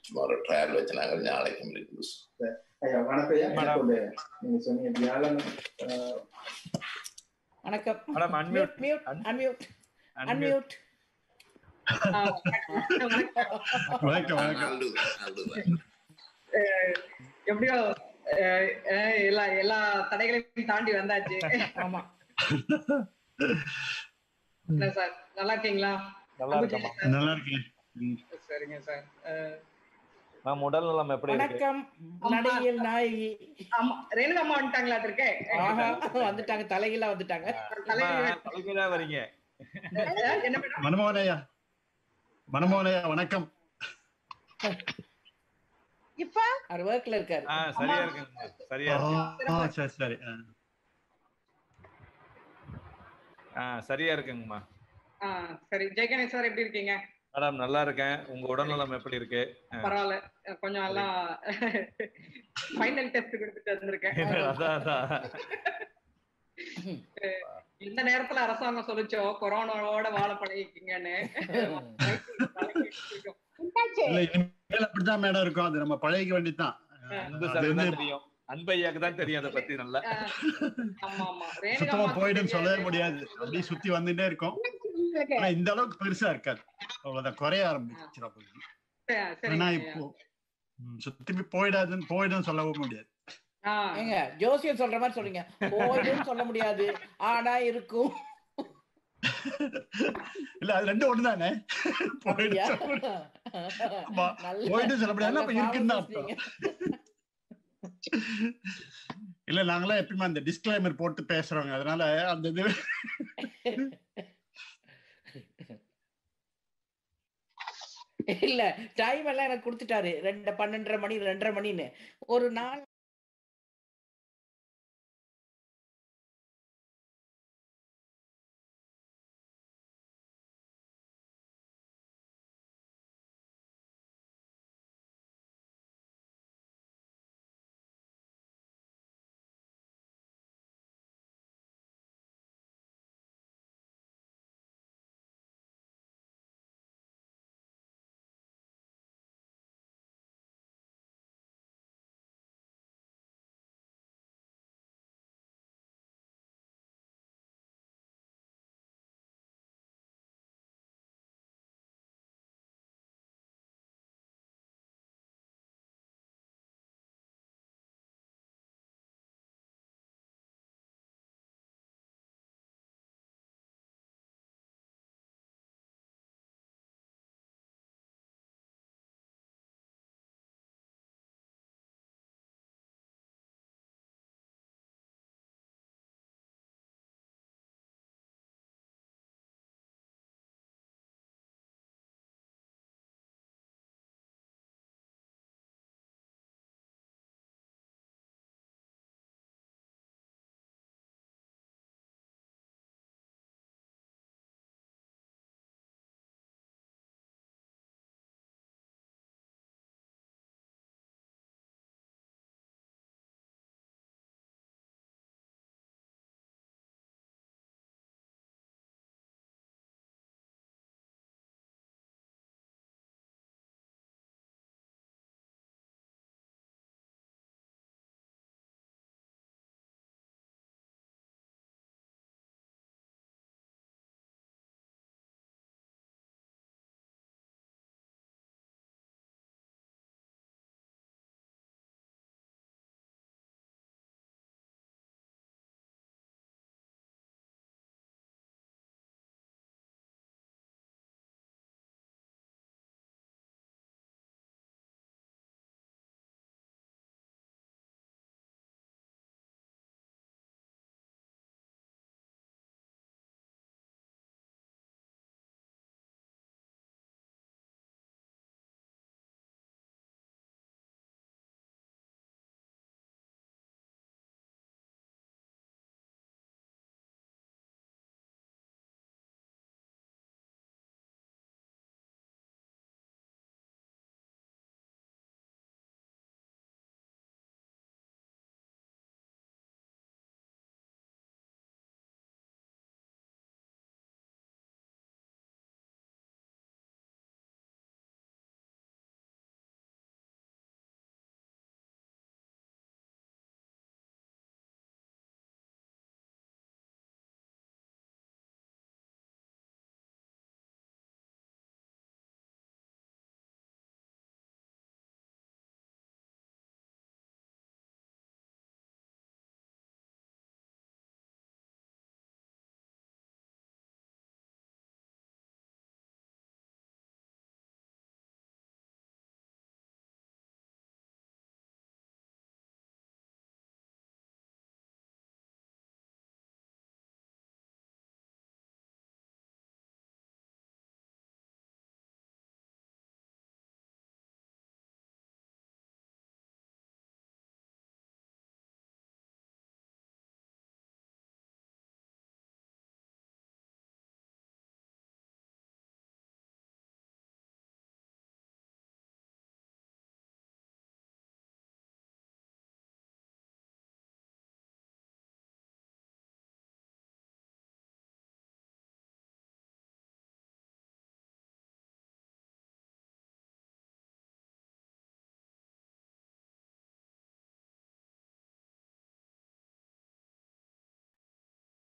சும்மா ஒரு ட்ரையல் வச்சு நாங்கள் நாளைக்கு முடிக்கும் ஐயா வணக்கம் ஐயா மேடம். எனக்கு ஒரு நீங்க சொன்னீங்க வியாழன் அஹ், வணக்கம் madam unmute mute unmute unmute வணக்கம் வணக்கம் எப்படியோ அஹ், அஹ், எல்லா எல்லா தடைகளையும் தாண்டி வந்தாச்சு ஆமா என்ன சார் நல்லா இருக்கீங்களா நல்லா இருக்கமா நல்லா இருக்கேன் ம். சரிங்க சார் அஹ், மேம் உடல் நலம் எப்படி இருக்கு வணக்கம் நடிகையில் நாயகி ஆமா ரேணுகா அம்மா வந்துட்டாங்களா இருக்கேன் ஆஹா வந்துட்டாங்க தலைகீழா வந்துட்டாங்க அம்மா, தலைகீழா வரீங்க என்ன மேடம் மனமோகனையா மனமோகனையா வணக்கம் இப்ப அவர் ஒர்க்ல இருக்காரு ஆ சரியா இருக்குங்க சரியா ஆ, இருக்கு ஆ, சரி சரி ஆ. ஆ சரியா இருக்குங்கம்மா ஆஹ் சரி ஜெயகணேஷ் சார் எப்படி இருக்கீங்க மேடம் நல்லா இருக்கேன் உங்க உடல் நலம் எப்படி இருக்கு பரவாயில்ல அஹ், கொஞ்சம் எல்லாம் ஃபைனல் டெஸ்ட் கொடுத்துட்டு வந்திருக்கேன் அதான் அதான் இந்த நேரத்துல அரசாங்கம் சொல்லிச்சோ கொரோனாவோட வாழ பழகிக்கீங்கன்னு இல்ல இனிமேல் அப்படித்தான் மேடம் இருக்கும் அது நம்ம பழகிக்க வேண்டியதுதான் அன்பு அது சார் வந்து தான் தெரியும் அன்பு ஐயாக்கு தான் தெரியும் அதை பத்தி நல்லா ஆமா ஆமா ரேணுகா சுத்தமா அம்மா போயிடுன்னு சொல்லவே தெரியாது. முடியாது அப்படியே சுத்தி வந்துட்டே இருக்கும் ஆனா இந்த அளவுக்கு பெருசா இருக்காது அவ்வளவுதான் குறைய ஆரம்பிச்சிடும் அப்போ. சரி, சரிங்க ஆனா ஐயா. இப்போ ம், சுத்தி போயிடாதுன்னு போயிடும் சொல்லவும் முடியாது ஆ, ஏங்க ஜோசியம் சொல்ற மாதிரி சொல்றீங்க போயிடும் சொல்ல முடியாது ஆனா இருக்கும் இல்ல அது ரெண்டும் ஒண்ணுதானே அப்படியா? போயிடும் சொல்ல முடியாது. ஆமா. நல்ல- போயிடும் சொல்ல முடியாது நல்ல அப்ப இருக்குன்னு தான் பாவம் அர்த்தம் இல்ல நாங்களாம் எப்பயுமே அந்த டிஸ்க்ளைமர் போட்டு பேசுறோங்க அதனால அந்த இது இல்ல டைம் எல்லாம் எனக்கு கொடுத்துட்டாரு ரெண்டு பன்னெண்டரை மணி ரெண்டரை மணின்னு ஒரு நாள்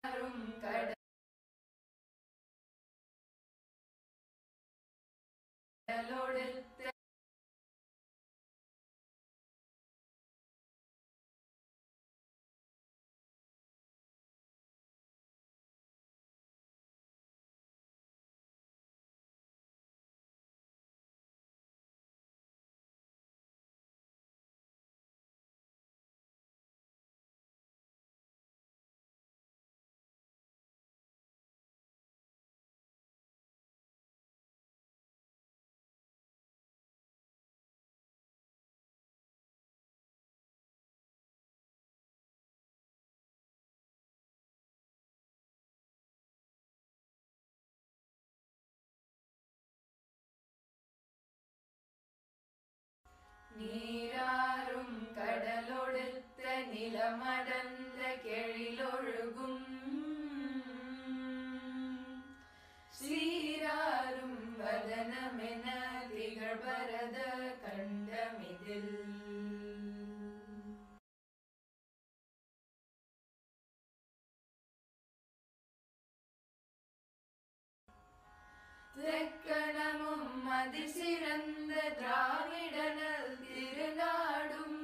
நீராறும் கடலொடுத்த நிலமடந்த கெழிலொழுகும் சீராரும் வதனமென திகழ்பரத கண்டமிதில் தெக்கணமும் அதிசிறந்த திராவிடனல் திருநாடும்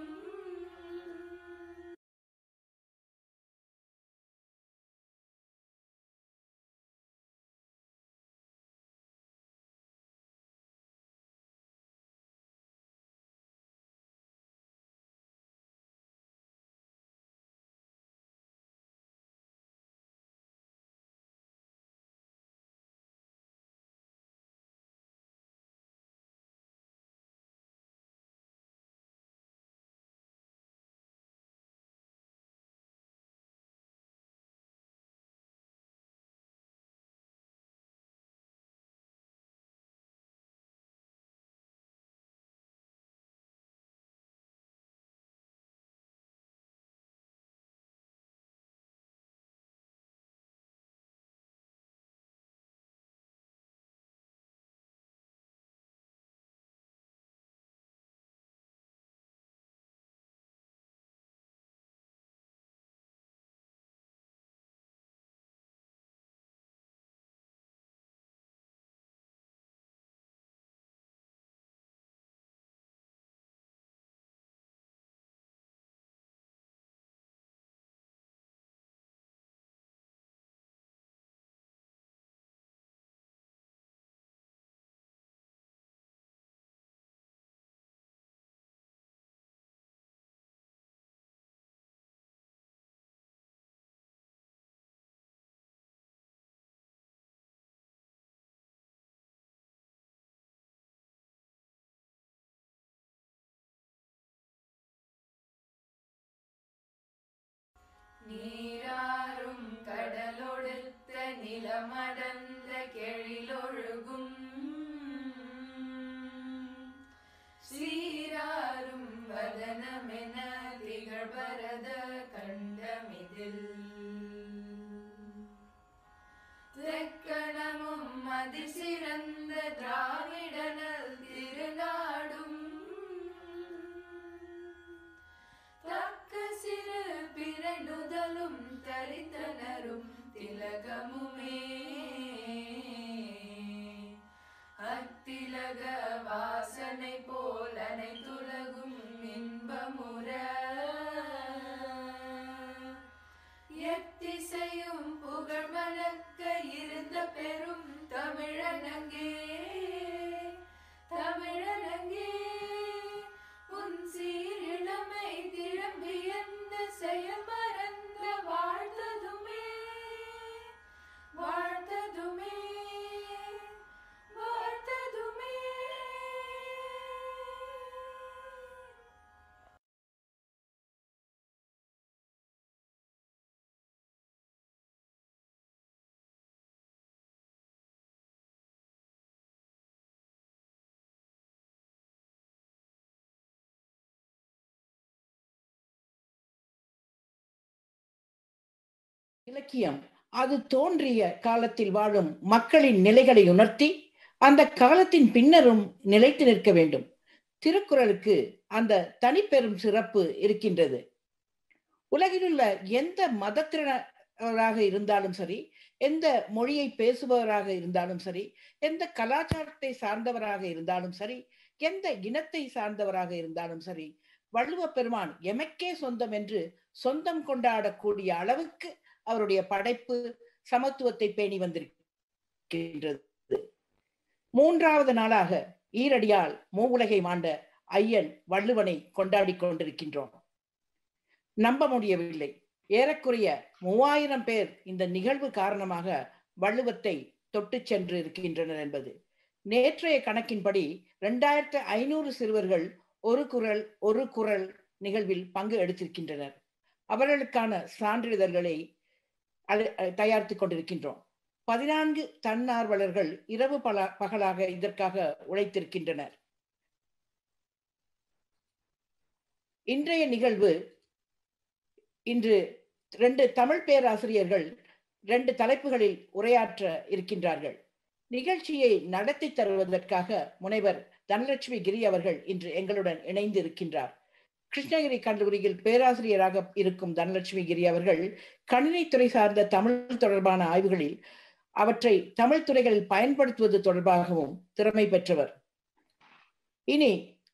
நீராறும் கடலொடுத்த நிலமடந்த கெழிலொழுகும் சீராரும் வதனமென திகழ்பரத கண்டமிதில் தெக்கணமும் அதிசிறந்த திராவிடனல் திருநாடும் தக்க சிறு பிறனுதலும் தரித்தனரும் திலகமுமே அத்திலக வாசனை போல் அனைத்துலகும் இன்பமுற எத்திசையும் புகழ் மணக்க இருந்த பெரும் தமிழனங்கே தமிழனங்கே உன் சீரிழமை திரும்பியந்த செயல் மறந்த வாழ்த்ததுமே வாழ்த்ததுமே வாழ்த்ததுமே இலக்கியம் அது தோன்றிய காலத்தில் வாழும் மக்களின் நிலைகளை உணர்த்தி அந்த காலத்தின் பின்னரும் நிலைத்து நிற்க வேண்டும் திருக்குறளுக்கு அந்த தனிப்பெரும் சிறப்பு இருக்கின்றது உலகிலுள்ள எந்த மதத்தின சார்ந்தவராக இருந்தாலும் சரி எந்த மொழியை பேசுபவராக இருந்தாலும் சரி எந்த கலாச்சாரத்தை சார்ந்தவராக இருந்தாலும் சரி எந்த இனத்தை சார்ந்தவராக இருந்தாலும் சரி வள்ளுவ பெருமான் எமக்கே சொந்தம் என்று சொந்தம் கொண்டாடக்கூடிய அளவுக்கு அவருடைய படைப்பு சமத்துவத்தை பேணி வந்திருக்கின்றது மூன்றாவது நாளாக ஈரடியால் மூவுலகை மாண்ட ஐயன் வள்ளுவனை கொண்டாடி கொண்டிருக்கின்றோம் நம்ப முடியவில்லை ஏறக்குறைய மூவாயிரம் பேர் இந்த நிகழ்வு காரணமாக வள்ளுவத்தை தொட்டு சென்று இருக்கின்றனர் என்பது நேற்றைய கணக்கின்படி இரண்டாயிரத்து ஐநூறு சிறுவர்கள் ஒரு குரல் ஒரு குரல் நிகழ்வில் பங்கு எடுத்திருக்கின்றனர் அவர்களுக்கான சான்றிதழ்களை அழ- தயாரித்துக் கொண்டிருக்கின்றோம் பதினான்கு தன்னார்வலர்கள் இரவு பல பகலாக இதற்காக உழைத்திருக்கின்றனர் இன்றைய நிகழ்வு இன்று ரெண்டு தமிழ் பேராசிரியர்கள் ரெண்டு தலைப்புகளில் உரையாற்ற இருக்கின்றார்கள் நிகழ்ச்சியை நடத்தி தருவதற்காக முனைவர் தனலட்சுமி கிரி அவர்கள் இன்று எங்களுடன் இணைந்து இருக்கின்றார் கிருஷ்ணகிரி கல்லூரியில் பேராசிரியராக இருக்கும் தனலட்சுமி கிரி அவர்கள் கணினித்துறை சார்ந்த தமிழ் தொடர்பான ஆய்வுகளில் அவற்றை தமிழ் துறைகளில் பயன்படுத்துவது தொடர்பாகவும் திறமை பெற்றவர் இனி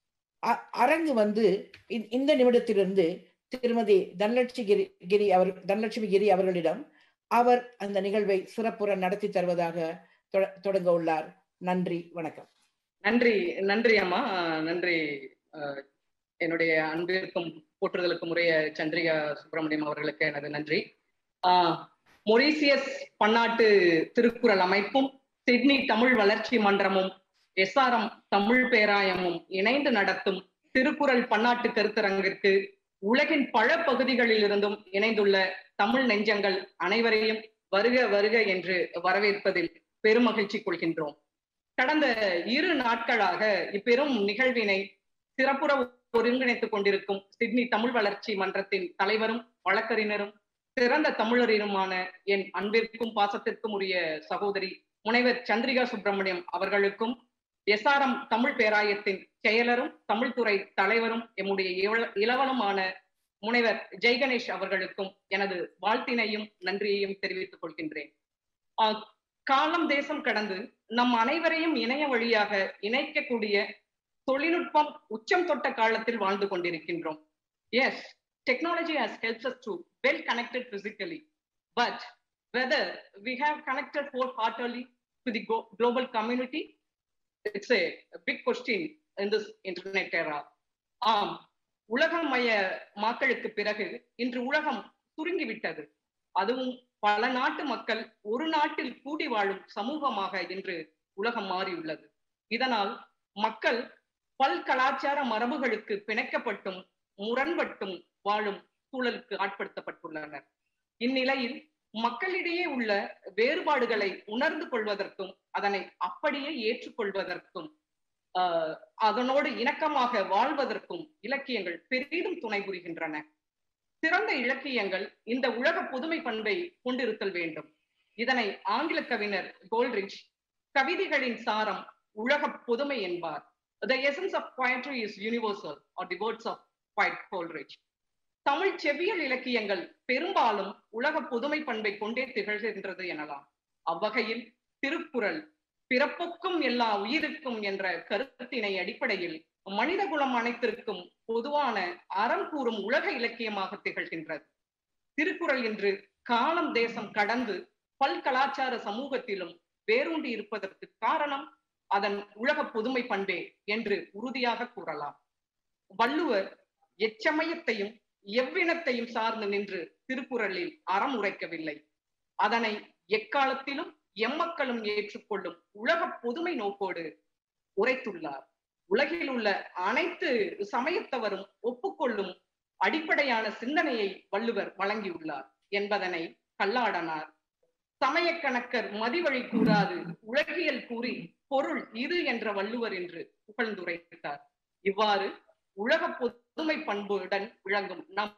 அ- அரங்கு வந்து இ- இந்த நிமிடத்திலிருந்து திருமதி தனலட்சுமி கிரி கிரி அவர் தனலட்சுமி கிரி அவர்களிடம் அவர் அந்த நிகழ்வை சிறப்புற நடத்தி தருவதாக தொட- தொடங்க உள்ளார் நன்றி வணக்கம் நன்றி நன்றி அம்மா நன்றி அஹ், என்னுடைய அன்பிற்கும் போற்றுதலுக்கும் உரிய சந்திரிகா சுப்பிரமணியம் அவர்களுக்கு எனது நன்றி ஆஹ், மொரீசியஸ் பன்னாட்டு திருக்குறள் அமைப்பும் சிட்னி தமிழ் வளர்ச்சி மன்றமும் எஸ்ஆர்எம் தமிழ் பேராயமும் இணைந்து நடத்தும் திருக்குறள் பன்னாட்டு கருத்தரங்கிற்கு உலகின் பல பகுதிகளில் இருந்தும் இணைந்துள்ள தமிழ் நெஞ்சங்கள் அனைவரையும் வருக வருக என்று வரவேற்பதில் பெருமகிழ்ச்சி கொள்கின்றோம் கடந்த இரு நாட்களாக இப்பெரும் நிகழ்வினை சிறப்புற ஒருங்கிணைத்துக் கொண்டிருக்கும் சிட்னி தமிழ் வளர்ச்சி மன்றத்தின் தலைவரும் வழக்கறிஞரும் சிறந்த தமிழறிஞருமான என் அன்பிற்கும் பாசத்திற்கும் உரிய சகோதரி முனைவர் சந்திரிகா சுப்பிரமணியம் அவர்களுக்கும் எஸ்ஆர்எம் தமிழ் பேராயத்தின் செயலரும் தமிழ் துறை தலைவரும் எம்முடைய இள- இளவலுமான முனைவர் ஜெய்கணேஷ் அவர்களுக்கும் எனது வாழ்த்தினையும் நன்றியையும் தெரிவித்துக் கொள்கின்றேன் ஆஹ் காலம் தேசம் கடந்து நம் அனைவரையும் இணைய வழியாக இணைக்கக்கூடிய தொழில்நுட்பம் உச்சம் தொட்ட காலத்தில் வாழ்ந்து கொண்டிருக்கின்றோம் as technology has helped us to well connected physically but whether we have connected wholeheartedly to the go- global community it's a, a big question in this internet era ஆம் உலகமய மக்களுக்கு பிறகு இன்று உலகம் சுருங்கிவிட்டது அதுவும் பல நாட்டு மக்கள் ஒரு நாட்டில் கூடி வாழும் சமூகமாக இன்று உலகம் மாறியுள்ளது இதனால் மக்கள் பல் கலாச்சார மரபுகளுக்கு பிணைக்கப்பட்டும் முரண்பட்டும் வாழும் சூழலுக்கு ஆட்படுத்தப்பட்டுள்ளனர் இந்நிலையில் மக்களிடையே உள்ள வேறுபாடுகளை உணர்ந்து கொள்வதற்கும் அதனை அப்படியே ஏற்றுக்கொள்வதற்கும் ஆஹ் அதனோடு இணக்கமாக வாழ்வதற்கும் இலக்கியங்கள் பெரிதும் துணை புரிகின்றன சிறந்த இலக்கியங்கள் இந்த உலக புதுமை பண்பை கொண்டிருத்தல் வேண்டும் இதனை ஆங்கில கவிஞர் கோல்ரிச் கவிதைகளின் சாரம் உலக புதுமை என்பார் The essence of poetry is universal, or the words of poet Coleridge. Tamil செவ்வியல் இலக்கியங்கள் பெரும்பாலும் உலக புதுமை பண்பை கொண்டே திகழ்கின்றது எனலாம் அவ்வகையில் திருக்குறள் பிறப்புக்கும் எல்லா உயிருக்கும் என்ற கருத்தினை அடிப்படையில் மனித குலம் அனைத்திற்கும் பொதுவான அறம் கூறும் உலக இலக்கியமாக திகழ்கின்றது திருக்குறள் இன்று காலம் தேசம் கடந்து பல் கலாச்சார சமூகத்திலும் வேரூண்டி இருப்பதற்கு காரணம் அதன் உலக புதுமை பண்பே என்று உறுதியாக கூறலாம் வள்ளுவர் எச்சமயத்தையும் எவ்வினத்தையும் சார்ந்து நின்று திருக்குறளில் அறம் உரைக்கவில்லை அதனை எக்காலத்திலும் எம்மக்களும் ஏற்றுக்கொள்ளும் உலக பொதுமை நோக்கோடு உரைத்துள்ளார் உலகில் உள்ள அனைத்து சமயத்தவரும் ஒப்புக்கொள்ளும் அடிப்படையான சிந்தனையை வள்ளுவர் வழங்கியுள்ளார் என்பதனை கல்லாடனார் சமய கணக்கர் மதிவழி கூறாது உலகியல் கூறி பொருள் இது என்ற வள்ளுவர் என்று புகழ்ந்துரைத்தார் இவ்வாறு உலக பொதுமை பண்புடன் விளங்கும் நம்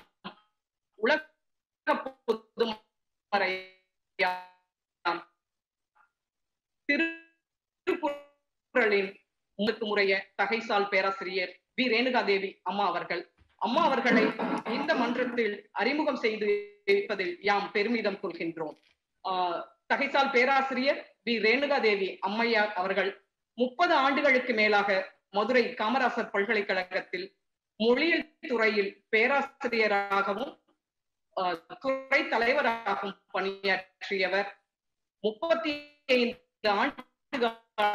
உலக பொதுமறை திருக்குறளின் முழுக்கு முறைய தகைசால் பேராசிரியர் வி ரேணுகா தேவி அம்மா அவர்கள் அம்மா அவர்களை இந்த மன்றத்தில் அறிமுகம் செய்து வைப்பதில் யாம் பெருமிதம் கொள்கின்றோம் ஆஹ் தகைசால் பேராசிரியர் வி ரேணுகா தேவி அம்மையார் அவர்கள் முப்பது ஆண்டுகளுக்கு மேலாக மதுரை காமராசர் பல்கலைக்கழகத்தில் மொழியியல் துறையில் பேராசிரியராகவும் ஆஹ் துறை தலைவராகவும் பணியாற்றியவர் முப்பத்தி ஐந்து ஆண்டு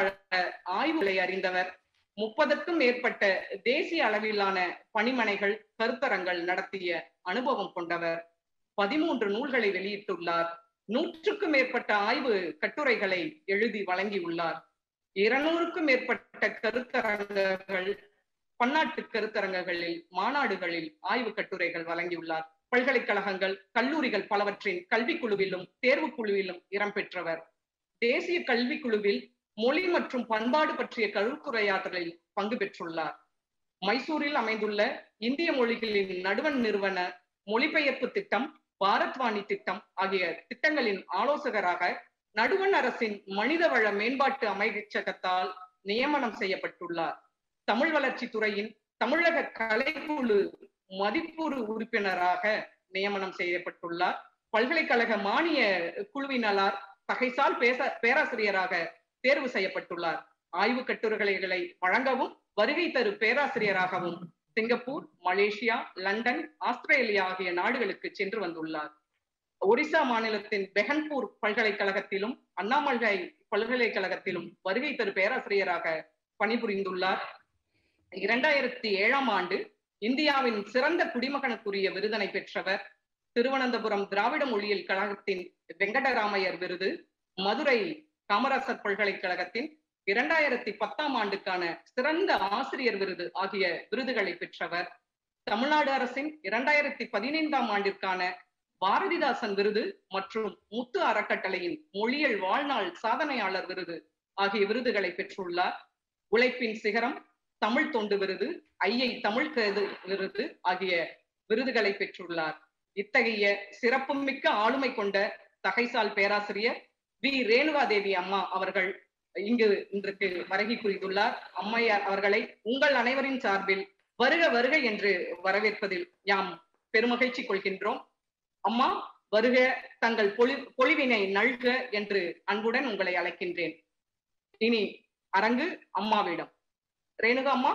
ஆய்வுகளை அறிந்தவர் முப்பதுக்கும் மேற்பட்ட தேசிய அளவிலான பணிமனைகள் கருத்தரங்கள் நடத்திய அனுபவம் கொண்டவர் பதிமூன்று நூல்களை வெளியிட்டுள்ளார் நூற்றுக்கும் மேற்பட்ட ஆய்வு கட்டுரைகளை எழுதி வழங்கியுள்ளார் இருநூறுக்கும் மேற்பட்ட கருத்தரங்குகள் பன்னாட்டு கருத்தரங்குகளில் மாநாடுகளில் ஆய்வு கட்டுரைகள் வழங்கியுள்ளார் பல்கலைக்கழகங்கள் கல்லூரிகள் பலவற்றின் கல்விக்குழுவிலும் தேர்வுக் குழுவிலும் இடம்பெற்றவர் தேசிய கல்விக்குழுவில் மொழி மற்றும் பண்பாடு பற்றிய கருத்துரையாடலில் பங்கு பெற்றுள்ளார் மைசூரில் அமைந்துள்ள இந்திய மொழிகளின் நடுவண் நிறுவன மொழிபெயர்ப்பு திட்டம் பாரத்வாணி திட்டம் ஆகிய திட்டங்களின் ஆலோசகராக நடுவண் அரசின் மனிதவள மேம்பாட்டு அமைச்சகத்தால் நியமனம் செய்யப்பட்டுள்ளார் தமிழ் வளர்ச்சி துறையின் தமிழக கலைக்குழு மதிப்பூறு உறுப்பினராக நியமனம் செய்யப்பட்டுள்ளார் பல்கலைக்கழக மானிய குழுவினரால் தகைசால் பேச பேராசிரியராக தேர்வு செய்யப்பட்டுள்ளார் ஆய்வு கட்டுரைகளை வழங்கவும் வருகை தரும் பேராசிரியராகவும் சிங்கப்பூர் மலேசியா லண்டன் ஆஸ்திரேலியா ஆகிய நாடுகளுக்கு சென்று வந்துள்ளார் ஒரிசா மாநிலத்தின் பெஹன்பூர் பல்கலைக்கழகத்திலும் அண்ணாமலை பல்கலைக்கழகத்திலும் வருகை தரும் பேராசிரியராக பணிபுரிந்துள்ளார் இரண்டாயிரத்தி ஏழாம் ஆண்டு இந்தியாவின் சிறந்த குடிமகனுக்குரிய விருதினை பெற்றவர் திருவனந்தபுரம் திராவிட மொழியியல் கழகத்தின் வெங்கடராமையர் விருது மதுரை காமராசர் பல்கலைக்கழகத்தின் இரண்டாயிரத்தி பத்தாம் ஆண்டுக்கான சிறந்த ஆசிரியர் விருது ஆகிய விருதுகளை பெற்றவர் தமிழ்நாடு அரசின் இரண்டாயிரத்தி பதினைந்தாம் ஆண்டிற்கான பாரதிதாசன் விருது மற்றும் முத்து அறக்கட்டளையின் மொழியல் வாழ்நாள் சாதனையாளர் விருது ஆகிய விருதுகளை பெற்றுள்ளார் உழைப்பின் சிகரம் தமிழ் தொண்டு விருது ஐயை தமிழ் கருது விருது ஆகிய விருதுகளை பெற்றுள்ளார் இத்தகைய சிறப்புமிக்க ஆளுமை கொண்ட தகைசால் பேராசிரியர் வி ரேணுகாதேவி அம்மா அவர்கள் இங்கு இன்றைக்கு வருகை புரிந்துள்ளார் அம்மையார் அவர்களை உங்கள் அனைவரின் சார்பில் வருக வருக என்று வரவேற்பதில் யாம் பெருமகிழ்ச்சி கொள்கின்றோம் அம்மா வருக தங்கள் பொலி பொலிவினை நல்க என்று அன்புடன் உங்களை அழைக்கின்றேன் இனி அரங்கு அம்மாவிடம் ரேணுகா அம்மா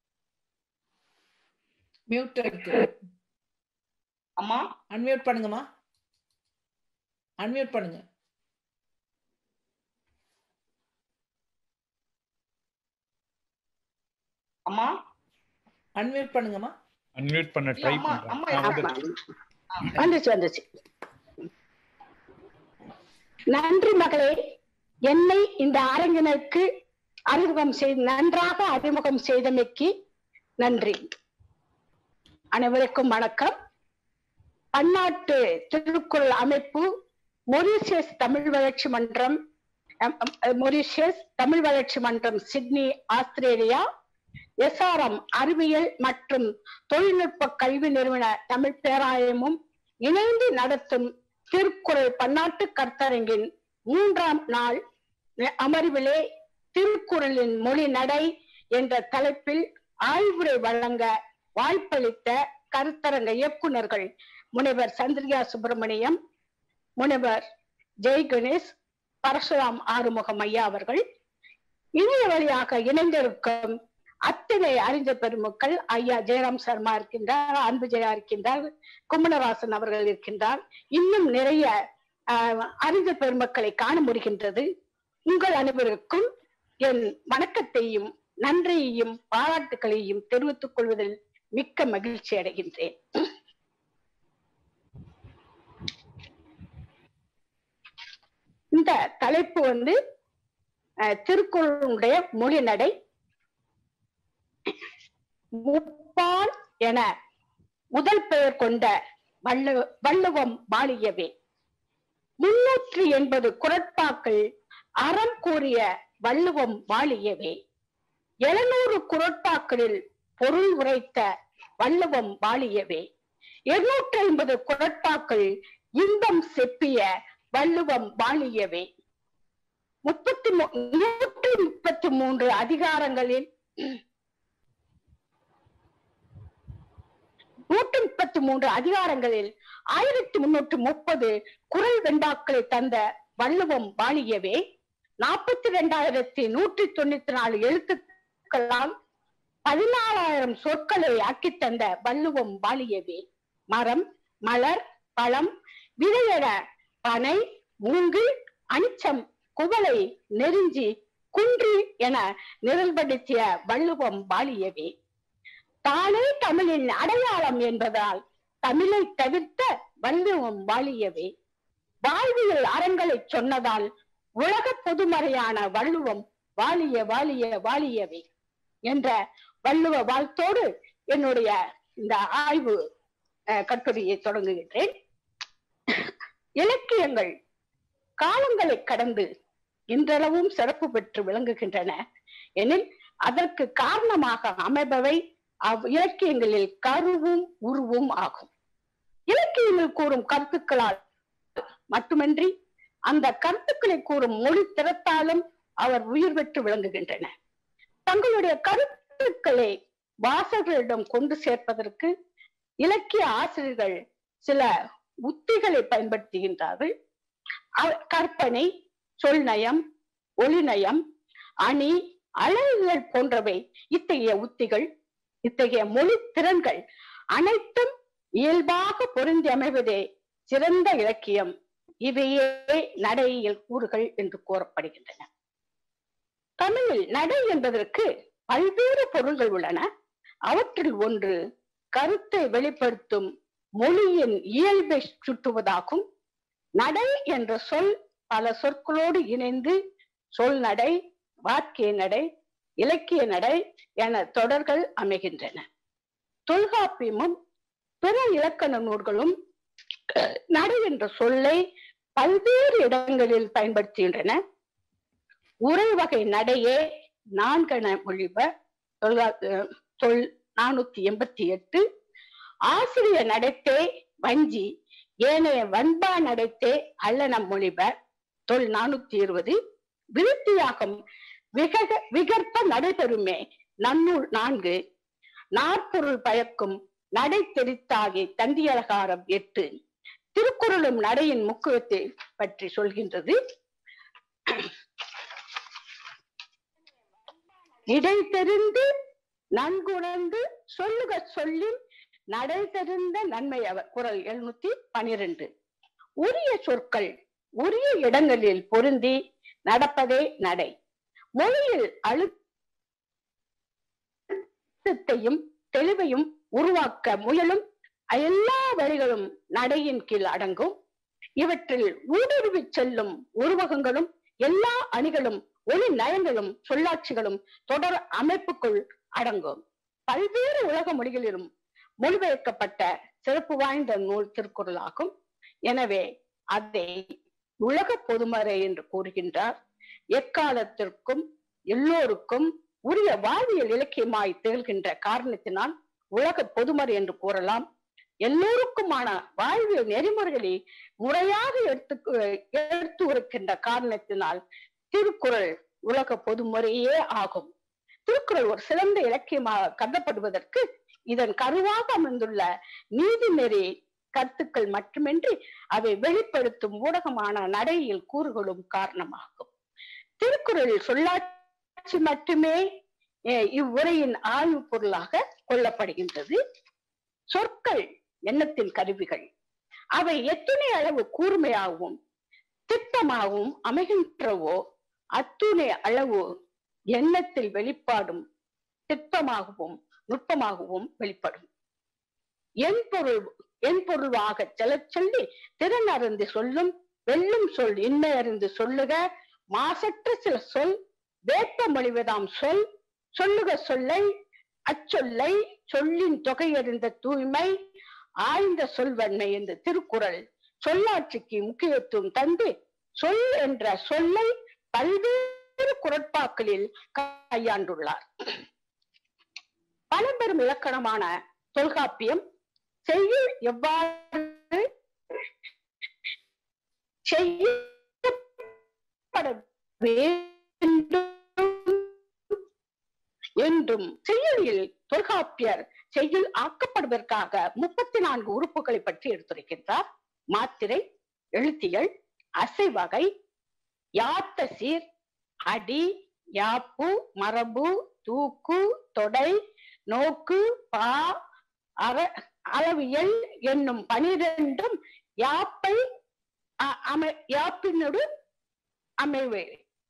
மியூட் இருக்கு அம்மா அன்மியூட் பண்ணுங்கம்மா அன்மியூட் பண்ணுங்க அம்மா அன்மியூட் பண்ணுங்கம்மா அன்மியூட் பண்ண இல்ல, ட்ரை அம்மா பண்றேன் அம்மா ஆ, எதாவது- வந்துருச்சு. வந்துச்சு வந்துச்சு நன்றி மகளே என்னை இந்த அரங்கினருக்கு அறிமுகம் செய்து நன்றாக அறிமுகம் செய்தமைக்கு நன்றி அனைவருக்கும் வணக்கம் பன்னாட்டு திருக்குறள் அமைப்பு மொரிஷியஸ் தமிழ் வளர்ச்சி மன்றம் அம், அம், மொரிஷியஸ் தமிழ் வளர்ச்சி மன்றம் சிட்னி ஆஸ்திரேலியா எஸ்ஆர்எம் அறிவியல் மற்றும் தொழில்நுட்ப கல்வி நிறுவன தமிழ் பேராயமும் இணைந்து நடத்தும் திருக்குறள் பன்னாட்டு கர்த்தரங்கின் மூன்றாம் நாள் அமர்விலே திருக்குறளின் மொழி நடை என்ற தலைப்பில் ஆய்வுரை வழங்க வாய்ப்பளித்த கருத்தரங்க இயக்குனர்கள் முனைவர் சந்திரியா சுப்பிரமணியம் முனைவர் ஜெய் கணேஷ் பரசுராம் ஆறுமுகம் ஐயா அவர்கள் இணைய வழியாக இணைந்திருக்கும் அத்தனை அறிந்த பெருமக்கள் ஐயா ஜெயராம் சர்மா இருக்கின்றார் அன்பு ஜெயா இருக்கின்றார் கும்மனவாசன் அவர்கள் இருக்கின்றார் இன்னும் நிறைய ஆஹ், அறிந்த பெருமக்களை காண முடிகின்றது உங்கள் அனைவருக்கும் என் வணக்கத்தையும் நன்றியையும் பாராட்டுகளையும் தெரிவித்துக் கொள்வதில் மிக்க மகிழ்ச்சி அடைகின்றேன் இந்த தலைப்பு வந்து அஹ், திருக்குறளுடைய மொழி நடை முப்பால் என முதல் பெயர் கொண்ட வள்ளு வள்ளுவம் வாழியவே முன்னூற்றி எண்பது குரட்பாக்கள் அறம் கூறிய வள்ளுவம் வாழியவே எழுநூறு குரட்பாக்களில் பொருள் உரைத்த வள்ளுவம் வாழியவே இருநூற்றி ஐம்பது குரட்பாக்கள் இன்பம் செப்பிய வள்ளுவம் வாழியவே முப்பத்தி மூ- நூற்றி முப்பத்தி மூன்று அதிகாரங்களில் முப்பத்தி மூன்று அதிகாரங்களில் ஆயிரத்தி முன்னூற்று முப்பது குரல் வெண்பாக்களை தந்த வள்ளுவம் வாழியவே நாற்பத்தி ரெண்டாயிரத்தி நூற்றி தொண்ணூத்தி நாலு எழுத்துக்களால் பதினாலாயிரம் சொற்களை ஆக்கித் தந்த வள்ளுவம் வாழியவே மரம் மலர் பழம் விதையென பனை மூங்கு அனிச்சம் குவளை நெருஞ்சி குன்றி என நிரல்படுத்திய வள்ளுவம் வாழியவே தானே தமிழின் அடையாளம் என்பதால் தமிழை தவிர்த்த வள்ளுவம் வாழியவே வாழ்வியல் அறங்களை சொன்னதால் உலக பொதுமறையான வள்ளுவம் வாழிய வாழிய வாழியவே என்ற வள்ளுவ வாழ்த்தோடு என்னுடைய இந்த ஆய்வு அஹ், கட்டுரையை தொடங்குகின்றேன் இலக்கியங்கள் காலங்களை கடந்து இன்றளவும் சிறப்பு பெற்று விளங்குகின்றன எனில் அதற்கு காரணமாக அமைபவை அவ் இலக்கியங்களில் கருவும் உருவும் ஆகும் இலக்கியங்கள் கூறும் கருத்துக்களால் மட்டுமின்றி அந்த கருத்துக்களை கூறும் மொழி திறத்தாலும் அவர் உயிர் பெற்று விளங்குகின்றன தங்களுடைய கருத்துக்களை வாசகர்களிடம் கொண்டு சேர்ப்பதற்கு இலக்கிய ஆசிரியர்கள் சில உத்திகளை பயன்படுத்துகின்றார்கள் அ- கற்பனை சொல்நயம் ஒளிநயம் அணி அழகுகள் போன்றவை இத்தகைய உத்திகள் இத்தகைய மொழி திறன்கள் அனைத்தும் இயல்பாக பொருந்தி அமைவதே சிறந்த இலக்கியம் இவையே நடையியல் கூறுகள் என்று கூறப்படுகின்றன தமிழில் நடை என்பதற்கு பல்வேறு பொருள்கள் உள்ளன அவற்றில் ஒன்று கருத்தை வெளிப்படுத்தும் மொழியின் இயல்பை சுட்டுவதாகும் நடை என்ற சொல் பல சொற்களோடு இணைந்து சொல் நடை வாக்கிய நடை இலக்கிய நடை என தொடர்கள் அமைகின்றன தொல்காப்பியமும் பிற இலக்கண நூல்களும் நடை என்ற சொல்லை பல்வேறு இடங்களில் பயன்படுத்துகின்றன உரை வகை நடையே நான்கென மொழிப தொல்கா அஹ் சொல் நானூத்தி எண்பத்தி எட்டு ஆசிரிய நடத்தே வஞ்சி ஏனைய வன்பா நடத்தே அல்லன மொழிப தொல் நானூத்தி இருபது விருத்தியாகம் விகக விகற்ப நடைபெறுமே நன்னூல் நான்கு நாற்பொருள் பயக்கும் நடை தெரித்தாகி தந்தியலகாரம் எட்டு திருக்குறளும் நடையின் முக்கியத்தை பற்றி சொல்கின்றது இடை தெரிந்து நன்குணர்ந்து சொல்லுக சொல்லின் நடை தெரிந்த நன்மை அவர் குரல் எழுநூத்தி பனிரெண்டு உரிய சொற்கள் உரிய இடங்களில் பொருந்தி நடப்பதே நடை மொழியில் அழுத்தத்தையும் தெளிவையும் உருவாக்க முயலும் எல்லா வரிகளும் நடையின் கீழ் அடங்கும் இவற்றில் ஊடுருவி செல்லும் உருவகங்களும் எல்லா அணிகளும் ஒளி நயங்களும் சொல்லாட்சிகளும் தொடர் அமைப்புக்குள் அடங்கும் பல்வேறு உலக மொழிகளிலும் மொழிபெயர்க்கப்பட்ட சிறப்பு வாய்ந்த நூல் திருக்குறள் ஆகும் எனவே அதை உலக பொதுமறை என்று கூறுகின்றார் எக்காலத்திற்கும் எல்லோருக்கும் உரிய வாழ்வியல் இலக்கியமாய் திகழ்கின்ற காரணத்தினால் உலக பொதுமறை என்று கூறலாம் எல்லோருக்குமான வாழ்வியல் நெறிமுறைகளை முறையாக எடுத்து எடுத்து உரைக்கின்ற காரணத்தினால் திருக்குறள் உலக பொதுமுறையே ஆகும் திருக்குறள் ஒரு சிறந்த இலக்கியமாக கருதப்படுவதற்கு இதன் கருவாக அமைந்துள்ள நீதிநெறி கருத்துக்கள் மட்டுமின்றி அவை வெளிப்படுத்தும் ஊடகமான நடையில் கூறுகளும் காரணமாகும் திருக்குறளில் சொல்லாட்சி மட்டுமே அஹ், இவ்வுரையின் ஆய்வு பொருளாக கொள்ளப்படுகின்றது சொற்கள் எண்ணத்தின் கருவிகள் அவை எத்துணை அளவு கூர்மையாகவும் திட்டமாகவும் அமைகின்றவோ அத்துணை அளவு எண்ணத்தில் வெளிப்பாடும் திட்டமாகவும் நுட்பமாகவும் வெளிப்படும் என் பொருள் என் பொருளாக செலச் சொல்லி திறன் அறிந்து சொல்லும் வெல்லும் சொல் இன்மை அறிந்து சொல்லுக மாசற்ற சில சொல் வேப்ப மொழிவதாம் சொல் சொல்லுக சொல்லை அச்சொல்லை சொல்லின் தொகையறிந்த தூய்மை ஆய்ந்த சொல்வன்மை என்று திருக்குறள் சொல்லாட்சிக்கு முக்கியத்துவம் தந்து சொல் என்ற சொல்லை பல்வேறு குரட்பாக்களில் கையாண்டுள்ளார் பழம்பெரும் இலக்கணமான தொல்காப்பியம் செய்யுள் எவ்வாறு செய்யப்பட வேண்டும் என்றும் செய்யுளில் தொல்காப்பியர் செய்யுள் ஆக்கப்படுவதற்காக முப்பத்தி நான்கு உறுப்புகளை பற்றி எடுத்துரைக்கின்றார் மாத்திரை எழுத்தியல் அசைவகை யாத்த சீர் அடி யாப்பு மரபு தூக்கு தொடை நோக்கு பா அற அளவியல் என்னும் பனிரெண்டும் யாப்பை அ- அமை யாப்பினோடு அமைவே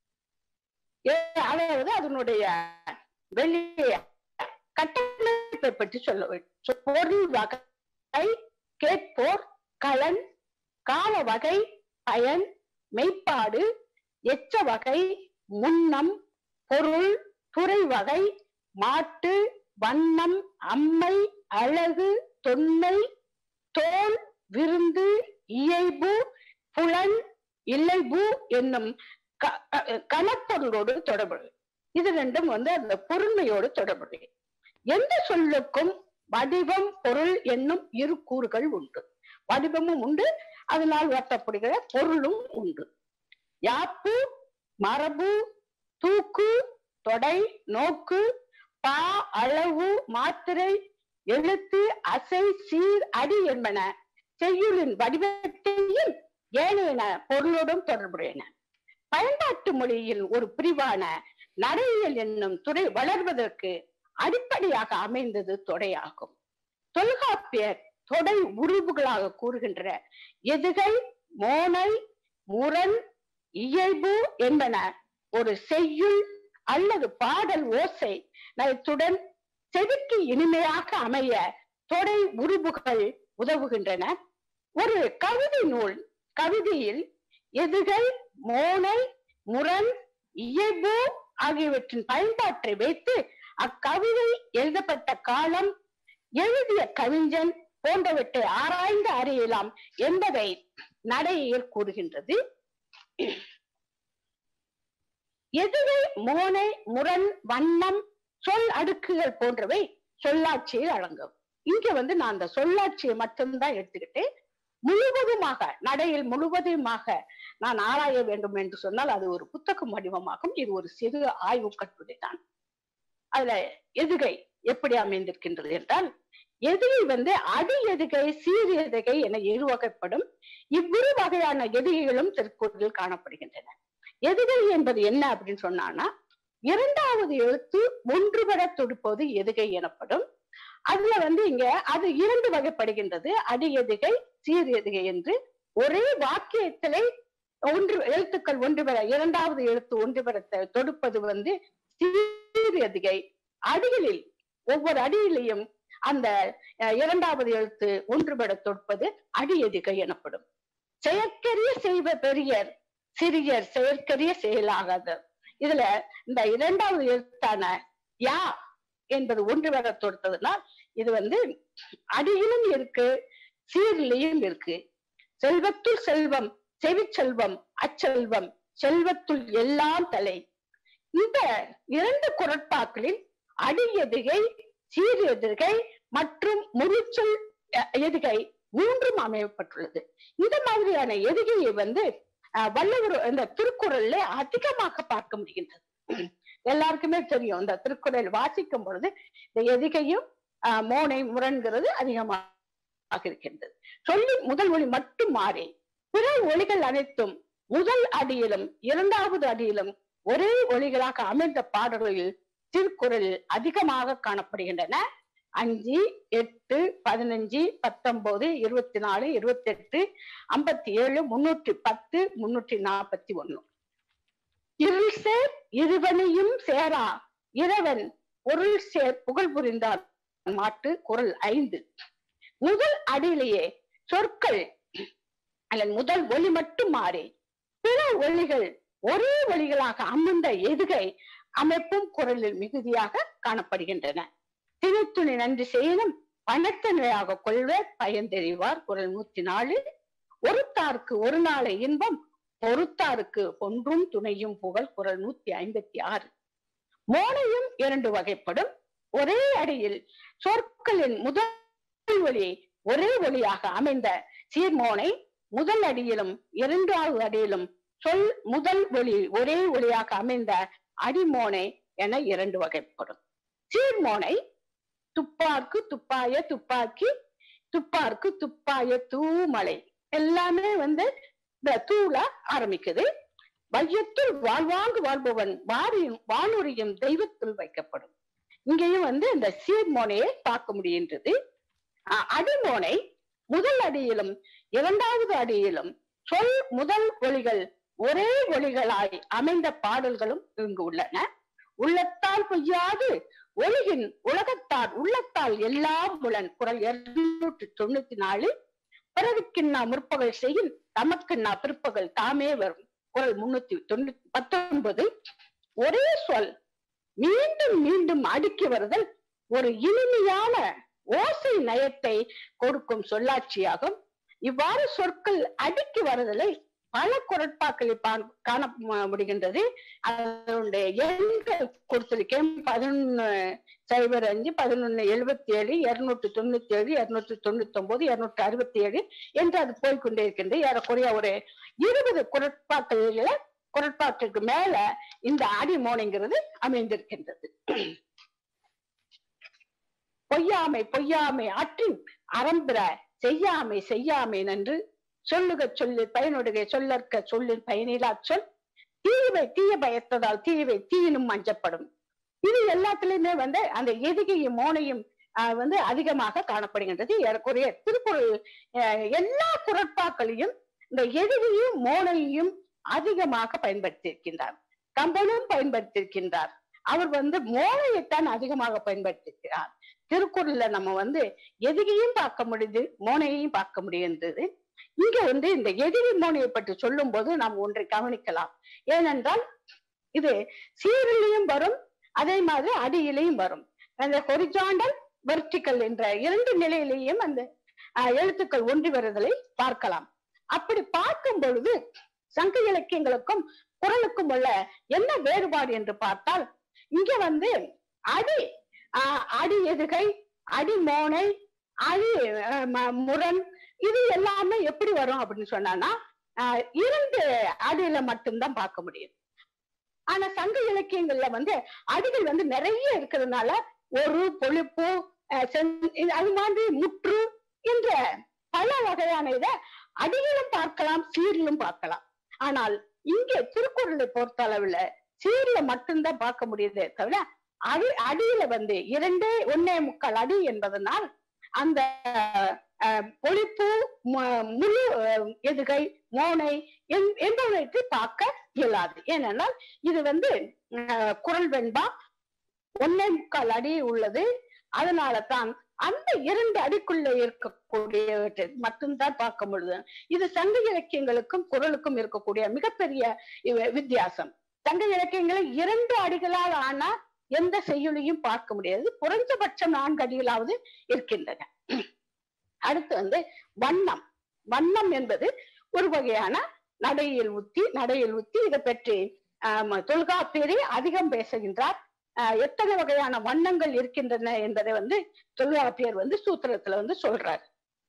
ஏ- அதாவது அதனுடைய வெளிய கட்டமைப்பை பற்றி சொல்ல வேண்டும் பொருள் வகை கேட்போர் கலன் கால வகை பயன் மெய்ப்பாடு எச்ச வகை முன்னம் பொருள் துறை வகை மாட்டு வண்ணம் அம்மை அழகு தொன்மை தோல் விருந்து இயைபு புலன் இல்லைபு என்னும் க- அஹ் கணப்பொருளோடு தொடர்புடைய இது ரெண்டும் வந்து அந்த பொருண்மையோடு தொடர்புடைய எந்த சொல்லுக்கும் வடிவம் பொருள் என்னும் இரு கூறுகள் உண்டு வடிவமும் உண்டு அதனால் வருத்தப்படுகிற பொருளும் உண்டு யாப்பு மரபு தூக்கு தொடை நோக்கு பா அளவு மாத்திரை எழுத்து அசை சீர் அடி என்பன செய்யுளின் வடிவத்தையும் ஏனையன பொருளோடும் தொடர்புடையன பயன்பாட்டு மொழியில் ஒரு பிரிவான நடையியல் என்னும் துறை வளர்வதற்கு அடிப்படையாக அமைந்தது தொடையாகும் தொல்காப்பியர் தொடை உருவுகளாக கூறுகின்ற எதுகை மோனை முரண் இயல்பு என்பன ஒரு செய்யுள் அல்லது பாடல் ஓசை நயத்துடன் செவிக்கு இனிமையாக அமைய தொடை உருவுகள் உதவுகின்றன ஒரு கவிதை நூல் கவிதையில் எதுகை மோனை முரண் இயல்பு ஆகியவற்றின் பயன்பாட்டை வைத்து அக்கவிதை எழுதப்பட்ட காலம் எழுதிய கவிஞன் போன்றவற்றை ஆராய்ந்து அறியலாம் என்பதை நடையில் கூறுகின்றது எதுகை மோனை முரண் வண்ணம் சொல் அடுக்குகள் போன்றவை சொல்லாட்சியில் அடங்கும் இங்க வந்து நான் அந்த சொல்லாட்சியை மட்டும்தான் எடுத்துக்கிட்டேன் முழுவதுமாக நடையில் முழுவதுமாக நான் ஆராய வேண்டும் என்று சொன்னால் அது ஒரு புத்தகம் வடிவமாகும் இது ஒரு சிறு ஆய்வு கட்டுரை தான் அதுல எதுகை எப்படி அமைந்திருக்கின்றது என்றால் எதுகை வந்து அடி எதுகை சீர் எதுகை என இரு வகைப்படும் இவ்விரு வகையான எதுகைகளும் திருக்குறளில் காணப்படுகின்றன எதுகை என்பது என்ன அப்படின்னு சொன்னான்னா இரண்டாவது எழுத்து ஒன்றுபட தொடுப்பது எதுகை எனப்படும் அதுல வந்து இங்க அது இரண்டு வகைப்படுகின்றது அடி எதுகை சீர் எதுகை என்று ஒரே வாக்கியத்திலே ஒன்று எழுத்துக்கள் ஒன்று பெற இரண்டாவது எழுத்து ஒன்று பெற த- தொடுப்பது வந்து சீர் எதுகை அடிகளில் ஒவ்வொரு அடியிலையும் அந்த அஹ், இரண்டாவது எழுத்து ஒன்றுபட தொடுப்பது அடி எதுகை எனப்படும் செயற்கரிய செய்வ பெரியர் சிறியர் செயற்கரிய செயலாகாது இதுல இந்த இரண்டாவது எழுத்தான யா என்பது ஒன்று வர தொடுத்ததுனால் இது வந்து அடியிலும் இருக்கு சீரிலையும் இருக்கு செல்வத்துள் செல்வம் செவிச்செல்வம் அச்செல்வம் செல்வத்துள் எல்லாம் தலை இந்த இரண்டு குரட்பாக்களில் அடி எதுகை சீர் எதுகை மற்றும் முறிச்சொல் அஹ், எதுகை மூன்றும் அமையப்பட்டுள்ளது இந்த மாதிரியான எதுகையை வந்து அஹ், வள்ளுவர் இந்த திருக்குறள்ல அதிகமாக பார்க்க முடிகின்றது எல்லாருக்குமே தெரியும் இந்த திருக்குறள் வாசிக்கும் பொழுது இந்த எதுகையும் அஹ், மோனை முரண்கிறது அதிகமாக இருக்கின்றது சொல்லி முதல் ஒளி மட்டும் மாறி பிற ஒளிகள் அனைத்தும் முதல் அடியிலும் இரண்டாவது அடியிலும் ஒரே ஒளிகளாக அமைந்த பாடல்களில் திருக்குறளில் அதிகமாக காணப்படுகின்றன அஞ்சு எட்டு பதினஞ்சு பத்தொன்பது இருபத்தி நாலு இருபத்தி எட்டு ஐம்பத்தி ஏழு முன்னூற்றி பத்து முன்னூற்றி நாற்பத்தி ஒண்ணு இருள் சேர் இருவனையும் சேரா இறைவன் பொருள் சேர் புகழ் புரிந்தார் மாட்டு குரல் ஐந்து முதல் அடியிலேயே சொற்கள் அல்லது முதல் ஒளி மட்டும் மாறி பிற ஒளிகள் ஒரே ஒளிகளாக அமர்ந்த எதுகை அமைப்பும் குரலில் மிகுதியாக காணப்படுகின்றன திணைத்துணி நன்றி செய்யணும் பணத்தன்மையாக கொள்வர் பயன் தெரிவார் குரல் நூத்தி நாலு ஒருத்தாருக்கு ஒரு நாளை இன்பம் பொறுத்தாருக்கு ஒன்றும் துணையும் புகழ் குரல் நூத்தி ஐம்பத்தி ஆறு மோனையும் இரண்டு வகைப்படும் ஒரே அடியில் சொற்களின் முதல் ஒளி ஒரே ஒளியாக அமைந்த சீர்மோனை முதல் அடியிலும் இரண்டாவது அடியிலும் சொல் முதல் ஒளி ஒரே ஒளியாக அமைந்த அடிமோனை என இரண்டு வகைப்படும் சீர்மோனை துப்பார்க்கு துப்பாய துப்பாக்கி துப்பார்க்கு துப்பாய தூமலை எல்லாமே வந்து இந்த தூள ஆரம்பிக்குது வையத்தில் வாழ்வாங்கு வாழ்பவன் வாரியும் வானுரியும் தெய்வத்தில் வைக்கப்படும் இங்கேயும் வந்து இந்த சீர்மோனையை பார்க்க முடிகின்றது அஹ் அடிமோனை முதல் அடியிலும் இரண்டாவது அடியிலும் சொல் முதல் ஒளிகள் ஒரே ஒளிகளாய் அமைந்த பாடல்களும் இங்கு உள்ளன உள்ளத்தால் பொய்யாது ஒளியின் உலகத்தார் உள்ளத்தால் எல்லாம் புலன் குரல் இருநூற்றி தொண்ணூத்தி நாலு பிறருக்கின்னா முற்பகல் செய்யும் தமக்குன்னா பிற்பகல் தாமே வரும் குரல் முன்னூத்தி தொண்ணூத்தி பத்தொன்பது ஒரே சொல் மீண்டும் மீண்டும் அடுக்கி வருதல் ஒரு இனிமையான ஓசை நயத்தை கொடுக்கும் சொல்லாட்சியாகும் இவ்வாறு சொற்கள் அடுக்கி வருதலை பல குரட்பாக்களில் பா- காண ம- முடிகின்றது அதனுடைய எண்கள் கொடுத்திருக்கேன் பதினொன்னு சைபர் அஞ்சு பதினொன்னு எழுபத்தி ஏழு இருநூற்றி தொண்ணூத்தி ஏழு இருநூற்றி தொண்ணூத்தி ஒன்பது இருநூற்றி அறுபத்தி ஏழு என்று அது போய்க்கொண்டே இருக்கின்றது ஏறக்குறைய ஒரு இருபது குரட்பாக்களில குரட்பாட்டிற்கு மேல இந்த அடிமோனைங்கிறது அமைந்திருக்கின்றது பொய்யாமை பொய்யாமை ஆற்றின் அறம்பிற செய்யாமை செய்யாமை நன்று சொல்லுக சொல்லு பயனுடைய சொல்லற்க சொல்லின் பயனிலா சொல் தீவை தீய பயத்ததால் தீவை தீயினும் அஞ்சப்படும் இது எல்லாத்துலயுமே வந்து அந்த எதுகையும் மோனையும் ஆஹ், வந்து அதிகமாக காணப்படுகின்றது ஏறக்குறைய திருக்குறள் ஆஹ், எல்லா குரட்பாக்களையும் இந்த எதுகையும் மோனையும் அதிகமாக பயன்படுத்தியிருக்கின்றார் கம்பனும் பயன்படுத்தியிருக்கின்றார் அவர் வந்து மோனையைத்தான் அதிகமாக பயன்படுத்தியிருக்கிறார் திருக்குறள்ல நம்ம வந்து எதிகையும் பார்க்க முடியுது மோனையையும் பார்க்க முடியுது இங்க வந்து இந்த எதிரி மோனையை பற்றி சொல்லும் போது நாம் ஒன்றை கவனிக்கலாம் ஏனென்றால் இது சீரிலையும் வரும் அதே மாதிரி அடியிலையும் வரும் அந்த ஹொரிஜாண்டல் வெர்டிக்கல் என்ற இரண்டு நிலையிலேயும் அந்த ஆஹ், எழுத்துக்கள் ஒன்றி வருதலை பார்க்கலாம் அப்படி பார்க்கும் பொழுது சங்க இலக்கியங்களுக்கும் குரலுக்கும் உள்ள என்ன வேறுபாடு என்று பார்த்தால் இங்க வந்து அடி ஆஹ், அடி எதுகை அடி மோனை அடி ஆஹ், ம- முரண் இது எல்லாமே எப்படி வரும் அப்படின்னு சொன்னான்னா ஆஹ், இரண்டு அடியில மட்டும்தான் பார்க்க முடியும் ஆனா சங்க இலக்கியங்கள்ல வந்து அடிகள் வந்து நிறைய இருக்கிறதுனால ஒரு பொழிப்பு ஆஹ், செந்- இது- அது மாதிரி முற்று என்ற பல வகையான இத அடியிலும் பார்க்கலாம் சீரிலும் பார்க்கலாம் ஆனால் இங்கே திருக்குறளை பொறுத்த அளவுல சீர்ல மட்டும்தான் பார்க்க முடியுதே தவிர அடி அடியில வந்து இரண்டே ஒன்னே முக்கால் அடி என்பதனால் அந்த அஹ், பொழிப்பு மு- முழு அஹ், எதுகை மோனை என்- என்பவற்றை பார்க்க இயலாது ஏனென்றால் இது வந்து அஹ், குரல் வெண்பா ஒன்னே முக்கால் அடி உள்ளது அதனால தான் அந்த இரண்டு அடிக்குள்ள இருக்கக்கூடியவற்றை மட்டும்தான் பார்க்க முடியுது இது சங்க இலக்கியங்களுக்கும் குரலுக்கும் இருக்கக்கூடிய மிகப்பெரிய இவ- வித்தியாசம் சங்க இலக்கியங்களில் இரண்டு அடிகளால் ஆனா எந்த செய்யுளையும் பார்க்க முடியாது குறைந்தபட்சம் நான்கு அடிகளாவது இருக்கின்றன அடுத்து வந்து வண்ணம் வண்ணம் என்பது ஒரு வகையான நடையில் உத்தி நடையில் உத்தி இதை பற்றி ஆம், தொல்காப்பியரே அதிகம் பேசுகின்றார் ஆஹ், எத்தனை வகையான வண்ணங்கள் இருக்கின்றன என்பதை வந்து தொல்காப்பியர் வந்து சூத்திரத்துல வந்து சொல்றார்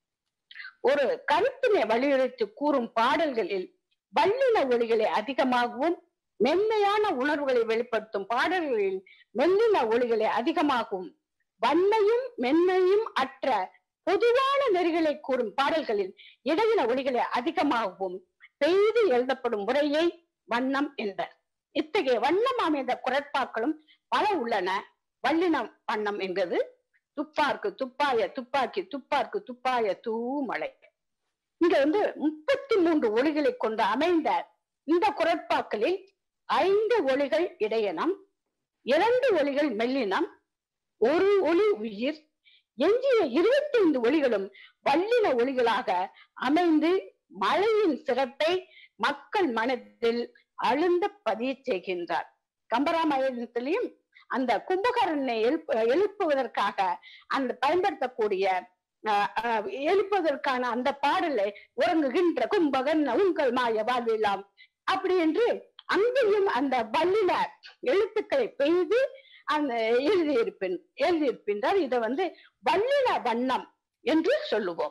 ஒரு கருத்தினை வலியுறுத்தி கூறும் பாடல்களில் வல்லின ஒளிகளை அதிகமாகவும் மென்மையான உணர்வுகளை வெளிப்படுத்தும் பாடல்களில் மெல்லின ஒளிகளை அதிகமாகவும் வன்மையும் மென்மையும் அற்ற பொதுவான நெறிகளை கூறும் பாடல்களில் இடையின ஒளிகளை அதிகமாகவும் பெய்து எழுதப்படும் முறையை வண்ணம் என்பர் இத்தகைய வண்ணம் அமைந்த குரட்பாக்களும் பல உள்ளன வல்லினம் வண்ணம் என்பது துப்பார்க்கு துப்பாய துப்பாக்கி துப்பார்க்கு துப்பாய தூமலை இங்க வந்து முப்பத்தி மூன்று ஒளிகளை கொண்டு அமைந்த இந்த குரட்பாக்களில் ஐந்து ஒளிகள் இடையனம் இரண்டு ஒளிகள் மெல்லினம் ஒரு ஒளி உயிர் எஞ்சிய இருபத்தி ஐந்து ஒளிகளும் வல்லின ஒளிகளாக அமைந்து மழையின் சிறப்பை மக்கள் மனதில் அழுந்த பதிய செய்கின்றார் கம்பராமாயணத்திலையும் அந்த கும்பகரனை எழுப்ப எழுப்புவதற்காக அந்த பயன்படுத்தக்கூடிய ஆஹ், ஆஹ், எழுப்புவதற்கான அந்த பாடலை உறங்குகின்ற கும்பகன் உங்கள் மாய வாழ்வெல்லாம் அப்படி என்று அங்கேயும் அந்த வல்லின எழுத்துக்களை பெய்து அந்த எழுதியிருப்பின் எழுதியிருக்கின்றார் இதை வந்து வல்லின வண்ணம் என்று சொல்லுவோம்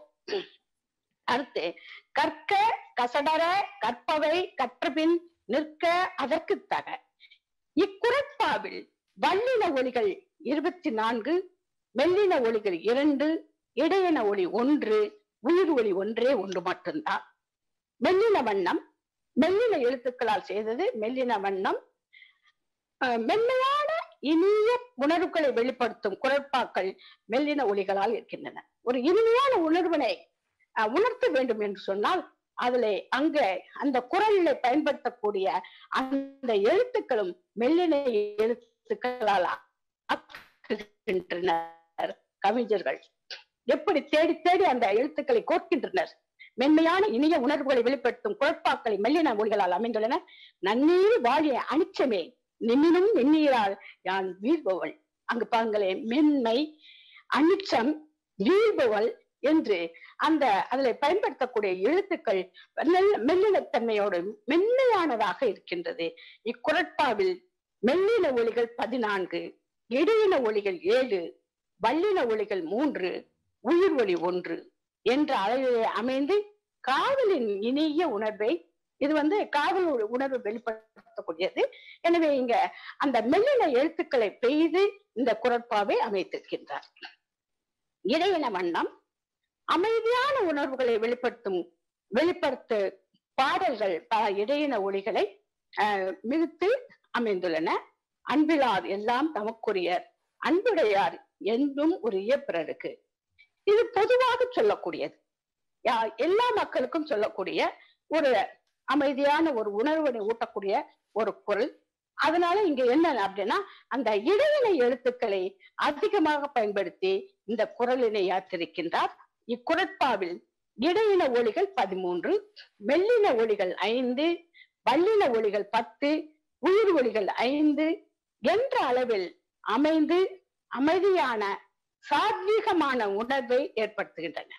அடுத்து கற்க கசடர கற்பவை கற்றபின் நிற்க அதற்கு தக இக்குறட்பாவில் வல்லின ஒலிகள் இருபத்தி நான்கு மெல்லின ஒளிகள் இரண்டு இடையின ஒளி ஒன்று உயிர் ஒளி ஒன்றே ஒன்று மட்டும்தான் மெல்லின வண்ணம் மெல்லின எழுத்துக்களால் செய்தது மெல்லின வண்ணம் அஹ் மென்மையான இனிய உணர்வுகளை வெளிப்படுத்தும் குரட்பாக்கள் மெல்லின ஒளிகளால் இருக்கின்றன ஒரு இனிமையான உணர்வினை அஹ், உணர்த்த வேண்டும் என்று சொன்னால் அதுல அங்க அந்த குரலில் பயன்படுத்தக்கூடிய அந்த எழுத்துக்களும் மெல்லின எழுத்துக்களால் ஆக்குகின்றனர் கவிஞர்கள் எப்படி தேடி தேடி அந்த எழுத்துக்களை கோர்க்கின்றனர் மென்மையான இனிய உணர்வுகளை வெளிப்படுத்தும் குழப்பாக்களை மெல்லின மொழிகளால் அமைந்துள்ளன நன்னீர் வாழிய அனிச்சமே நிமினும் மென்னீரால் யான் வீழ்பவள் அங்கு பாருங்களேன் மென்மை அனிச்சம் வீழ்பவள் என்று அந்த அதுல பயன்படுத்தக்கூடிய எழுத்துக்கள் மெல்ல- மெல்லினத்தன்மையோடு மென்மையானதாக இருக்கின்றது இக்குரட்பாவில் மெல்லின ஒலிகள் பதினான்கு இடையின ஒலிகள் ஏழு வல்லின ஒலிகள் மூன்று உயிர் ஒலி ஒன்று என்ற அளவிலே அமைந்து காதலின் இனிய உணர்வை இது வந்து காதல் உ- உணர்வு வெளிப்படுத்தக்கூடியது எனவே இங்க அந்த மெல்லின எழுத்துக்களை பெய்து இந்த குரட்பாவை அமைத்திருக்கின்றார் இடையின வண்ணம் அமைதியான உணர்வுகளை வெளிப்படுத்தும் வெளிப்படுத்த பாடல்கள் பல இடையின ஒளிகளை ஆஹ், மிகுத்து அமைந்துள்ளன அன்பிலார் எல்லாம் தமக்குரியர் அன்புடையார் என்றும் உரிய பிறருக்கு இது பொதுவாக சொல்லக்கூடியது யா- எல்லா மக்களுக்கும் சொல்லக்கூடிய ஒரு அமைதியான ஒரு உணர்வினை ஊட்டக்கூடிய ஒரு குரல் அதனால இங்க என்ன அப்படின்னா அந்த இடையின எழுத்துக்களை அதிகமாக பயன்படுத்தி இந்த குரலினை யாத்திருக்கின்றார் இக்குரட்பாவில் இடையின ஒளிகள் பதிமூன்று மெல்லின ஒளிகள் ஐந்து வல்லின ஒளிகள் பத்து உயிர் ஒளிகள் ஐந்து என்ற அளவில் அமைந்து அமைதியான சாத்வீகமான உணர்வை ஏற்படுத்துகின்றன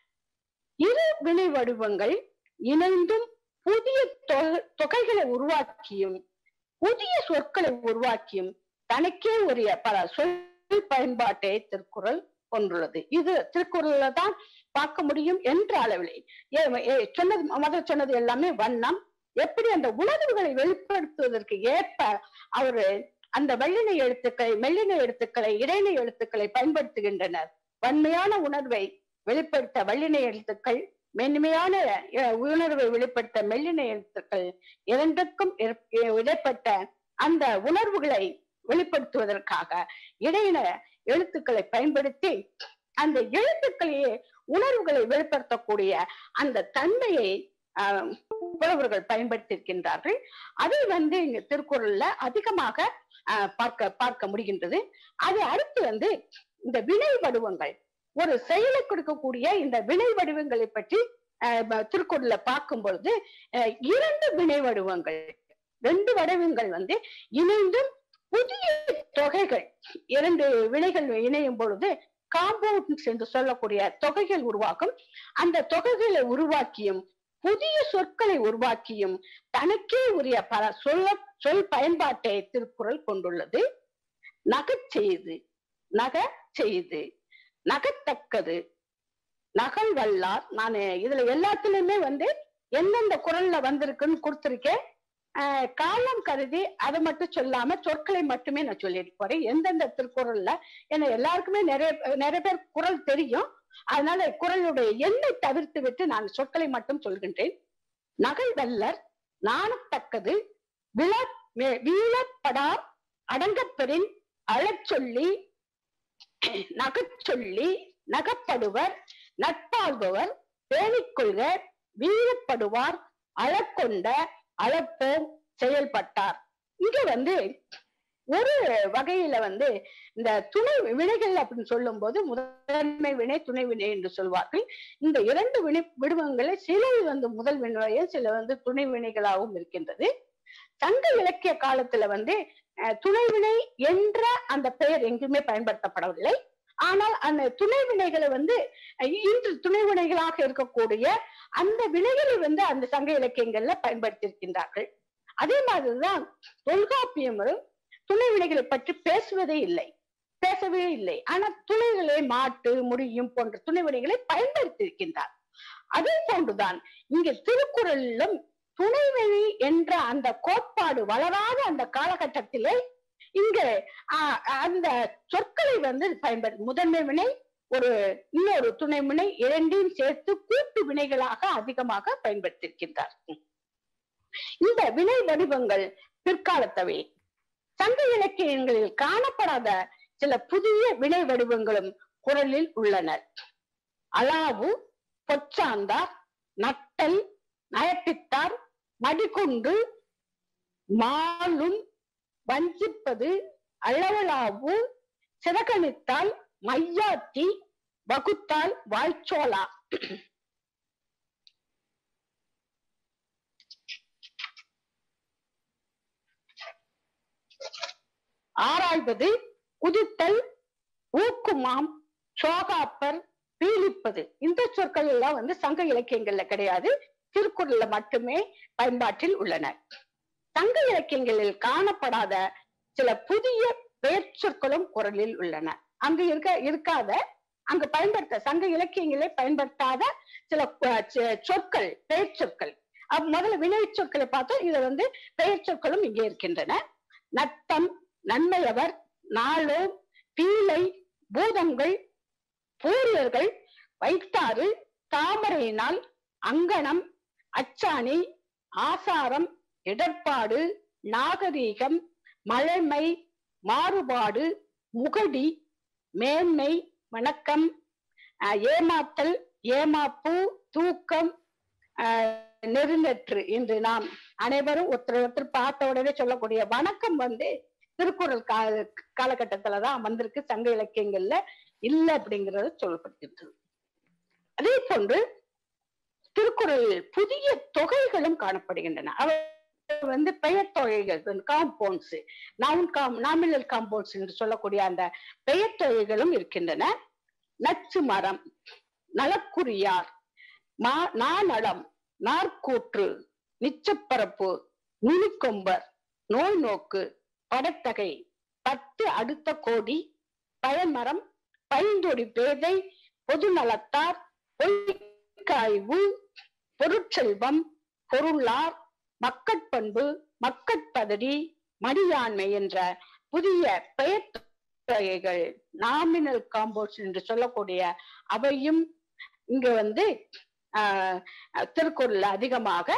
இரு வினை வடிவங்கள் இணைந்தும் புதிய தொ- தொகைகளை உருவாக்கியும் புதிய சொற்களை உருவாக்கியும் தனக்கே உரிய பல சொல் பயன்பாட்டை திருக்குறள் கொண்டுள்ளது இது திருக்குறள்ல தான் பார்க்க முடியும் என்ற அளவிலே ஏ- ஏ- சொன்னது முதல் சொன்னது எல்லாமே வண்ணம் எப்படி அந்த உணர்வுகளை வெளிப்படுத்துவதற்கு ஏற்ப அவரு அந்த வெள்ளின எழுத்துக்களை மெல்லின எழுத்துக்களை இடையின எழுத்துக்களை பயன்படுத்துகின்றனர் வன்மையான உணர்வை வெளிப்படுத்த வல்லின எழுத்துக்கள் மென்மையான அஹ், உணர்வை வெளிப்படுத்த மெல்லின எழுத்துக்கள் இரண்டுக்கும் இரு- இடைப்பட்ட அந்த உணர்வுகளை வெளிப்படுத்துவதற்காக இடையின எழுத்துக்களை பயன்படுத்தி அந்த எழுத்துக்களையே உணர்வுகளை வெளிப்படுத்தக்கூடிய அந்த தன்மையை ஆஹ், புலவர்கள் பயன்படுத்தியிருக்கின்றார்கள் அதை வந்து இங்க திருக்குறள்ல அதிகமாக ஆஹ், பார்க்க பார்க்க முடிகின்றது அது அடுத்து வந்து இந்த வினை வடிவங்கள் ஒரு செயலை கொடுக்கக்கூடிய இந்த வினை வடிவங்களை பற்றி ஆஹ், ப- திருக்குறள்ல பார்க்கும் பொழுது ஆஹ், இரண்டு வினை வடிவங்கள் ரெண்டு வடிவங்கள் வந்து இணைந்தும் புதிய தொகைகள் இரண்டு வினைகள் இணையும் பொழுது காம்பவுண்ட்ஸ் என்று சொல்லக்கூடிய தொகைகள் உருவாக்கும் அந்த தொகைகளை உருவாக்கியும் புதிய சொற்களை உருவாக்கியும் தனக்கே உரிய பல சொல்ல சொல் பயன்பாட்டை திருக்குறள் கொண்டுள்ளது நகச் செய்து நக செய்து நகத்தக்கது நகல் வல்லார் நான் இதுல எல்லாத்துலயுமே வந்து எந்தெந்த குரல்ல வந்திருக்குன்னு கொடுத்திருக்கேன் ஆஹ் காலம் கருதி அதை மட்டும் சொல்லாம சொற்களை மட்டுமே நான் சொல்லிட்டு போறேன் எந்தெந்த திருக்குறள்ல ஏன்னா எல்லாருக்குமே நிறைய நிறைய பேர் குரல் தெரியும் அதனால குரலுடைய எண்ணை தவிர்த்து விட்டு நான் சொற்களை மட்டும் சொல்கின்றேன் நகல் வல்லர் நாணத்தக்கது விழ வீழப்படார் அடங்கப்பெறின் அழச்சொல்லி நகச்சொல்லி நகப்படுவர் நட்பாள்பவர் பேணிக்கொள்க வீழப்படுவார் அழக்கொண்ட அளப்போம் செயல்பட்டார் இங்க வந்து ஒரு வகையில வந்து இந்த துணை வினைகள் அப்படின்னு சொல்லும் போது முதன்மை வினை துணை வினை என்று சொல்வார்கள் இந்த இரண்டு வினை விடுவங்களை சிலது வந்து முதல் வினையும் சில வந்து துணை வினைகளாகவும் இருக்கின்றது சங்க இலக்கிய காலத்துல வந்து அஹ், துணை வினை என்ற அந்த பெயர் எங்குமே பயன்படுத்தப்படவில்லை ஆனால் அந்த துணை வினைகளை வந்து அஹ், இன்று துணை வினைகளாக இருக்கக்கூடிய அந்த வினைகளை வந்து அந்த சங்க இலக்கியங்கள்ல பயன்படுத்தியிருக்கின்றார்கள் அதே மாதிரிதான் தொல்காப்பியமும் துணை வினைகளை பற்றி பேசுவதே இல்லை பேசவே இல்லை ஆனால் துணைகளை மாட்டு முடியும் போன்ற துணை வினைகளை பயன்படுத்தி இருக்கின்றார் அதே போன்றுதான் இங்க திருக்குறளிலும் துணைவெளி என்ற அந்த கோட்பாடு வளராத அந்த காலகட்டத்திலே இங்க ஆஹ், அந்த சொற்களை வந்து பயன்படு முதன்மை வினை ஒரு இன்னொரு துணை வினை இரண்டையும் சேர்த்து கூட்டு வினைகளாக அதிகமாக பயன்படுத்தியிருக்கின்றார் இந்த வினை வடிவங்கள் பிற்காலத்தவை சங்க இலக்கியங்களில் காணப்படாத சில புதிய வினை வடிவங்களும் குரலில் உள்ளன அளாவு பொச்சாந்தார் நட்டல் நயப்பித்தார் மடிகொண்டு மாலும் வஞ்சிப்பது அளவலாவு சிறகணித்தால் மையாத்தி வகுத்தால் வாய்ச்சோலா ஆராய்வது குதித்தல் ஊக்குமாம் சோகாப்பர் பீலிப்பது இந்த சொற்கள் எல்லாம் வந்து சங்க இலக்கியங்கள்ல கிடையாது திருக்குறள்ல மட்டுமே பயன்பாட்டில் உள்ளன சங்க இலக்கியங்களில் காணப்படாத சில புதிய பெயர் சொற்களும் குரலில் உள்ளன அங்கு இருக்க இருக்காத அங்கு பயன்படுத்த சங்க இலக்கியங்களே பயன்படுத்தாத சில அஹ், சொ- சொற்கள் பெயர் சொற்கள் அப்ப முதல்ல வினை சொற்களை பார்த்தோம் இதுல வந்து பெயர் சொற்களும் இங்கே இருக்கின்றன நட்டம் நன்மையவர் நாளோ பீலை பூதங்கள் பூரியர்கள் வைத்தாறு தாமரையினால் அங்கனம் அச்சாணி ஆசாரம் இடர்பாடு நாகரீகம் மழைமை மாறுபாடு முகடி மேன்மை வணக்கம் அஹ், ஏமாத்தல் ஏமாப்பு தூக்கம் அஹ், நெருங்கற்று என்று நாம் அனைவரும் ஒருத்தர் ஒருத்தர் பார்த்த உடனே சொல்லக்கூடிய வணக்கம் வந்து திருக்குறள் கால காலகட்டத்துலதான் வந்திருக்கு சங்க இலக்கியங்கள்ல இல்ல அப்படிங்கறத சொல்லப்படுகிறது அதே போன்று திருக்குறளில் புதிய தொகைகளும் காணப்படுகின்றன அவை வந்து பெயர் தொகைகள் காம்பவுண்ட்ஸ் நவுன் காம் நாமினல் காம்பவுண்ட்ஸ் என்று சொல்லக்கூடிய அந்த பெயர் தொகைகளும் இருக்கின்றன நச்சு மரம் நலக்குரியார் மா நாநலம் நாற்கூற்று நிச்சப்பரப்பு நுனிக்கொம்பர் நோய் நோக்கு படத்தகை பத்து அடுத்த கோடி பழமரம் பைந்தொடி பேதை பொது நலத்தார் பொய்க்காய்வு பொருட்செல்வம் பொருளார் மக்கட்பண்பு மக்கட்பதடி மடியாண்மை என்ற புதிய பெயர் தொகைகள் நாமினல் காம்பவுண்ட்ஸ் என்று சொல்லக்கூடிய அவையும் இங்க வந்து ஆஹ் திருக்குறள்ல அதிகமாக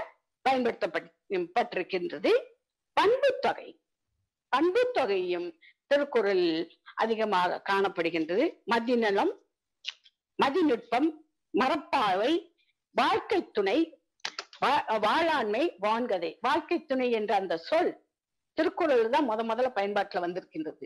பயன்படுத்தப்பட்டிருக்கின்றது பண்பு தொகை பண்பு தொகையும் திருக்குறளில் அதிகமாக காணப்படுகின்றது மதிநலம் மதிநுட்பம் மரப்பாவை வாழ்க்கை துணை வா- வாளாண்மை வான்கதை வாழ்க்கை துணை என்ற அந்த சொல் திருக்குறள் தான் முத முதல்ல பயன்பாட்டுல வந்திருக்கின்றது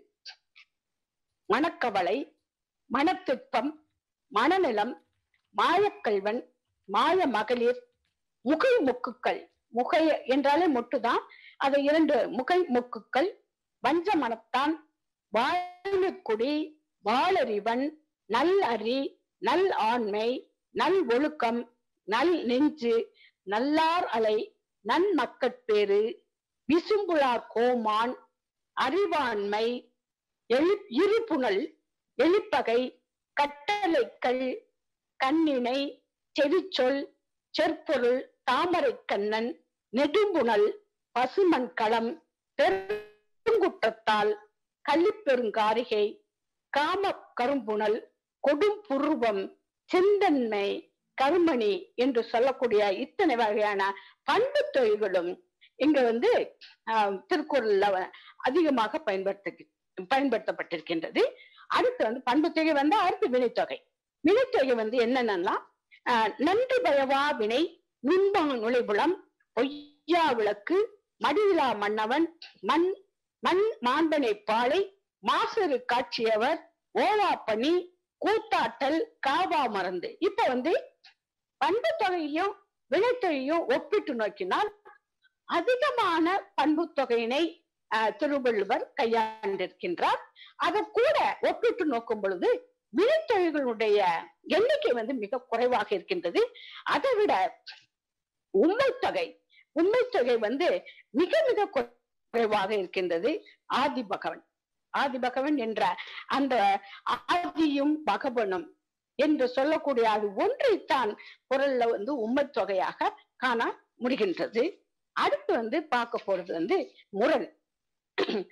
மனக்கவலை மனத்திற்பம் மனநலம் மாயக்கல்வன் மாய மகளிர் முகை மொக்குக்கள் முகை என்றாலே மொட்டுதான் அதை இரண்டு முகை மொக்குக்கள் வஞ்ச மனத்தான் வாழக்குடி வாளறிவன் நல் அறி நல் ஆண்மை நல் ஒழுக்கம் நல் நெஞ்சு நல்லார் அலை நன்மக்கட்பேறு விசும்புளார் கோமான் அறிவாண்மை எழு இருபுணல் எழுப்பகை கட்டளைக்கள் கண்ணினை செவிச்சொல் செற்பொருள் தாமரைக் கண்ணன் நெடும்புணல் பசுமண் களம் பெருங்குற்றத்தால் கள்ளிப்பெருங்காரிகை காம கரும்புணல் கொடும் புருவம் செந்தன்மை கருமணி என்று சொல்லக்கூடிய இத்தனை வகையான பண்பு தொழில்களும் இங்க வந்து ஆஹ், திருக்குறள்ல வ- அதிகமாக பயன்படுத்த பயன்படுத்தப்பட்டிருக்கின்றது அடுத்து வந்து பண்பு தொகை வந்து அடுத்து வினைத்தொகை வினைத்தொகை வந்து என்னென்னலாம் ஆஹ், நன்றி பயவா வினை நுண்பா நுழைபுலம் பொய்யா விளக்கு மடிவிழா மன்னவன் மண் மண் மாண்பனை பாலை மாசரு காட்சியவர் ஓவா பணி கூத்தாட்டல் காவா மறந்து இப்ப வந்து பண்பு தொகையையும் வினைத்தொகையும் ஒப்பிட்டு நோக்கினால் அதிகமான பண்பு தொகையினை ஆஹ், திருவள்ளுவர் கையாண்டிருக்கின்றார் அதை கூட ஒப்பிட்டு நோக்கும் பொழுது வினைத்தொகைகளுடைய எண்ணிக்கை வந்து மிக குறைவாக இருக்கின்றது அதை விட உண்மைத்தொகை உண்மைத்தொகை வந்து மிக மிக குறைவாக இருக்கின்றது ஆதி பகவன் ஆதி பகவன் என்ற அந்த ஆதியும் பகவனும் என்று சொல்லக்கூடிய அது ஒன்றைத்தான் குரல்ல வந்து உண்மைத் தொகையாக காண முடிகின்றது அடுத்து வந்து பார்க்க போறது வந்து முரண்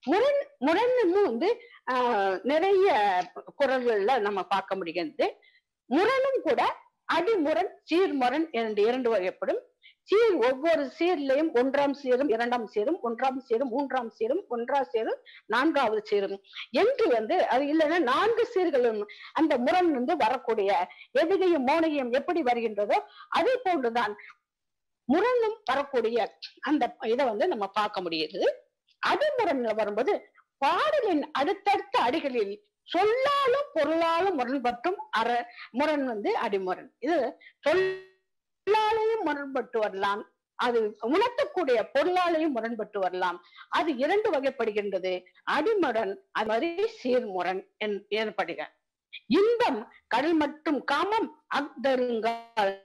முரண் முரண்ணும் வந்து ஆஹ் நிறைய குரல்கள்ல நம்ம பார்க்க முடிகிறது முரணும் கூட அடிமுரண் சீர்முரண் என்று இரண்டு வகைப்படும் சீர் ஒவ்வொரு சீர்லையும் ஒன்றாம் சீரும் இரண்டாம் சீரும் ஒன்றாம் சீரும் மூன்றாம் சீரும் ஒன்றாம் சீரும் நான்காவது சீரும் என்று வந்து அது இல்லைன்னா நான்கு சீர்களும் அந்த முரண் வந்து வரக்கூடிய எதுகையும் மோனையும் எப்படி வருகின்றதோ அதே போன்றுதான் முரணும் வரக்கூடிய அந்த இதை வந்து நம்ம பார்க்க முடியுது அடிமுரண்ல வரும்போது பாடலின் அடுத்தடுத்த அடிகளில் சொல்லாலும் பொருளாலும் முரண்பட்டும் அற முரண் வந்து அடிமுரண் இது சொல்லாலையும் முரண்பட்டு வரலாம் அது உணர்த்தக்கூடிய பொருளாலையும் முரண்பட்டு வரலாம் அது இரண்டு வகைப்படுகின்றது அடிமுரண் அது மாதிரி சீர்முரண் என்- ஏற்படுக இன்பம் கடல் மற்றும் காமம் அக்தருங்கால்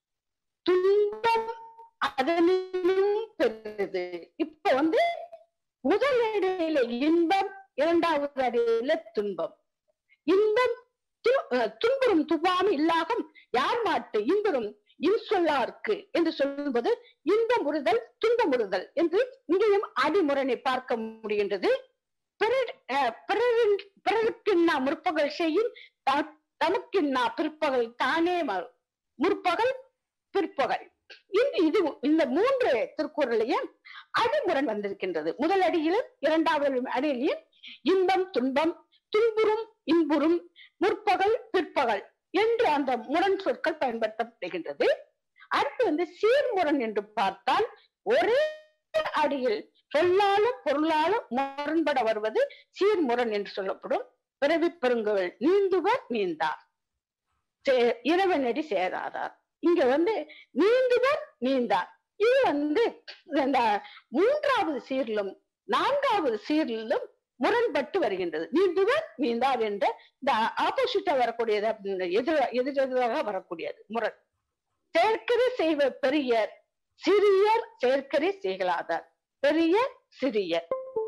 துன்பம் அதனினும் பெரிது இப்ப வந்து முதல் இடையில இன்பம் இரண்டாவது அடியில துன்பம் இன்பம் து- அஹ் துன்புறும் துவாம் இல்லாகும் யார் மாட்டு இன்புறும் இன்சொல்லார்க்கு என்று சொல்லும்போது இன்பம் உறுதல் துன்பம் உறுதல் என்று இங்கேயும் அடிமுரணை பார்க்க முடிகின்றது பிறர் அஹ் பிறரின் பிறருக்கின்னா முற்பகல் செய்யும் த- தமக்கின்னா பிற்பகல் தானே ம- முற்பகல் பிற்பகல் இந்த இது இந்த மூன்று திருக்குறளையும் அடிமுரண் வந்திருக்கின்றது முதல் அடியிலும் இரண்டாவது அடியிலும் இன்பம் துன்பம் துன்புறும் இன்புறும் முற்பகல் பிற்பகல் என்று அந்த முரண் சொற்கள் பயன்படுத்தப்படுகின்றது அடுத்து வந்து சீர்முரண் என்று பார்த்தால் ஒரே அடியில் சொல்லாலும் பொருளாலும் முரண்பட வருவது சீர்முரண் என்று சொல்லப்படும் பிறவி பெருங்குகள் நீந்துவர் நீந்தார் சே- இறைவனடி சேராதார் இங்க வந்து நீந்துவர் நீந்தார் இது வந்து இந்த மூன்றாவது சீரிலும் நான்காவது சீரிலும் முரண்பட்டு வருகின்றது நீந்துவர் நீந்தார் என்ற இந்த ஆப்போசிட்டா வரக்கூடியது அப்படின்னு எதிர எதிரெதிராக வரக்கூடியது முரண் சேர்க்கரை செய்வ பெரியர் சிறியர் சேர்க்கரை செய்கலாதார் பெரியர் சிறியர்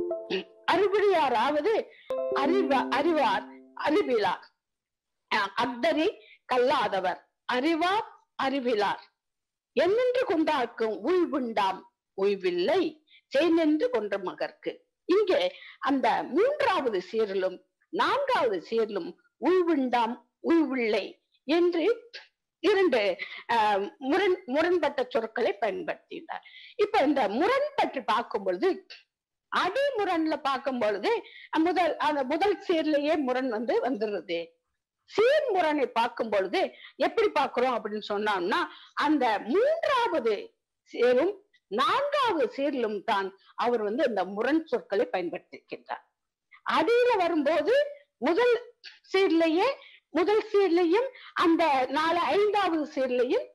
அறிவுடையாராவது அறிவ அறிவார் அறிவிலார் அஹ் அக்தரி கல்லாதவர் அறிவார் அறிவிலார் என்னென்று கொண்டார்க்கும் உள்வுண்டாம் உய்வில்லை செய்நின்று கொன்ற மகர்க்கு இங்கே அந்த மூன்றாவது சீரிலும் நான்காவது சீரிலும் உள்வுண்டாம் உய்வில்லை என்று இரண்டு ஆஹ், முரண் முரண்பட்ட சொற்களை பயன்படுத்தினார் இப்ப இந்த முரண் பற்றி பார்க்கும் பொழுது அடிமுரண்ல பார்க்கும் பொழுது முதல் அந்த முதல் சீர்லயே முரண் வந்து வந்துடுது சீர்முரனை பார்க்கும் பொழுது எப்படி பார்க்கிறோம் அப்படின்னு சொன்னோம்னா அந்த மூன்றாவது சீரும் நான்காவது சீரிலும் தான் அவர் வந்து இந்த முரண் சொற்களை பயன்படுத்தியிருக்கின்றார் அடியில வரும்போது முதல் சீர்லயே முதல் சீர்லையும் அந்த நாலு ஐந்தாவது சீர்லையும்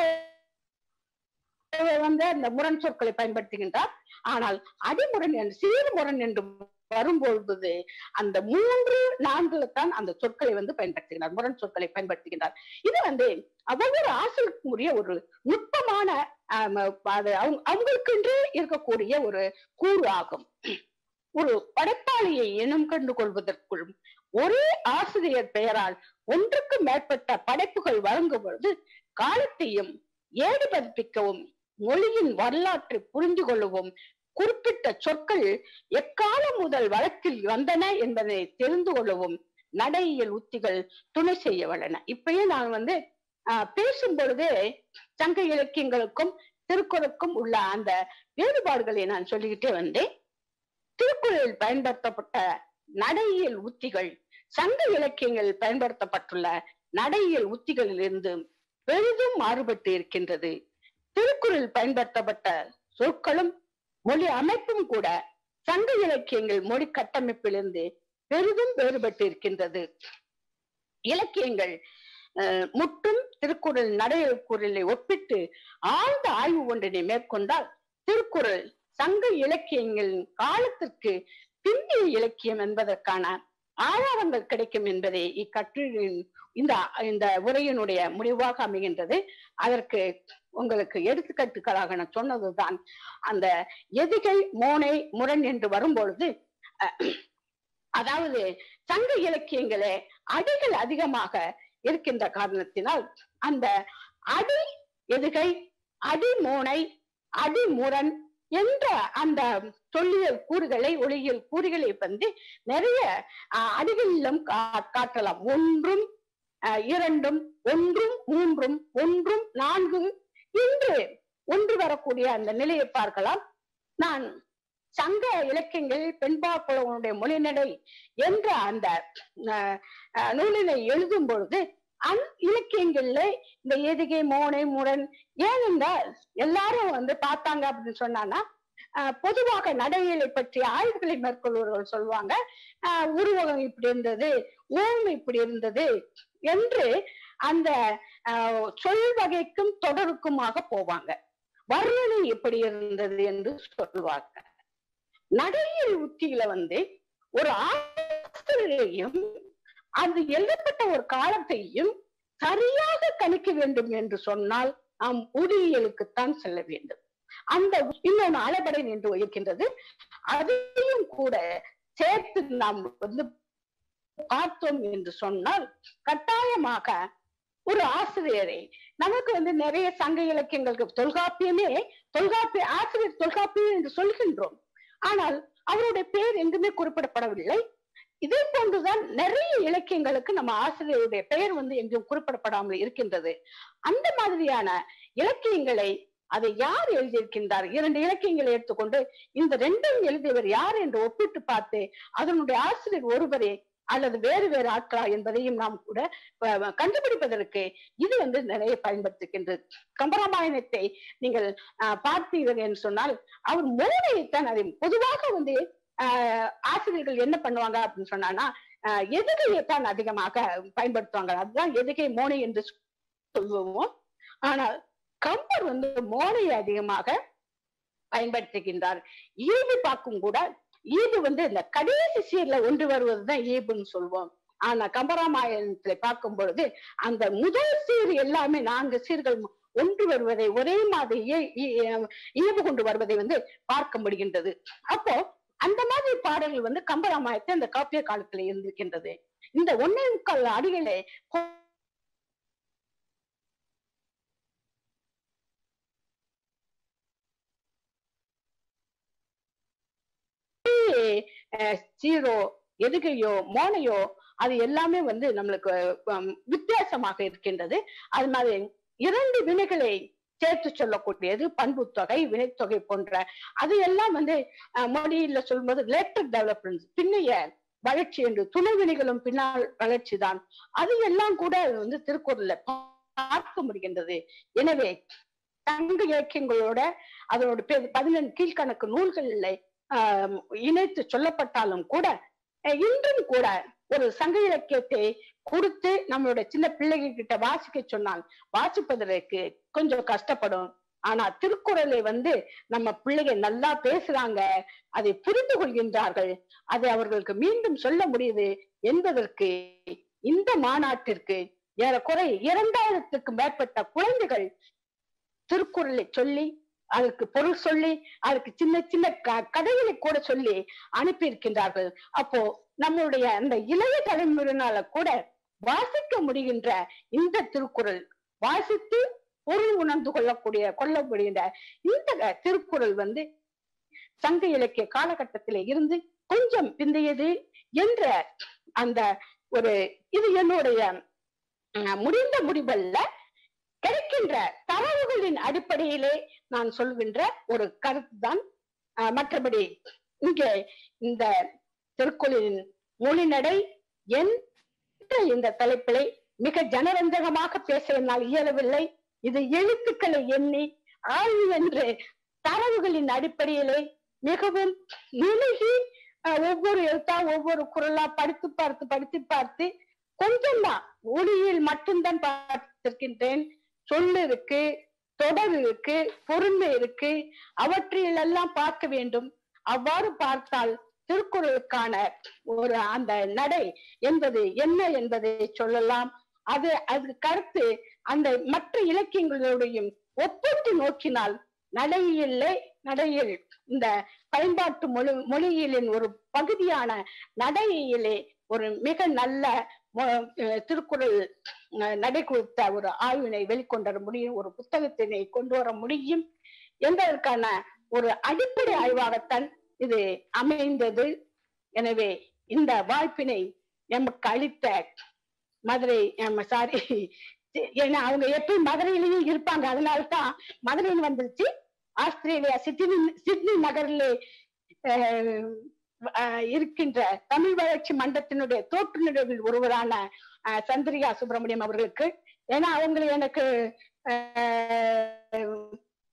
அவர் வந்து அந்த முரண் சொற்களை பயன்படுத்துகின்றார் ஆனால் அடிமுரண் என்று சீர்முரண் என்று வரும்பொழுது அந்த மூன்று நான்குல தான் அந்த சொற்களை வந்து பயன்படுத்துகிறார் முரண் சொற்களை பயன்படுத்துகின்றார் இது வந்து ஒவ்வொரு ஆசிரியருக்குரிய ஒரு நுட்பமான ஆம், அது அவங்க அவங்களுக்கென்றே இருக்கக்கூடிய ஒரு கூறு ஆகும் ஒரு படைப்பாளியை இனம் கண்டு கொள்வதற்குள் ஒரே ஆசிரியர் பெயரால் ஒன்றுக்கு மேற்பட்ட படைப்புகள் வழங்கும் பொழுது காலத்தையும் ஏடு பதிப்பிக்கவும் மொழியின் வரலாற்றை புரிந்து கொள்ளவும் குறிப்பிட்ட சொற்கள் எக்காலம் முதல் வழக்கில் வந்தன என்பதை தெரிந்து கொள்ளவும் நடையியல் உத்திகள் துணை செய்ய வல்லன இப்பயே நான் வந்து ஆஹ், பேசும் பொழுதே சங்க இலக்கியங்களுக்கும் திருக்குறளுக்கும் உள்ள அந்த வேறுபாடுகளை நான் சொல்லிக்கிட்டே வந்தேன் திருக்குறளில் பயன்படுத்தப்பட்ட நடையியல் உத்திகள் சங்க இலக்கியங்களில் பயன்படுத்தப்பட்டுள்ள நடையியல் உத்திகளிலிருந்து பெரிதும் மாறுபட்டு இருக்கின்றது திருக்குறளில் பயன்படுத்தப்பட்ட சொற்களும் மொழி அமைப்பும் கூட சங்க இலக்கியங்கள் மொழி கட்டமைப்பிலிருந்து பெரிதும் வேறுபட்டு இருக்கின்றது இலக்கியங்கள் அஹ், முற்றும் திருக்குறள் நடைக்குறளை ஒப்பிட்டு ஆழ்ந்த ஆய்வு ஒன்றினை மேற்கொண்டால் திருக்குறள் சங்க இலக்கியங்களின் காலத்திற்கு பிந்திய இலக்கியம் என்பதற்கான ஆதாரங்கள் கிடைக்கும் என்பதை இக்கட்டுரையின் இந்த இந்த உரையினுடைய முடிவாக அமைகின்றது அதற்கு உங்களுக்கு எடுத்துக்காட்டுகளாக நான் சொன்னதுதான் அந்த எதிகை மோனை முரண் என்று வரும்பொழுது அஹ், அதாவது சங்க இலக்கியங்களே அடிகள் அதிகமாக இருக்கின்ற காரணத்தினால் அந்த அடி எதுகை அடிமோனை அடிமுரண் என்ற அந்த சொல்லியல் கூறுகளை ஒளியியல் கூறுகளை வந்து நிறைய அஹ், அடிகளிலும் கா- காட்டலாம் ஒன்றும் அஹ், இரண்டும் ஒன்றும் மூன்றும் ஒன்றும் நான்கு இன்று ஒன்று வரக்கூடிய அந்த நிலையை பார்க்கலாம் நான் சங்க இலக்கியங்கள் பெண்பாப்புலவனுடைய மொழிநடை என்ற அந்த அஹ், அஹ், நூலினை எழுதும் பொழுது அந் இலக்கியங்கள்ல இந்த எதுகை மோனை முரண் ஏனென்றால் எல்லாரும் வந்து பார்த்தாங்க அப்படின்னு சொன்னான்னா அஹ், பொதுவாக நடையிலை பற்றிய ஆய்வுகளை மேற்கொள்வர்கள் சொல்லுவாங்க அஹ், உருவகம் இப்படி இருந்தது ஊழ்மை இப்படி இருந்தது என்று அந்த அஹ், சொல் வகைக்கும் தொடருக்குமாக போவாங்க வர்ணனை எப்படி இருந்தது என்று சொல்லுவாங்க நடையியல் உத்தியில வந்து ஒரு ஆசிரியரையும் அது எழுதப்பட்ட ஒரு காலத்தையும் சரியாக கணிக்க வேண்டும் என்று சொன்னால் நாம் உரியியலுக்குத்தான் செல்ல வேண்டும் அந்த இன்னொன்று அளபடை என்று இருக்கின்றது அதையும் கூட சேர்த்து நாம் வந்து பார்த்தோம் என்று சொன்னால் கட்டாயமாக ஒரு ஆசிரியரை நமக்கு வந்து நிறைய சங்க இலக்கியங்களுக்கு தொல்காப்பியமே தொல்காப்பிய ஆசிரியர் தொல்காப்பியம் என்று சொல்கின்றோம் ஆனால் அவருடைய பெயர் எங்குமே குறிப்பிடப்படவில்லை இதே போன்றுதான் நிறைய இலக்கியங்களுக்கு நம்ம ஆசிரியருடைய பெயர் வந்து எங்கும் குறிப்பிடப்படாமல் இருக்கின்றது அந்த மாதிரியான இலக்கியங்களை அதை யார் எழுதியிருக்கின்றார் இரண்டு இலக்கியங்களை எடுத்துக்கொண்டு இந்த ரெண்டும் எழுதியவர் யார் என்று ஒப்பிட்டு பார்த்து அதனுடைய ஆசிரியர் ஒருவரே அல்லது வேறு வேறு ஆட்களா என்பதையும் நாம் கூட அஹ், கண்டுபிடிப்பதற்கு இது வந்து நிறைய பயன்படுத்துகின்றது கம்பராமாயணத்தை நீங்கள் அஹ், பார்த்தீர்கள் என்று சொன்னால் அவர் மோனையைத்தான் அதை பொதுவாக வந்து ஆஹ் ஆசிரியர்கள் என்ன பண்ணுவாங்க அப்படின்னு சொன்னான்னா ஆஹ் எதுகையைத்தான் அதிகமாக பயன்படுத்துவாங்க அதுதான் எதுகை மோனை என்று சொல்லுவோம் ஆனால் கம்பர் வந்து மோனையை அதிகமாக பயன்படுத்துகின்றார் ஈபு பார்க்கும் கூட ஈபு வந்து இந்த கடைசி சீர்ல ஒன்று வருவதுதான் ஈபுன்னு சொல்லுவோம் ஆனா கம்பராமாயணத்துல பார்க்கும் பொழுது அந்த முதல் சீர் எல்லாமே நான்கு சீர்கள் ஒன்று வருவதை ஒரே மாதிரி இய- இய- இயல்பு கொண்டு வருவதை வந்து பார்க்க முடிகின்றது அப்போ அந்த மாதிரி பாடல்கள் வந்து கம்பராமாயணத்தை அந்த காப்பிய காலத்துல இருந்திருக்கின்றது இந்த ஒன்னே முக்கால் அடிகளே அஹ், சீரோ எதுகையோ மோனையோ அது எல்லாமே வந்து நம்மளுக்கு ஹம், வித்தியாசமாக இருக்கின்றது அது மாதிரி இரண்டு வினைகளை சேர்த்து சொல்லக்கூடியது பண்புத்தொகை வினைத்தொகை போன்ற அது எல்லாம் வந்து அஹ், மொழியில சொல்லும்போது லேட்டர் டெவலப்மெண்ட் பின்னைய வளர்ச்சி என்று துணை வினைகளும் பின்னால் வளர்ச்சி தான் அது எல்லாம் கூட வந்து திருக்குறள்ல பார்க்க முடிகின்றது எனவே சங்க இலக்கியங்களோட அதனோட பேர் பதினெண்டு கீழ்கணக்கு நூல்களில் ஆஹ் இணைத்து சொல்லப்பட்டாலும் கூட அஹ் இன்றும் கூட ஒரு சங்க இலக்கியத்தை கொடுத்து நம்மளோட சின்ன பிள்ளைகள் கிட்ட வாசிக்க சொன்னால் வாசிப்பதற்கு கொஞ்சம் கஷ்டப்படும் ஆனா திருக்குறளை வந்து நம்ம பிள்ளைங்க நல்லா பேசுறாங்க அதை புரிந்து கொள்கின்றார்கள் அதை அவர்களுக்கு மீண்டும் சொல்ல முடியுது என்பதற்கு இந்த மாநாட்டிற்கு ஏறக்குறை இரண்டாயிரத்துக்கு மேற்பட்ட குழந்தைகள் திருக்குறளை சொல்லி அதுக்கு பொருள் சொல்லி அதுக்கு சின்ன சின்ன க- கதைகளை கூட சொல்லி அனுப்பி இருக்கின்றார்கள் அப்போ நம்மளுடைய அந்த இளைய தலைமுறையினால கூட வாசிக்க முடிகின்ற இந்த திருக்குறள் வாசித்து பொருள் உணர்ந்து கொள்ளக்கூடிய கொள்ளப்படுகின்ற இந்த திருக்குறள் வந்து சங்க இலக்கிய காலகட்டத்திலே இருந்து கொஞ்சம் பிந்தையது என்ற அந்த ஒரு இது என்னுடைய அஹ், முடிந்த முடிவல்ல கிடைக்கின்ற தரவுகளின் அடிப்படையிலே நான் சொல்கின்ற ஒரு கருத்து தான் மற்றபடி இங்கே இந்த திருக்குறளின் மொழிநடை என்ற இந்த தலைப்பிலே மிக ஜனரஞ்சகமாக பேச என்னால் இயலவில்லை இது எழுத்துக்களை எண்ணி ஆய்வு என்று தரவுகளின் அடிப்படையிலே மிகவும் நுணுகி அஹ், ஒவ்வொரு எழுத்தா ஒவ்வொரு குரலா படித்து பார்த்து படித்து பார்த்து கொஞ்சம்தான் ஒளியில் மட்டும்தான் பார்த்திருக்கின்றேன் சொல்லு இருக்கு தொடர் இருக்கு பொறுமை இருக்கு அவற்றிலெல்லாம் பார்க்க வேண்டும் அவ்வாறு பார்த்தால் திருக்குறளுக்கான ஒரு அந்த நடை என்பது என்ன என்பதை சொல்லலாம் அது அது கருத்து அந்த மற்ற இலக்கியங்களுடையும் ஒப்பிட்டு நோக்கினால் நடையிலே நடையில் இந்த பயன்பாட்டு மொழி மொழியியலின் ஒரு பகுதியான நடையிலே ஒரு மிக நல்ல மொ- அஹ் திருக்குறள் அஹ் நடை குறித்த ஒரு ஆய்வினை வெளிக்கொண்டு வர முடியும் ஒரு புத்தகத்தினை கொண்டு வர முடியும் என்பதற்கான ஒரு அடிப்படை ஆய்வாகத்தான் இது அமைந்தது எனவே இந்த வாய்ப்பினை நமக்கு அளித்த மதுரை சாரி ஏன்னா அவங்க எப்பயும் மதுரையிலயும் இருப்பாங்க அதனால்தான் மதுரையில் வந்துருச்சு ஆஸ்திரேலியா சிட்னி சிட்னி நகரிலே அஹ், அஹ், இருக்கின்ற தமிழ் வளர்ச்சி மன்றத்தினுடைய தோற்று நிறுவில் ஒருவரான அஹ், சந்திரிகா சுப்பிரமணியம் அவர்களுக்கு ஏன்னா அவங்களை எனக்கு அஹ்,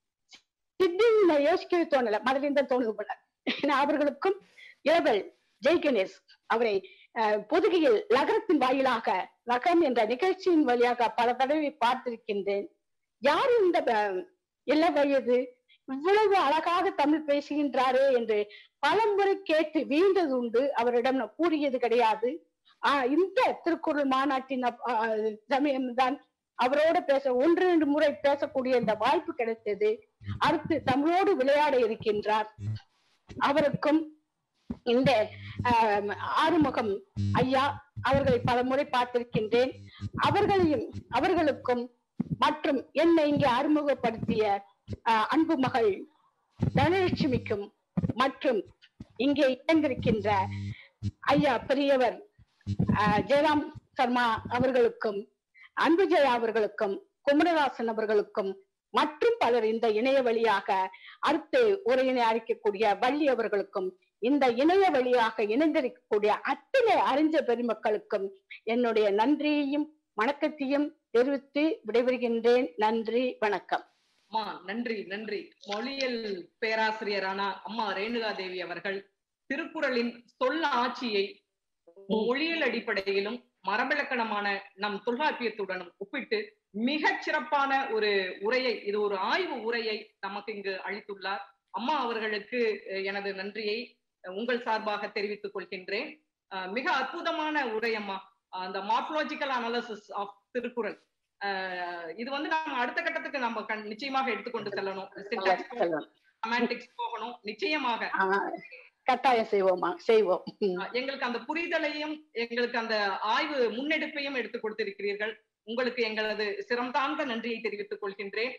சிட்னில யோசிக்கவே தோணல மதுரையில் தான் தோணுது போல ஏன்னா அவர்களுக்கும் இளவல் ஜெய் கணேஷ் அவரை அஹ், பொதுகையில் நகரத்தின் வாயிலாக நகம் என்ற நிகழ்ச்சியின் வழியாக பல தடவை பார்த்திருக்கின்றேன் யார் இந்த அஹ், இள வயது இவ்வளவு அழகாக தமிழ் பேசுகின்றாரே என்று பலமுறை கேட்டு வீழ்ந்தது உண்டு அவரிடம் நான் கூறியது கிடையாது ஆஹ் இந்த திருக்குறள் மாநாட்டின் அப்- ஆஹ் சமயம்தான் அவரோட பேச ஒன்று ரெண்டு முறை பேசக்கூடிய இந்த வாய்ப்பு கிடைத்தது அடுத்து தமிழோடு விளையாட இருக்கின்றார் அவருக்கும் இந்த ஆஹ், ஆறுமுகம் ஐயா அவர்களை பல முறை பார்த்திருக்கின்றேன் அவர்களையும் அவர்களுக்கும் மற்றும் என்னை இங்கே அறிமுகப்படுத்திய ஆஹ், அன்பு மகள் தனலட்சுமிக்கும் மற்றும் இங்கே இணைந்திருக்கின்ற ஐயா பெரியவர் ஆஹ், ஜெயராம் சர்மா அவர்களுக்கும் அன்பு ஜெயா அவர்களுக்கும் குமரதாசன் அவர்களுக்கும் மற்றும் பலர் இந்த இணைய வழியாக அடுத்து உரையினை அளிக்கக்கூடிய வள்ளி அவர்களுக்கும் இந்த இணைய வழியாக இணைந்திருக்கக்கூடிய அத்தனை அறிஞ பெருமக்களுக்கும் என்னுடைய நன்றியையும் வணக்கத்தையும் தெரிவித்து விடைபெறுகின்றேன் நன்றி வணக்கம் அம்மா நன்றி நன்றி மொழியியல் பேராசிரியரான அம்மா ரேணுகா தேவி அவர்கள் திருக்குறளின் சொல் ஆட்சியை மொழியியல் அடிப்படையிலும் மரபிலக்கணமான நம் தொல்காப்பியத்துடனும் ஒப்பிட்டு மிகச் சிறப்பான ஒரு உரையை இது ஒரு ஆய்வு உரையை நமக்கு இங்கு அளித்துள்ளார் அம்மா அவர்களுக்கு அஹ், எனது நன்றியை அஹ், உங்கள் சார்பாக தெரிவித்துக் கொள்கின்றேன் அஹ், மிக அற்புதமான உரை அம்மா அந்த மார்பலாஜிக்கல் அனாலிசிஸ் ஆஃப் திருக்குறள் அஹ், இது வந்து நம்ம அடுத்த கட்டத்துக்கு நம்ம கண்- நிச்சயமாக எடுத்துக்கொண்டு செல்லணும் Syntax போகணும், செல்வம். semantics போகணும் நிச்சயமாக ஆஹ் கட்டாயம் செய்வோமா செய்வோம் ம். அஹ் எங்களுக்கு அந்த புரிதலையும் எங்களுக்கு அந்த ஆய்வு முன்னெடுப்பையும் எடுத்து கொடுத்திருக்கிறீர்கள் உங்களுக்கு எங்களது சிரம் தாழ்ந்த நன்றியை தெரிவித்துக் கொள்கின்றேன்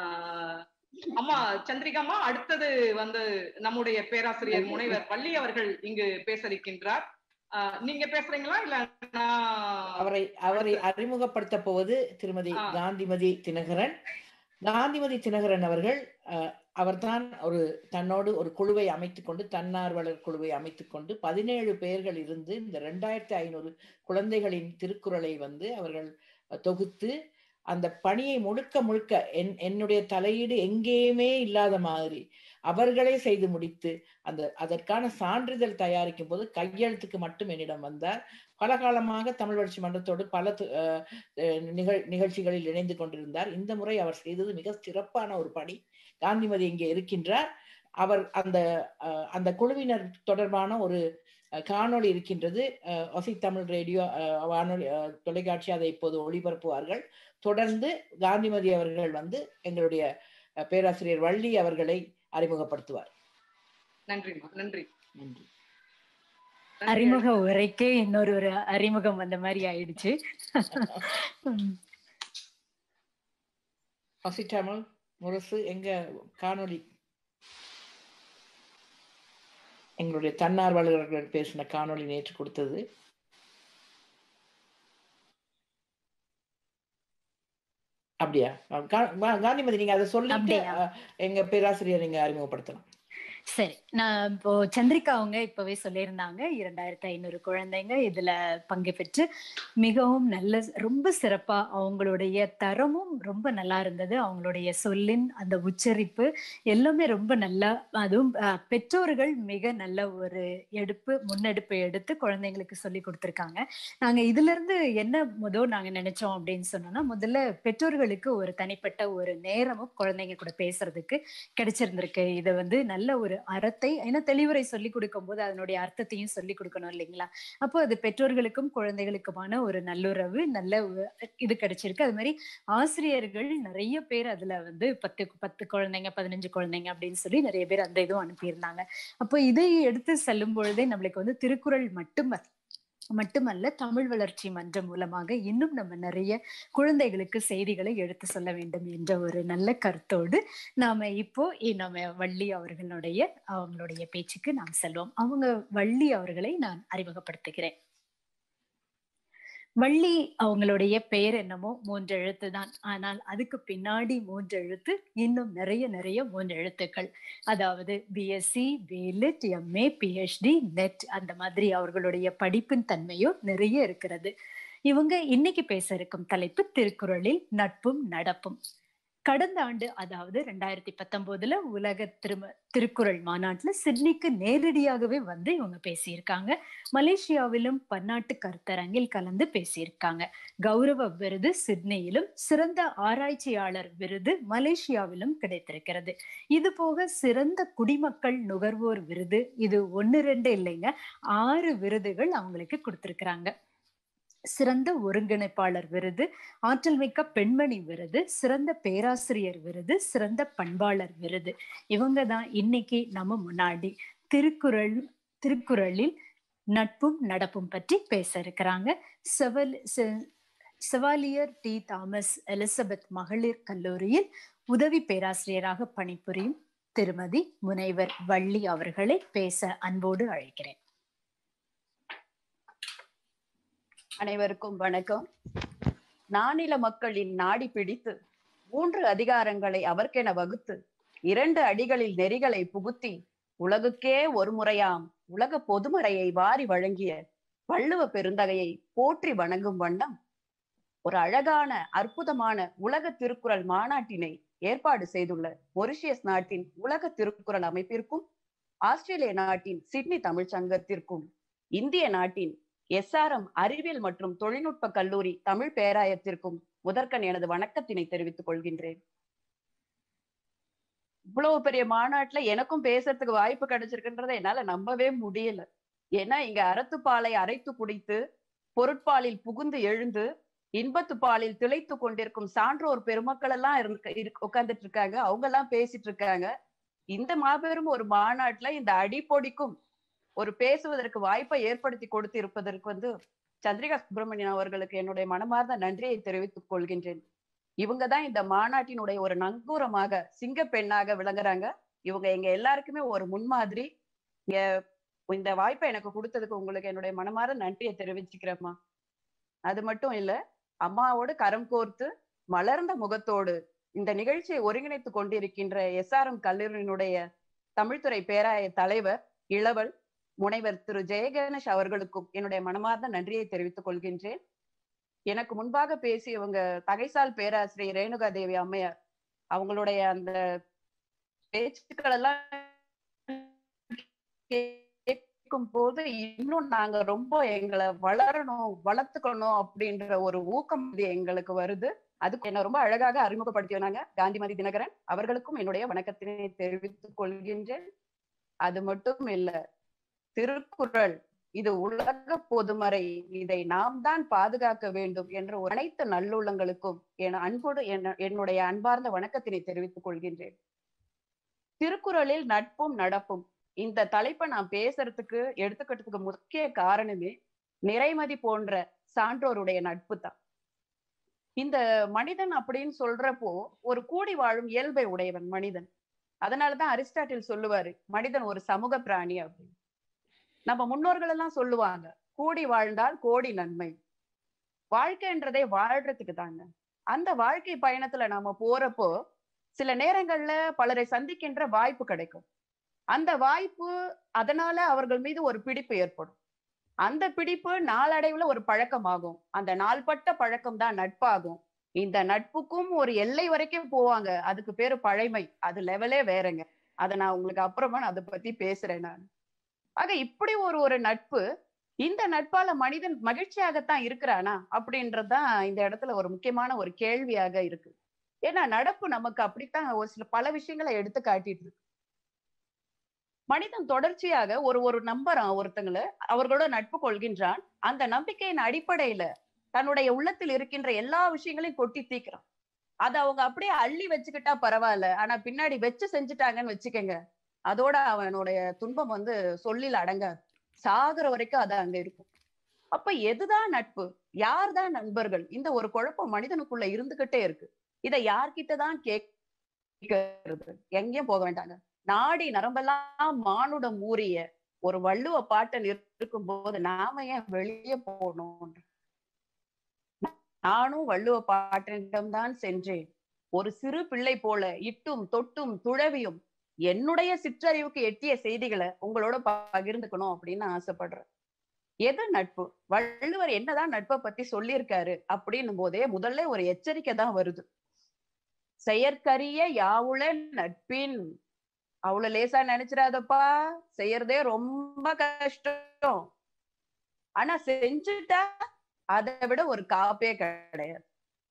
ஆஹ் அம்மா சந்திரிகாம்மா அடுத்தது வந்து நம்முடைய பேராசிரியர் முனைவர் வள்ளி அவர்கள் இங்கு பேச இருக்கின்றார் ஆஹ் நீங்க பேசுறீங்களா இல்ல நான் அவரை அவரை அறிமுகப்படுத்த போவது திருமதி ஆ. காந்திமதி தினகரன் காந்திமதி தினகரன் அவர்கள் அஹ், அவர்தான் ஒரு தன்னோடு ஒரு குழுவை அமைத்துக் கொண்டு தன்னார்வலர் குழுவை அமைத்துக் கொண்டு பதினேழு பேர்கள் இருந்து இந்த ரெண்டாயிரத்தி ஐநூறு குழந்தைகளின் திருக்குறளை வந்து அவர்கள் அஹ், தொகுத்து அந்த பணியை முழுக்க முழுக்க என் என்னுடைய தலையீடு எங்கேயுமே இல்லாத மாதிரி அவர்களே செய்து முடித்து அந்த அதற்கான சான்றிதழ் தயாரிக்கும் போது கையெழுத்துக்கு மட்டும் என்னிடம் வந்தார் பல காலமாக தமிழ் வளர்ச்சி மன்றத்தோடு பல து- அஹ், அஹ், நிகழ் நிகழ்ச்சிகளில் இணைந்து கொண்டிருந்தார் இந்த முறை அவர் செய்தது மிக சிறப்பான ஒரு பணி காந்திமதி இங்கே இருக்கின்றார் அவர் அந்த அஹ், அந்த குழுவினர் தொடர்பான ஒரு அஹ், காணொளி இருக்கின்றது அஹ், ஒசி தமிழ் ரேடியோ அஹ், வானொலி அஹ், தொலைக்காட்சி அதை இப்போது ஒளிபரப்புவார்கள் தொடர்ந்து காந்திமதி அவர்கள் வந்து எங்களுடைய அஹ், பேராசிரியர் வள்ளி அவர்களை அறிமுகப்படுத்துவார் நன்றிம்மா நன்றி நன்றி நன்றி. அறிமுக உரைக்கே இன்னொரு ஒரு அறிமுகம் வந்த மாதிரி ஆயிடுச்சு உம். ஒசி தமிழ் முரசு எங்க காணொளி எங்களுடைய தன்னார்வலர்கள் பேசின காணொளி நேற்று கொடுத்தது அப்படியா அஹ் கா- கா- காந்திமதி நீங்க அதை சொல்லிட்டு அப்படியா? அஹ், எங்க பேராசிரியர் நீங்க அறிமுகப்படுத்தலாம் சரி நான் இப்போ சந்திரிகா அவங்க இப்பவே சொல்லியிருந்தாங்க இரண்டாயிரத்தி ஐநூறு குழந்தைங்க இதுல பங்கு பெற்று மிகவும் நல்ல ரொம்ப சிறப்பா அவங்களுடைய தரமும் ரொம்ப நல்லா இருந்தது அவங்களுடைய சொல்லின் அந்த உச்சரிப்பு எல்லாமே ரொம்ப நல்லா அதுவும் அஹ், பெற்றோர்கள் மிக நல்ல ஒரு எடுப்பு முன்னெடுப்பு எடுத்து குழந்தைங்களுக்கு சொல்லி கொடுத்துருக்காங்க நாங்க இதுல இருந்து என்ன முதல் நாங்க நினைச்சோம் அப்படின்னு சொன்னோம்னா முதல்ல பெற்றோர்களுக்கு ஒரு தனிப்பட்ட ஒரு நேரமும் குழந்தைங்க கூட பேசுறதுக்கு கிடைச்சிருந்திருக்கு இதை வந்து நல்ல ஒரு அறத்தை ஏன்னா தெளிவுரை சொல்லி கொடுக்கும் போது அதனுடைய அர்த்தத்தையும் சொல்லி கொடுக்கணும் இல்லைங்களா அப்போ அது பெற்றோர்களுக்கும் குழந்தைகளுக்குமான ஒரு நல்லுறவு நல்ல ஒரு இது கிடைச்சிருக்கு அது மாதிரி ஆசிரியர்கள் நிறைய பேர் அதுல வந்து பத்து பத்து குழந்தைங்க பதினஞ்சு குழந்தைங்க அப்படின்னு சொல்லி நிறைய பேர் அந்த இதுவும் அனுப்பியிருந்தாங்க அப்போ இதை எடுத்து செல்லும் பொழுதே நம்மளுக்கு வந்து திருக்குறள் மட்டும் மட்டுமல்ல தமிழ் வளர்ச்சி மன்றம் மூலமாக இன்னும் நம்ம நிறைய குழந்தைகளுக்கு செய்திகளை எடுத்து சொல்ல வேண்டும் என்ற ஒரு நல்ல கருத்தோடு நாம இப்போ இ- நம்ம வள்ளி அவர்களுடைய அவங்களுடைய பேச்சுக்கு நாம் செல்வோம் அவங்க வள்ளி அவர்களை நான் அறிமுகப்படுத்துகிறேன் வள்ளி அவங்களுடைய பெயர் என்னமோ மூன்று எழுத்து தான் ஆனால் அதுக்கு பின்னாடி மூன்று எழுத்து இன்னும் நிறைய நிறைய மூன்று எழுத்துக்கள் அதாவது BSc BLit MA PhD NET அந்த மாதிரி அவர்களுடைய படிப்பின் தன்மையோ நிறைய இருக்கிறது இவங்க இன்னைக்கு பேச இருக்கும் தலைப்பு திருக்குறளில் நட்பும் நடப்பும் கடந்த ஆண்டு அதாவது ரெண்டாயிரத்தி பத்தொன்பதுல உலக திரும திருக்குறள் மாநாட்டுல சிட்னிக்கு நேரடியாகவே வந்து இவங்க பேசியிருக்காங்க மலேசியாவிலும் பன்னாட்டு கருத்தரங்கில் கலந்து பேசியிருக்காங்க கௌரவ விருது சிட்னியிலும் சிறந்த ஆராய்ச்சியாளர் விருது மலேசியாவிலும் கிடைத்திருக்கிறது இது போக சிறந்த குடிமக்கள் நுகர்வோர் விருது இது ஒன்னு ரெண்டு இல்லைங்க ஆறு விருதுகள் அவங்களுக்கு கொடுத்திருக்கிறாங்க சிறந்த ஒருங்கிணைப்பாளர் விருது ஆற்றல் மிக்க பெண்மணி விருது சிறந்த பேராசிரியர் விருது சிறந்த பண்பாளர் விருது இவங்க தான் இன்னைக்கு நம்ம முன்னாடி திருக்குறள் திருக்குறளில் நட்பும் நடப்பும் பற்றி பேச இருக்கிறாங்க செவல் செ- செவாலியர் டி தாமஸ் எலிசபெத் மகளிர் கல்லூரியில் உதவி பேராசிரியராக பணிபுரியும் திருமதி முனைவர் வள்ளி அவர்களை பேச அன்போடு அழைக்கிறேன் அனைவருக்கும் வணக்கம் நானில மக்களின் நாடி பிடித்து மூன்று அதிகாரங்களை அவர்க்கென வகுத்து இரண்டு அடிகளில் நெறிகளை புகுத்தி உலகுக்கே ஒரு முறையாம் உலக பொதுமறையை வாரி வழங்கிய வள்ளுவ பெருந்தகையை போற்றி வணங்கும் வண்ணம் ஒரு அழகான அற்புதமான உலக திருக்குறள் மாநாட்டினை ஏற்பாடு செய்துள்ள மொரிஷியஸ் நாட்டின் உலக திருக்குறள் அமைப்பிற்கும் ஆஸ்திரேலிய நாட்டின் சிட்னி தமிழ்ச் சங்கத்திற்கும் இந்திய நாட்டின் எஸ்ஆர்எம் அறிவியல் மற்றும் தொழில்நுட்ப கல்லூரி தமிழ் பேராயத்திற்கும் முதற்கண் எனது வணக்கத்தினை தெரிவித்துக் கொள்கின்றேன் இவ்வளவு பெரிய மாநாட்டுல எனக்கும் பேசுறதுக்கு வாய்ப்பு கிடைச்சிருக்குன்றதை என்னால நம்பவே முடியல ஏன்னா இங்க அறத்துப்பாலை அரைத்து குடித்து பொருட்பாலில் புகுந்து எழுந்து இன்பத்து பாலில் திளைத்து கொண்டிருக்கும் சான்றோர் பெருமக்கள் எல்லாம் இருந்து உட்கார்ந்துட்டு இருக்காங்க அவங்க எல்லாம் பேசிட்டு இருக்காங்க இந்த மாபெரும் ஒரு மாநாட்டுல இந்த அடிப்பொடிக்கும் ஒரு பேசுவதற்கு வாய்ப்பை ஏற்படுத்தி கொடுத்து இருப்பதற்கு வந்து சந்திரிகா சுப்பிரமணியன் அவர்களுக்கு என்னுடைய மனமார்ந்த நன்றியை தெரிவித்துக் கொள்கின்றேன் இவங்க தான் இந்த மாநாட்டினுடைய ஒரு நங்கூரமாக சிங்க பெண்ணாக விளங்குறாங்க இவங்க எங்க எல்லாருக்குமே ஒரு முன்மாதிரி எ- இந்த வாய்ப்பை எனக்கு கொடுத்ததுக்கு உங்களுக்கு என்னுடைய மனமார்ந்த நன்றியை தெரிவிச்சுக்கிறேம்மா அது மட்டும் இல்ல அம்மாவோடு கரம் கோர்த்து மலர்ந்த முகத்தோடு இந்த நிகழ்ச்சியை ஒருங்கிணைத்து கொண்டிருக்கின்ற எஸ்ஆர்எம் கல்லூரியினுடைய தமிழ்துறை பேராய தலைவர் இளவல் முனைவர் திரு ஜெயகணேஷ் அவர்களுக்கும் என்னுடைய மனமார்ந்த நன்றியை தெரிவித்துக் கொள்கின்றேன் எனக்கு முன்பாக பேசியவங்க தகைசால் பேராசிரியர் ரேணுகா தேவி அம்மையார் அவங்களுடைய அந்த பேச்சுக்கள் எல்லாம் கேட்கும் போது இன்னும் நாங்க ரொம்ப எங்களை வளரணும் வளர்த்துக்கணும் அப்படின்ற ஒரு ஊக்கம் இது எங்களுக்கு வருது அதுக்கு என்ன ரொம்ப அழகாக அறிமுகப்படுத்தினாங்க காந்திமதி தினகரன் அவர்களுக்கும் என்னுடைய வணக்கத்தினை தெரிவித்துக் கொள்கின்றேன் அது மட்டும் இல்ல திருக்குறள் இது உலக பொதுமறை இதை நாம் தான் பாதுகாக்க வேண்டும் என்ற ஒரு அனைத்து நல்லுள்ளங்களுக்கும் என் அன்போடு என்ன- என்னுடைய அன்பார்ந்த வணக்கத்தினை தெரிவித்துக் கொள்கின்றேன் திருக்குறளில் நட்பும் நடப்பும் இந்த தலைப்பை நான் பேசுறதுக்கு எடுத்துக்கிறதுக்கு முக்கிய காரணமே நிறைமதி போன்ற சான்றோருடைய நட்பு தான் இந்த மனிதன் அப்படின்னு சொல்றப்போ ஒரு கூடி வாழும் இயல்பை உடையவன் மனிதன் அதனாலதான் அரிஸ்டாட்டில் சொல்லுவாரு மனிதன் ஒரு சமூக பிராணி அப்படின்னு நம்ம முன்னோர்கள் எல்லாம் சொல்லுவாங்க கூடி வாழ்ந்தால் கோடி நன்மை வாழ்க்கைன்றதே வாழ்றதுக்கு தாங்க அந்த வாழ்க்கை பயணத்துல நாம போறப்போ சில நேரங்கள்ல பலரை சந்திக்கின்ற வாய்ப்பு கிடைக்கும் அந்த வாய்ப்பு அதனால அவர்கள் மீது ஒரு பிடிப்பு ஏற்படும் அந்த பிடிப்பு நாளடைவுல ஒரு பழக்கமாகும் அந்த நாள்பட்ட பழக்கம் தான் நட்பாகும் இந்த நட்புக்கும் ஒரு எல்லை வரைக்கும் போவாங்க அதுக்கு பேரு பழைமை அது லெவலே வேறங்க அதை நான் உங்களுக்கு அப்புறமா நான் அதை பத்தி பேசுறேன் நான் ஆக இப்படி ஒரு ஒரு நட்பு இந்த நட்பால மனிதன் மகிழ்ச்சியாகத்தான் இருக்கிறானா அப்படின்றதுதான் இந்த இடத்துல ஒரு முக்கியமான ஒரு கேள்வியாக இருக்கு ஏன்னா நடப்பு நமக்கு அப்படித்தான் ஒரு சில பல விஷயங்களை எடுத்து காட்டிட்டு இருக்கு மனிதன் தொடர்ச்சியாக ஒரு ஒரு நம்புறான் ஒருத்தங்களை அவர்களோட நட்பு கொள்கின்றான் அந்த நம்பிக்கையின் அடிப்படையில தன்னுடைய உள்ளத்தில் இருக்கின்ற எல்லா விஷயங்களையும் கொட்டி தீக்கிறான் அதை அவங்க அப்படியே அள்ளி வச்சுக்கிட்டா பரவாயில்ல ஆனா பின்னாடி வச்சு செஞ்சுட்டாங்கன்னு வச்சுக்கோங்க அதோட அவனுடைய துன்பம் வந்து சொல்லில் அடங்காது சாகுற வரைக்கும் அது அங்க இருக்கும் அப்ப எதுதான் நட்பு யார்தான் நண்பர்கள் இந்த ஒரு குழப்பம் மனிதனுக்குள்ள இருந்துகிட்டே இருக்கு இதை யார்கிட்ட தான் கேட்கறது எங்கேயும் போக வேண்டாங்க நாடி நரம்பெல்லாம் மானுடம் ஊறிய ஒரு வள்ளுவ பாட்டன் இருக்கும் போது நாம ஏன் வெளியே போகணும் நானும் வள்ளுவ பாட்டனிடம்தான் சென்றேன் ஒரு சிறு பிள்ளை போல இட்டும் தொட்டும் துழவியும் என்னுடைய சிற்றறிவுக்கு எட்டிய செய்திகளை உங்களோட பகிர்ந்துக்கணும் அப்படின்னு ஆசைப்படுறேன் எது நட்பு வள்ளுவர் என்னதான் நட்பை பத்தி சொல்லியிருக்காரு அப்படின்னும் போதே முதல்ல ஒரு எச்சரிக்கை தான் வருது செயற்கரிய யாவுள நட்பின் அவ்வளவு லேசா நினைச்சிடாதப்பா செய்யறதே ரொம்ப கஷ்டம் ஆனா செஞ்சுட்டா அதை விட ஒரு காப்பே கிடையாது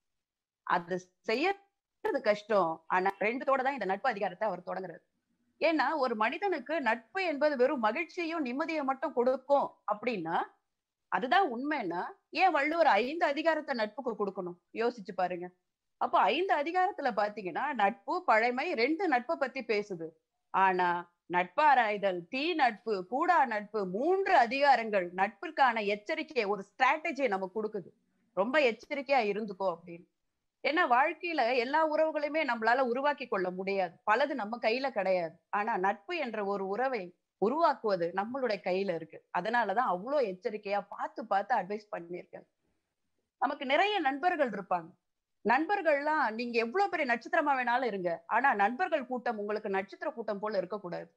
அது செய்யறது கஷ்டம் ஆனா ரெண்டுத்தோட தான் இந்த நட்பு அதிகாரத்தை அவர் தொடங்குறாரு ஏன்னா ஒரு மனிதனுக்கு நட்பு என்பது வெறும் மகிழ்ச்சியும் நிம்மதியை மட்டும் கொடுக்கும் அப்படின்னா அதுதான் உண்மைன்னா ஏன் வள்ளுவர் ஐந்து அதிகாரத்தை நட்புக்கு கொடுக்கணும் யோசிச்சு பாருங்க அப்போ ஐந்து அதிகாரத்துல பாத்தீங்கன்னா நட்பு பழைமை ரெண்டு நட்பை பத்தி பேசுது ஆனா நட்பாராய்தல் தீ நட்பு கூடா நட்பு மூன்று அதிகாரங்கள் நட்பிற்கான எச்சரிக்கையை ஒரு ஸ்ட்ராட்டஜியை நம்ம கொடுக்குது ரொம்ப எச்சரிக்கையா இருந்துக்கோ அப்படின்னு ஏன்னா வாழ்க்கையில எல்லா உறவுகளையுமே நம்மளால உருவாக்கி கொள்ள முடியாது பலது நம்ம கையில கிடையாது ஆனா நட்பு என்ற ஒரு உறவை உருவாக்குவது நம்மளுடைய கையில இருக்கு அதனாலதான் அவ்வளோ எச்சரிக்கையா பார்த்து பார்த்து அட்வைஸ் பண்ணியிருக்கேன் நமக்கு நிறைய நண்பர்கள் இருப்பாங்க நண்பர்கள்லாம் நீங்க எவ்வளவு பெரிய நட்சத்திரமா வேணாலும் இருங்க ஆனா நண்பர்கள் கூட்டம் உங்களுக்கு நட்சத்திர கூட்டம் போல இருக்கக்கூடாது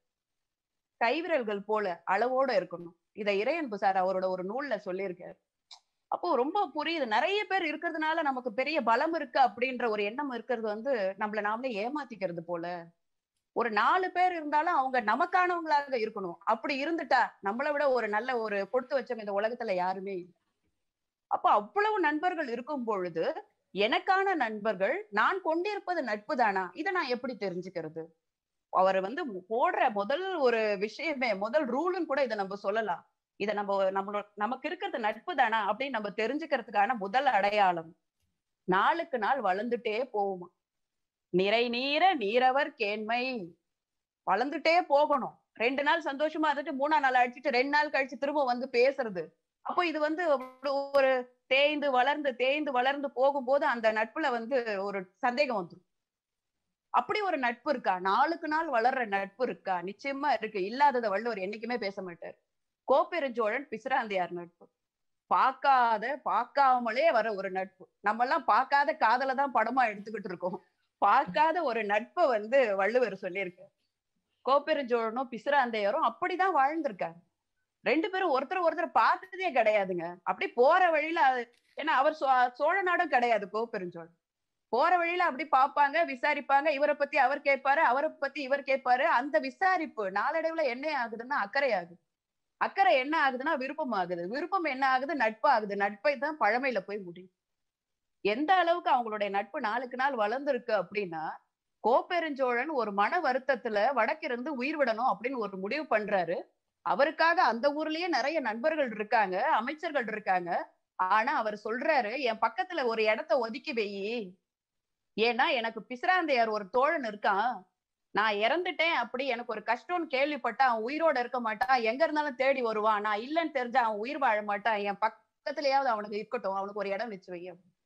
கைவிரல்கள் போல அளவோட இருக்கணும் இதை இறையன்பு சார் அவரோட ஒரு நூல்ல சொல்லியிருக்காரு அப்போ ரொம்ப புரியுது நிறைய பேர் இருக்கிறதுனால நமக்கு பெரிய பலம் இருக்கு அப்படின்ற ஒரு எண்ணம் இருக்கிறது வந்து நம்மள நாமளே ஏமாத்திக்கிறது போல ஒரு நாலு பேர் இருந்தாலும் அவங்க நமக்கானவங்களாக இருக்கணும் அப்படி இருந்துட்டா நம்மளை விட ஒரு நல்ல ஒரு கொடுத்து வச்சவங்க இந்த உலகத்துல யாருமே இல்லை அப்போ அவ்வளவு நண்பர்கள் இருக்கும் பொழுது எனக்கான நண்பர்கள் நான் கொண்டிருப்பது நட்பு தானா இதை நான் எப்படி தெரிஞ்சுக்கிறது அவர் வந்து போடுற முதல் ஒரு விஷயமே முதல் ரூலுன்னு கூட இதை நம்ம சொல்லலாம் இதை நம்ம நம்மளோட நமக்கு இருக்கிறது நட்பு தானா அப்படின்னு நம்ம தெரிஞ்சுக்கிறதுக்கான முதல் அடையாளம் நாளுக்கு நாள் வளர்ந்துட்டே போகுமா நிறை நீர நீரவர் கேண்மை வளர்ந்துட்டே போகணும் ரெண்டு நாள் சந்தோஷமா இருந்துட்டு மூணாம் நாள் அடிச்சுட்டு ரெண்டு நாள் கழிச்சு திரும்ப வந்து பேசுறது அப்போ இது வந்து ஒரு தேய்ந்து வளர்ந்து தேய்ந்து வளர்ந்து போகும்போது அந்த நட்புல வந்து ஒரு சந்தேகம் வந்துடும் அப்படி ஒரு நட்பு இருக்கா நாளுக்கு நாள் வளர்ற நட்பு இருக்கா நிச்சயமா இருக்கு இல்லாததை வள்ளுவர் என்னைக்குமே பேச மாட்டார் கோப்பெருஞ்சோழன் பிசிராந்தையார் நட்பு பார்க்காத பார்க்காமலே வர ஒரு நட்பு நம்ம எல்லாம் பார்க்காத காதல தான் படமா எடுத்துக்கிட்டு இருக்கோம் பார்க்காத ஒரு நட்பை வந்து வள்ளுவர் சொல்லியிருக்காரு கோப்பெருஞ்சோழனும் பிசிராந்தையரும் அப்படிதான் வாழ்ந்திருக்காங்க ரெண்டு பேரும் ஒருத்தர் ஒருத்தர் பார்த்ததே கிடையாதுங்க அப்படி போற வழியில ஏன்னா அவர் சோழ நாடும் கிடையாது கோப்பெருஞ்சோழன் போற வழியில அப்படி பார்ப்பாங்க விசாரிப்பாங்க இவரை பத்தி அவர் கேட்பாரு அவரை பத்தி இவர் கேட்பாரு அந்த விசாரிப்பு நாளடைவுல என்ன ஆகுதுன்னா அக்கறை ஆகுது அக்கறை என்ன ஆகுதுன்னா விருப்பம் ஆகுது விருப்பம் என்ன ஆகுது நட்பு ஆகுது நட்பை தான் பழமையில போய் முடியும் எந்த அளவுக்கு அவங்களுடைய நட்பு நாளுக்கு நாள் வளர்ந்துருக்கு அப்படின்னா கோப்பெருஞ்சோழன் ஒரு மன வருத்தத்துல வடக்கிருந்து உயிர் விடணும் அப்படின்னு ஒரு முடிவு பண்றாரு அவருக்காக அந்த ஊர்லயே நிறைய நண்பர்கள் இருக்காங்க அமைச்சர்கள் இருக்காங்க ஆனா அவர் சொல்றாரு என் பக்கத்துல ஒரு இடத்த ஒதுக்கி வெயி ஏன்னா எனக்கு பிசிராந்தையார் ஒரு தோழன் இருக்கான் நான் இறந்துட்டேன் அப்படி எனக்கு ஒரு கஷ்டம்னு கேள்விப்பட்டா அவன் உயிரோட இருக்க மாட்டான் எங்க இருந்தாலும் தேடி வருவான் நான் இல்லைன்னு தெரிஞ்சா அவன் உயிர் வாழ மாட்டான் என் பக்கத்துலயாவது அவனுக்கு இருக்கட்டும் அவனுக்கு ஒரு இடம் வச்சு வை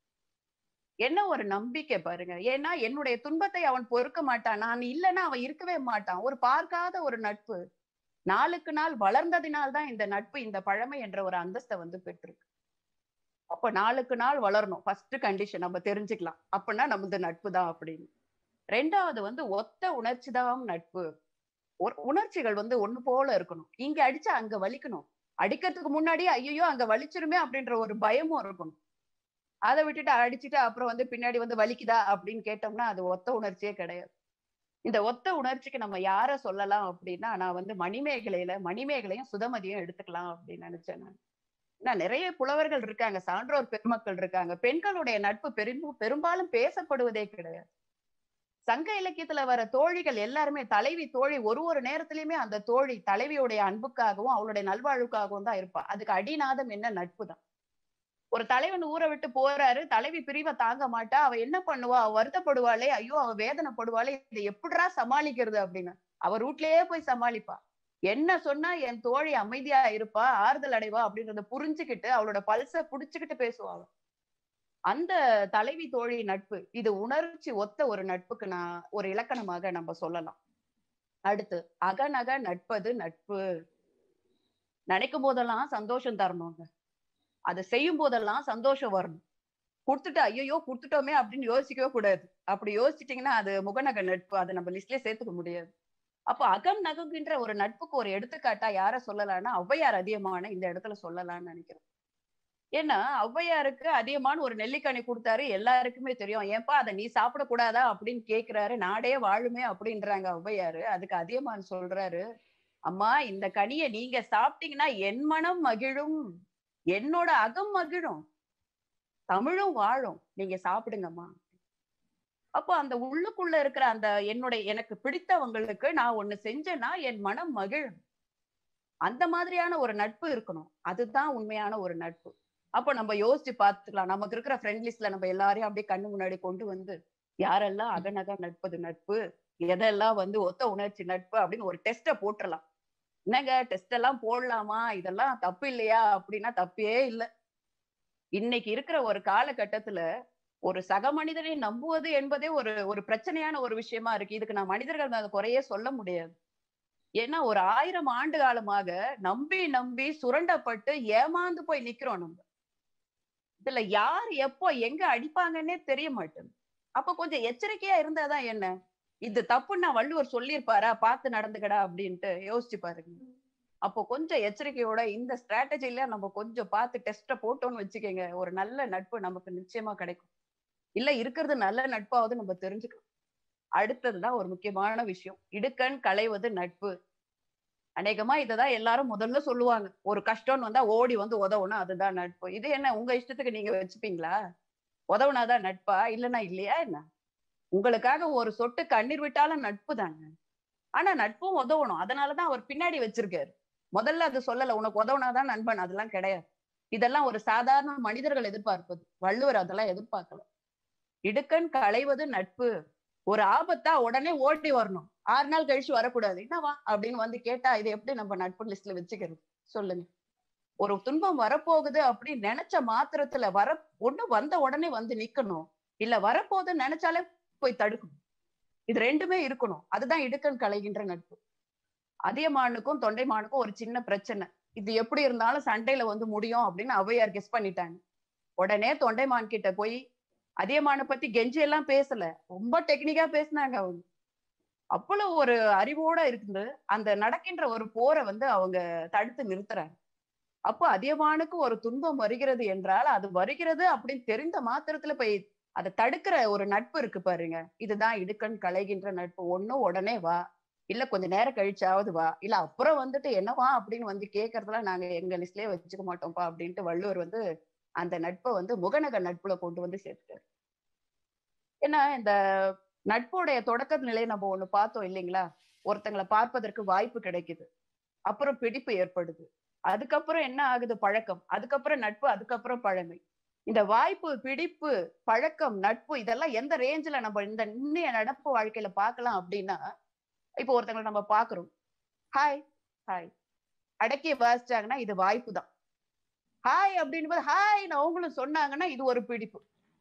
என்ன ஒரு நம்பிக்கை பாருங்க ஏன்னா என்னுடைய துன்பத்தை அவன் பொறுக்க மாட்டான் நான் இல்லைன்னா அவன் இருக்கவே மாட்டான் ஒரு பார்க்காத ஒரு நட்பு நாளுக்கு நாள் வளர்ந்ததினால்தான் இந்த நட்பு இந்த பழமை என்ற ஒரு அந்தஸ்தை வந்து பெற்றிருக்கு அப்ப நாளுக்கு நாள் வளரணும் ஃபர்ஸ்ட் கண்டிஷன் நம்ம தெரிஞ்சுக்கலாம் அப்படின்னா நமது நட்பு தான் அப்படின்னு ரெண்டாவது வந்து ஒத்த உணர்ச்சி தான் நட்பு உணர்ச்சிகள் வந்து ஒண்ணு போல இருக்கணும் இங்க அடிச்சா அங்க வலிக்கணும் அடிக்கிறதுக்கு முன்னாடி ஐயோ அங்க வலிச்சிருமே அப்படின்ற ஒரு பயமும் இருக்கணும் அதை விட்டுட்டு அடிச்சுட்டு அப்புறம் வந்து பின்னாடி வந்து வலிக்குதா அப்படின்னு கேட்டோம்னா அது ஒத்த உணர்ச்சியே கிடையாது இந்த ஒத்த உணர்ச்சிக்கு நம்ம யார சொல்லலாம் அப்படின்னா நான் வந்து மணிமேகலையில மணிமேகலையும் சுதமதியும் எடுத்துக்கலாம் அப்படின்னு நினைச்சேன் நான் ஏன்னா நிறைய புலவர்கள் இருக்காங்க சான்றோர் பெருமக்கள் இருக்காங்க பெண்களுடைய நட்பு பெரும் பெரும்பாலும் பேசப்படுவதே கிடையாது சங்க இலக்கியத்துல வர தோழிகள் எல்லாருமே தலைவி தோழி ஒரு ஒரு நேரத்திலயுமே அந்த தோழி தலைவியுடைய அன்புக்காகவும் அவளுடைய நல்வாழ்வுக்காகவும் தான் இருப்பா அதுக்கு அடிநாதம் என்ன நட்பு தான் ஒரு தலைவன் ஊரை விட்டு போறாரு தலைவி பிரிவை தாங்க மாட்டா அவ என்ன பண்ணுவா அவ வருத்தப்படுவாளே ஐயோ அவ வேதனைப்படுவாளே இதை எப்படிரா சமாளிக்கிறது அப்படின்னு அவ ரூட்லயே போய் சமாளிப்பா என்ன சொன்னா என் தோழி அமைதியா இருப்பா ஆறுதல் அடைவா அப்படின்றத புரிஞ்சுக்கிட்டு அவளோட பல்ச புடிச்சுக்கிட்டு பேசுவா அவ. அந்த தலைவி தோழி நட்பு இது உணர்ச்சி ஒத்த ஒரு நட்புக்கு நான் ஒரு இலக்கணமாக நம்ம சொல்லலாம் அடுத்து அகநக நட்பது நட்பு நினைக்கும் போதெல்லாம் சந்தோஷம் தரணுங்க அதை செய்யும் போதெல்லாம் சந்தோஷம் வரணும் கொடுத்துட்டு ஐயோ கொடுத்துட்டோமே அப்படின்னு யோசிக்கவே கூடாது அப்படி யோசிச்சிட்டீங்கன்னா அது முகநக நட்பு அதை நம்ம லிஸ்ட்லயே சேர்த்துக்க முடியாது அப்போ அகம் நகுகின்ற ஒரு நட்புக்கு ஒரு எடுத்துக்காட்டா யார சொல்லலாம்னா ஔவையார் அதிகமான இந்த இடத்துல சொல்லலாம்னு நினைக்கிறேன் ஏன்னா ஔவையாருக்கு அதிகமான ஒரு நெல்லிக்கனி கொடுத்தாரு எல்லாருக்குமே தெரியும் ஏன்பா அதை நீ சாப்பிடக்கூடாதா அப்படின்னு கேக்குறாரு நாடே வாழுமே அப்படின்றாங்க ஔவையாரு அதுக்கு அதிகமான் சொல்றாரு அம்மா இந்த கனியை நீங்க சாப்பிட்டீங்கன்னா என் மனம் மகிழும் என்னோட அகம் மகிழும் தமிழும் வாழும் நீங்க சாப்பிடுங்கம்மா அப்போ அந்த உள்ளுக்குள்ள இருக்கிற அந்த என்னுடைய எனக்கு பிடித்தவங்களுக்கு நான் ஒண்ணு செஞ்சேன்னா என் மனம் மகிழும் அந்த மாதிரியான ஒரு நட்பு இருக்கணும் அதுதான் உண்மையான ஒரு நட்பு அப்போ நம்ம யோசிச்சு பார்த்துக்கலாம் நமக்கு இருக்கிற ஃப்ரெண்ட் லிஸ்ட்ல நம்ம எல்லாரையும் அப்படியே கண்ணு முன்னாடி கொண்டு வந்து யாரெல்லாம் அகநக நட்பது நட்பு எதெல்லாம் வந்து ஒத்த உணர்ச்சி நட்பு அப்படின்னு ஒரு டெஸ்ட்டை போட்டுடலாம் என்னங்க டெஸ்ட் எல்லாம் போடலாமா இதெல்லாம் தப்பு இல்லையா அப்படின்னா தப்பே இல்லை இன்னைக்கு இருக்கிற ஒரு காலகட்டத்துல ஒரு சக மனிதனை நம்புவது என்பதே ஒரு ஒரு பிரச்சனையான ஒரு விஷயமா இருக்கு இதுக்கு நான் மனிதர்கள் மேல குறையே சொல்ல முடியாது ஏன்னா ஒரு ஆயிரம் ஆண்டு காலமாக நம்பி நம்பி சுரண்டப்பட்டு ஏமாந்து போய் நிக்கிறோம் நம்ம இதுல யார் எப்போ எங்க அடிப்பாங்கன்னே தெரிய மாட்டேங்குது அப்ப கொஞ்சம் எச்சரிக்கையா இருந்தாதான் என்ன இது தப்புன்னா வள்ளுவர் சொல்லியிருப்பாரா பார்த்து நடந்துக்கடா அப்படின்ட்டு யோசிச்சு பாருங்க அப்போ கொஞ்சம் எச்சரிக்கையோட இந்த ஸ்ட்ராட்டஜில நம்ம கொஞ்சம் பார்த்து டெஸ்ட போட்டோம்னு வச்சுக்கோங்க ஒரு நல்ல நட்பு நமக்கு நிச்சயமா கிடைக்கும் இல்ல இருக்கிறது நல்ல நட்பாவது நம்ம தெரிஞ்சுக்கலாம் அடுத்ததுதான் ஒரு முக்கியமான விஷயம் இடுக்கண் களைவது நட்பு அநேகமா இததான் எல்லாரும் முதல்ல சொல்லுவாங்க ஒரு கஷ்டம்னு வந்தா ஓடி வந்து உதவணும் அதுதான் நட்பு இது என்ன உங்க இஷ்டத்துக்கு நீங்க வச்சுப்பீங்களா உதவுனாதான் நட்பா இல்லைன்னா இல்லையா என்ன உங்களுக்காக ஒரு சொட்டு கண்ணீர் விட்டாலும் நட்பு தாங்க ஆனா நட்பும் உதவணும் அதனாலதான் அவர் பின்னாடி வச்சிருக்காரு முதல்ல அது சொல்லல உனக்கு உதவுனாதான் நண்பன் அதெல்லாம் கிடையாது இதெல்லாம் ஒரு சாதாரண மனிதர்கள் எதிர்பார்ப்பது வள்ளுவர் அதெல்லாம் எதிர்பார்க்கல இடுக்கண் களைவது நட்பு ஒரு ஆபத்தா உடனே ஓட்டி வரணும் ஆறு நாள் கழிச்சு வரக்கூடாது என்னவா அப்படின்னு வந்து கேட்டா இது எப்படி நம்ம நட்பு லிஸ்ட்ல வச்சுக்கிறது சொல்லுங்க ஒரு துன்பம் வரப்போகுது அப்படின்னு நினைச்ச மாத்திரத்துல வர ஒண்ணு வந்த உடனே வந்து நிக்கணும் இல்ல வரப்போகுதுன்னு நினைச்சாலே போய் தடுக்கணும் இது ரெண்டுமே இருக்கணும் அதுதான் இடுக்கண் களைகின்ற நட்பு அதியமானுக்கும் தொண்டைமானுக்கும் ஒரு சின்ன பிரச்சனை இது எப்படி இருந்தாலும் சண்டையில வந்து முடியும் அப்படின்னு அவையார் கெஸ் பண்ணிட்டாங்க உடனே தொண்டைமான் கிட்ட போய் அதியமான பத்தி கெஞ்சி எல்லாம் பேசல ரொம்ப டெக்னிக்கா பேசினாங்க அவங்க அவ்வளவு ஒரு அறிவோட இருந்து அந்த நடக்கின்ற ஒரு போரை வந்து அவங்க தடுத்து நிறுத்துறாங்க அப்போ அதியமானுக்கு ஒரு துன்பம் வருகிறது என்றால் அது வருகிறது அப்படின்னு தெரிந்த மாத்திரத்துல போய் அதை தடுக்கிற ஒரு நட்பு இருக்கு பாருங்க இதுதான் இடுக்கண் களைகின்ற நட்பு ஒண்ணும் உடனே வா இல்ல கொஞ்ச நேரம் கழிச்சாவது வா இல்ல அப்புறம் வந்துட்டு என்னவா அப்படின்னு வந்து கேக்குறதுலாம் நாங்க எங்க லிஸ்ட்லயே வச்சுக்க மாட்டோம்ப்பா அப்படின்ட்டு வள்ளுவர் வந்து அந்த நட்பை வந்து முகநக நட்புல கொண்டு வந்து சேர்த்துட்டாரு ஏன்னா இந்த நட்புடைய தொடக்க நிலையை நம்ம ஒண்ணு பார்த்தோம் இல்லைங்களா ஒருத்தங்களை பார்ப்பதற்கு வாய்ப்பு கிடைக்குது அப்புறம் பிடிப்பு ஏற்படுது அதுக்கப்புறம் என்ன ஆகுது பழக்கம் அதுக்கப்புறம் நட்பு அதுக்கப்புறம் பழமை இந்த வாய்ப்பு பிடிப்பு பழக்கம் நட்பு இதெல்லாம் எந்த ரேஞ்சில நம்ம இந்த இன்னைய நடப்பு வாழ்க்கையில பார்க்கலாம் அப்படின்னா இப்போ ஒருத்தங்களை நம்ம பாக்குறோம் ஹாய் ஹாய் அடக்கி வாசிச்சாங்கன்னா இது வாய்ப்பு தான் ஹாய் அப்படின்னு ஹாய் அவங்களும் சொன்னாங்கன்னா இது ஒரு பிடிப்பு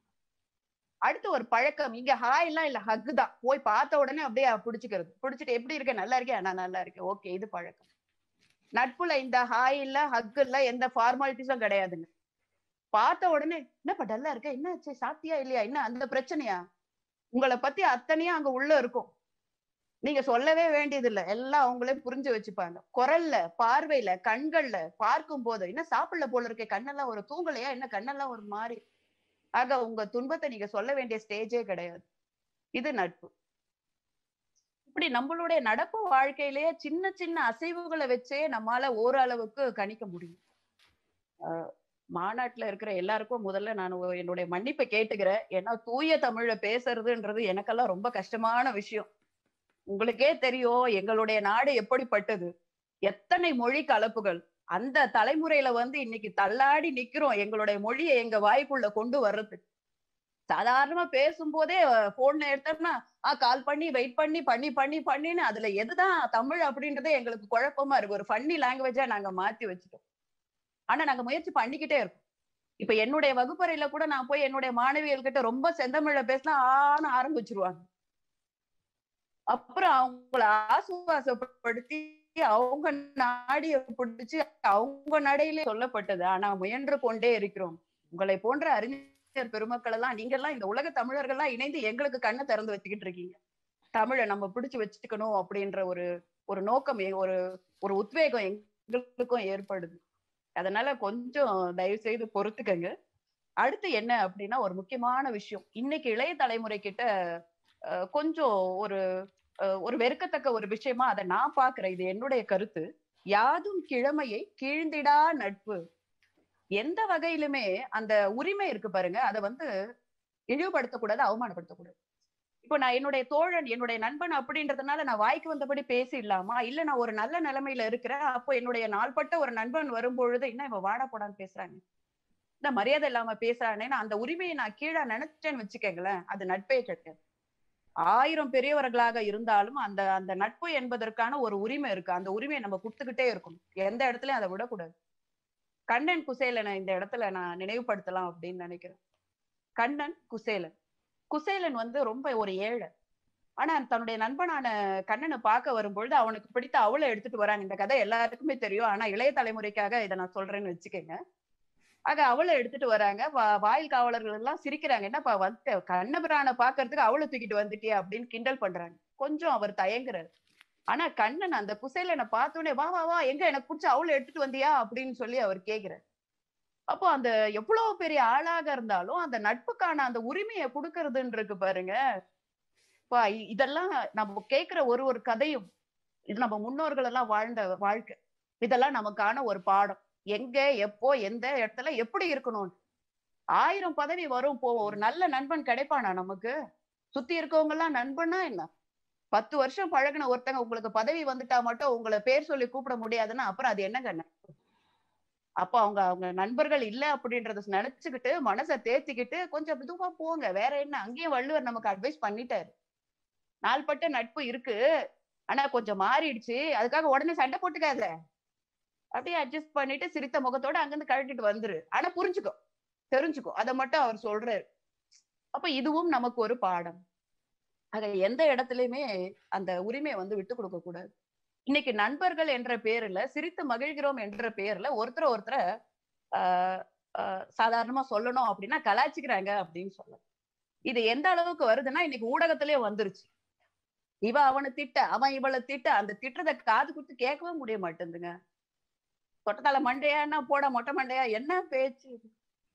அடுத்து ஒரு பழக்கம் இங்க ஹாய் எல்லாம் இல்ல ஹக்கு தான் போய் பார்த்த உடனே அப்படியே பிடிச்சுக்கிறது பிடிச்சிட்டு எப்படி இருக்க நல்லா இருக்கேன் நான் நல்லா இருக்கேன் ஓகே இது பழக்கம் நட்புல இந்த ஹாய் இல்ல ஹக்கு இல்ல எந்த ஃபார்மாலிட்டிஸும் கிடையாதுங்க பார்த்த உடனே என்னப்பா டல்லா இருக்க என்ன ஆச்சு சாத்தியா இல்லையா என்ன அந்த பிரச்சனையா உங்களை பத்தி அத்தனையும் அங்க உள்ள இருக்கும் நீங்க சொல்லவே வேண்டியது இல்ல எல்லாம் அவங்களே புரிஞ்சு வச்சுப்பாங்க குரல்ல பார்வையில கண்கள்ல பார்க்கும் போது என்ன சாப்பிடல போல இருக்கே கண்ணெல்லாம் ஒரு தூங்கலையா என்ன கண்ணெல்லாம் ஒரு மாதிரி ஆக உங்க துன்பத்தை நீங்க சொல்ல வேண்டிய ஸ்டேஜே கிடையாது இது நட்பு இப்படி நம்மளுடைய நடப்பு வாழ்க்கையிலேயே சின்ன சின்ன அசைவுகளை வச்சே நம்மால ஓரளவுக்கு கணிக்க முடியும் மாநாட்டுல இருக்கிற எல்லாருக்கும் முதல்ல நான் என்னுடைய மன்னிப்பை கேட்டுக்கிறேன் ஏன்னா தூய தமிழ்ல பேசுறதுன்றது எனக்கெல்லாம் ரொம்ப கஷ்டமான விஷயம் உங்களுக்கே தெரியும் எங்களுடைய நாடு எப்படிப்பட்டது எத்தனை மொழி கலப்புகள் அந்த தலைமுறையில வந்து இன்னைக்கு தள்ளாடி நிக்கிறோம் எங்களுடைய மொழியை எங்க வாய்க்குள்ள கொண்டு வர்றதுக்கு சாதாரணமா பேசும்போதே போன்ல எடுத்தோம்னா ஆ கால் பண்ணி வெயிட் பண்ணி பண்ணி பண்ணி பண்ணின்னு அதுல எதுதான் தமிழ் அப்படின்றதே எங்களுக்கு குழப்பமா இருக்கு ஒரு ஃபன்னி லாங்குவேஜா நாங்க மாத்தி வச்சுட்டோம் ஆனா நாங்க முயற்சி பண்ணிக்கிட்டே இருக்கோம் இப்ப என்னுடைய வகுப்பறையில கூட நான் போய் என்னுடைய மாணவிகள் கிட்ட ரொம்ப செந்தமிழ்ல பேசினா ஆன்னு ஆரம்பிச்சிருவாங்க அப்புறம் அவங்கள ஆசுவாசப்படுத்தி அவங்க நாடிய பிடிச்சு அவங்க நடையிலே சொல்லப்பட்டது ஆனா முயன்று கொண்டே இருக்கிறோம் உங்களை போன்ற அறிஞர் பெருமக்கள் எல்லாம் நீங்க எல்லாம் இந்த உலக தமிழர்கள்லாம் இணைந்து எங்களுக்கு கண்ணை திறந்து வச்சுக்கிட்டு இருக்கீங்க தமிழை நம்ம பிடிச்சு வச்சுக்கணும் அப்படின்ற ஒரு ஒரு நோக்கம் எ- ஒரு ஒரு உத்வேகம் எங்களுக்கும் ஏற்படுது அதனால கொஞ்சம் தயவு செய்து பொறுத்துக்கங்க அடுத்து என்ன அப்படின்னா ஒரு முக்கியமான விஷயம் இன்னைக்கு இளைய தலைமுறை கிட்ட அஹ், கொஞ்சம் ஒரு அஹ், ஒரு வெறுக்கத்தக்க ஒரு விஷயமா அதை நான் பாக்குறேன் இது என்னுடைய கருத்து யாதும் கிழமையை கீழ்ந்திடா நட்பு எந்த வகையிலுமே அந்த உரிமை இருக்கு பாருங்க அதை வந்து இழிவுபடுத்தக்கூடாது அவமானப்படுத்தக்கூடாது இப்போ நான் என்னுடைய தோழன் என்னுடைய நண்பன் அப்படின்றதுனால நான் வாய்க்கு வந்தபடி பேசிடலாமா இல்ல நான் ஒரு நல்ல நிலைமையில இருக்கிறேன் அப்போ என்னுடைய நாள்பட்ட ஒரு நண்பன் வரும்பொழுது என்ன இவன் வாடா போடான்னு பேசுறாங்க இந்த மரியாதை இல்லாம பேசுறானேன்னு அந்த உரிமையை நான் கீழே நினைச்சிட்டேன்னு வச்சுக்கோங்களேன் அது நட்பே கிடையாது ஆயிரம் பெரியவர்களாக இருந்தாலும் அந்த அந்த நட்பு என்பதற்கான ஒரு உரிமை இருக்கு அந்த உரிமையை நம்ம கொடுத்துக்கிட்டே இருக்கணும் எந்த இடத்துலயும் அதை விடக்கூடாது கண்ணன் குசேலனை இந்த இடத்துல நான் நினைவுபடுத்தலாம் அப்படின்னு நினைக்கிறேன் கண்ணன் குசேலன் குசேலன் வந்து ரொம்ப ஒரு ஏழை ஆனா தன்னுடைய நண்பனான கண்ணனை பார்க்க வரும்பொழுது அவனுக்கு பிடித்த அவளை எடுத்துட்டு வராங்க இந்த கதை எல்லாருக்குமே தெரியும் ஆனா இளைய தலைமுறைக்காக இதை நான் சொல்றேன்னு வச்சுக்கோங்க ஆக அவளை எடுத்துட்டு வராங்க வா- வாயில் காவலர்கள் எல்லாம் சிரிக்கிறாங்க என்னப்பா வந்து கண்ணபிரானை பாக்குறதுக்கு அவளை தூக்கிட்டு வந்துட்டியா அப்படின்னு கிண்டல் பண்றாங்க கொஞ்சம் அவர் தயங்குறாரு ஆனா கண்ணன் அந்த குசேலனை பார்த்தோன்னே வா வா வா எங்க எனக்கு பிடிச்ச அவளை எடுத்துட்டு வந்தியா அப்படின்னு சொல்லி அவர் கேக்குறாரு அப்போ அந்த எவ்வளவு பெரிய ஆளாக இருந்தாலும் அந்த நட்புக்கான அந்த உரிமையை கொடுக்கறதுன்னு இருக்கு பாருங்க பா இ- இதெல்லாம் நம்ம கேக்குற ஒரு ஒரு கதையும் இது நம்ம முன்னோர்கள் எல்லாம் வாழ்ந்த வாழ்க்கை இதெல்லாம் நமக்கான ஒரு பாடம் எங்க எப்போ எந்த இடத்துல எப்படி இருக்கணும் ஆயிரம் பதவி வரும் போவோம் ஒரு நல்ல நண்பன் கிடைப்பானா நமக்கு சுத்தி இருக்கவங்க எல்லாம் நண்பனா என்ன பத்து வருஷம் பழகுன ஒருத்தங்க உங்களுக்கு பதவி வந்துட்டா மட்டும் உங்களை பேர் சொல்லி கூப்பிட முடியாதுன்னா அப்புறம் அது என்னங்க நட்பு? அப்போ அவங்க அவங்க நண்பர்கள் இல்ல அப்படின்றத நினைச்சுக்கிட்டு மனசை தேத்திக்கிட்டு கொஞ்சம் மெதுவா போங்க வேற என்ன அங்கேயும் வள்ளுவர் நமக்கு அட்வைஸ் பண்ணிட்டாரு நாள்பட்ட நட்பு இருக்கு ஆனா கொஞ்சம் மாறிடுச்சு அதுக்காக உடனே சண்டை போட்டுக்காத அப்படியே அட்ஜஸ்ட் பண்ணிட்டு சிரித்த முகத்தோட அங்கிருந்து கழட்டிட்டு வந்துரு ஆனா புரிஞ்சுக்கோ தெரிஞ்சுக்கோ அதை மட்டும் அவர் சொல்றாரு அப்ப இதுவும் நமக்கு ஒரு பாடம் ஆக எந்த இடத்துலயுமே அந்த உரிமையை வந்து விட்டு கொடுக்க கூடாது இன்னைக்கு நண்பர்கள் என்ற பேர்ல சிரித்து மகிழ்கிறோம் என்ற பேர்ல ஒருத்தர் ஒருத்தரை ஆஹ் ஆஹ் சாதாரணமா சொல்லணும் அப்படின்னா கலாய்ச்சிக்கிறாங்க அப்படின்னு சொல்லலாம் இது எந்த அளவுக்கு வருதுன்னா இன்னைக்கு ஊடகத்திலே வந்துருச்சு இவ அவனை திட்ட அவன் இவளை திட்ட அந்த திட்டத்தை காது கொடுத்து கேட்கவே முடிய மாட்டேங்குதுங்க தொட்டத்தால மண்டையான்னா போட மொட்டை மண்டையா என்ன பேச்சு இது?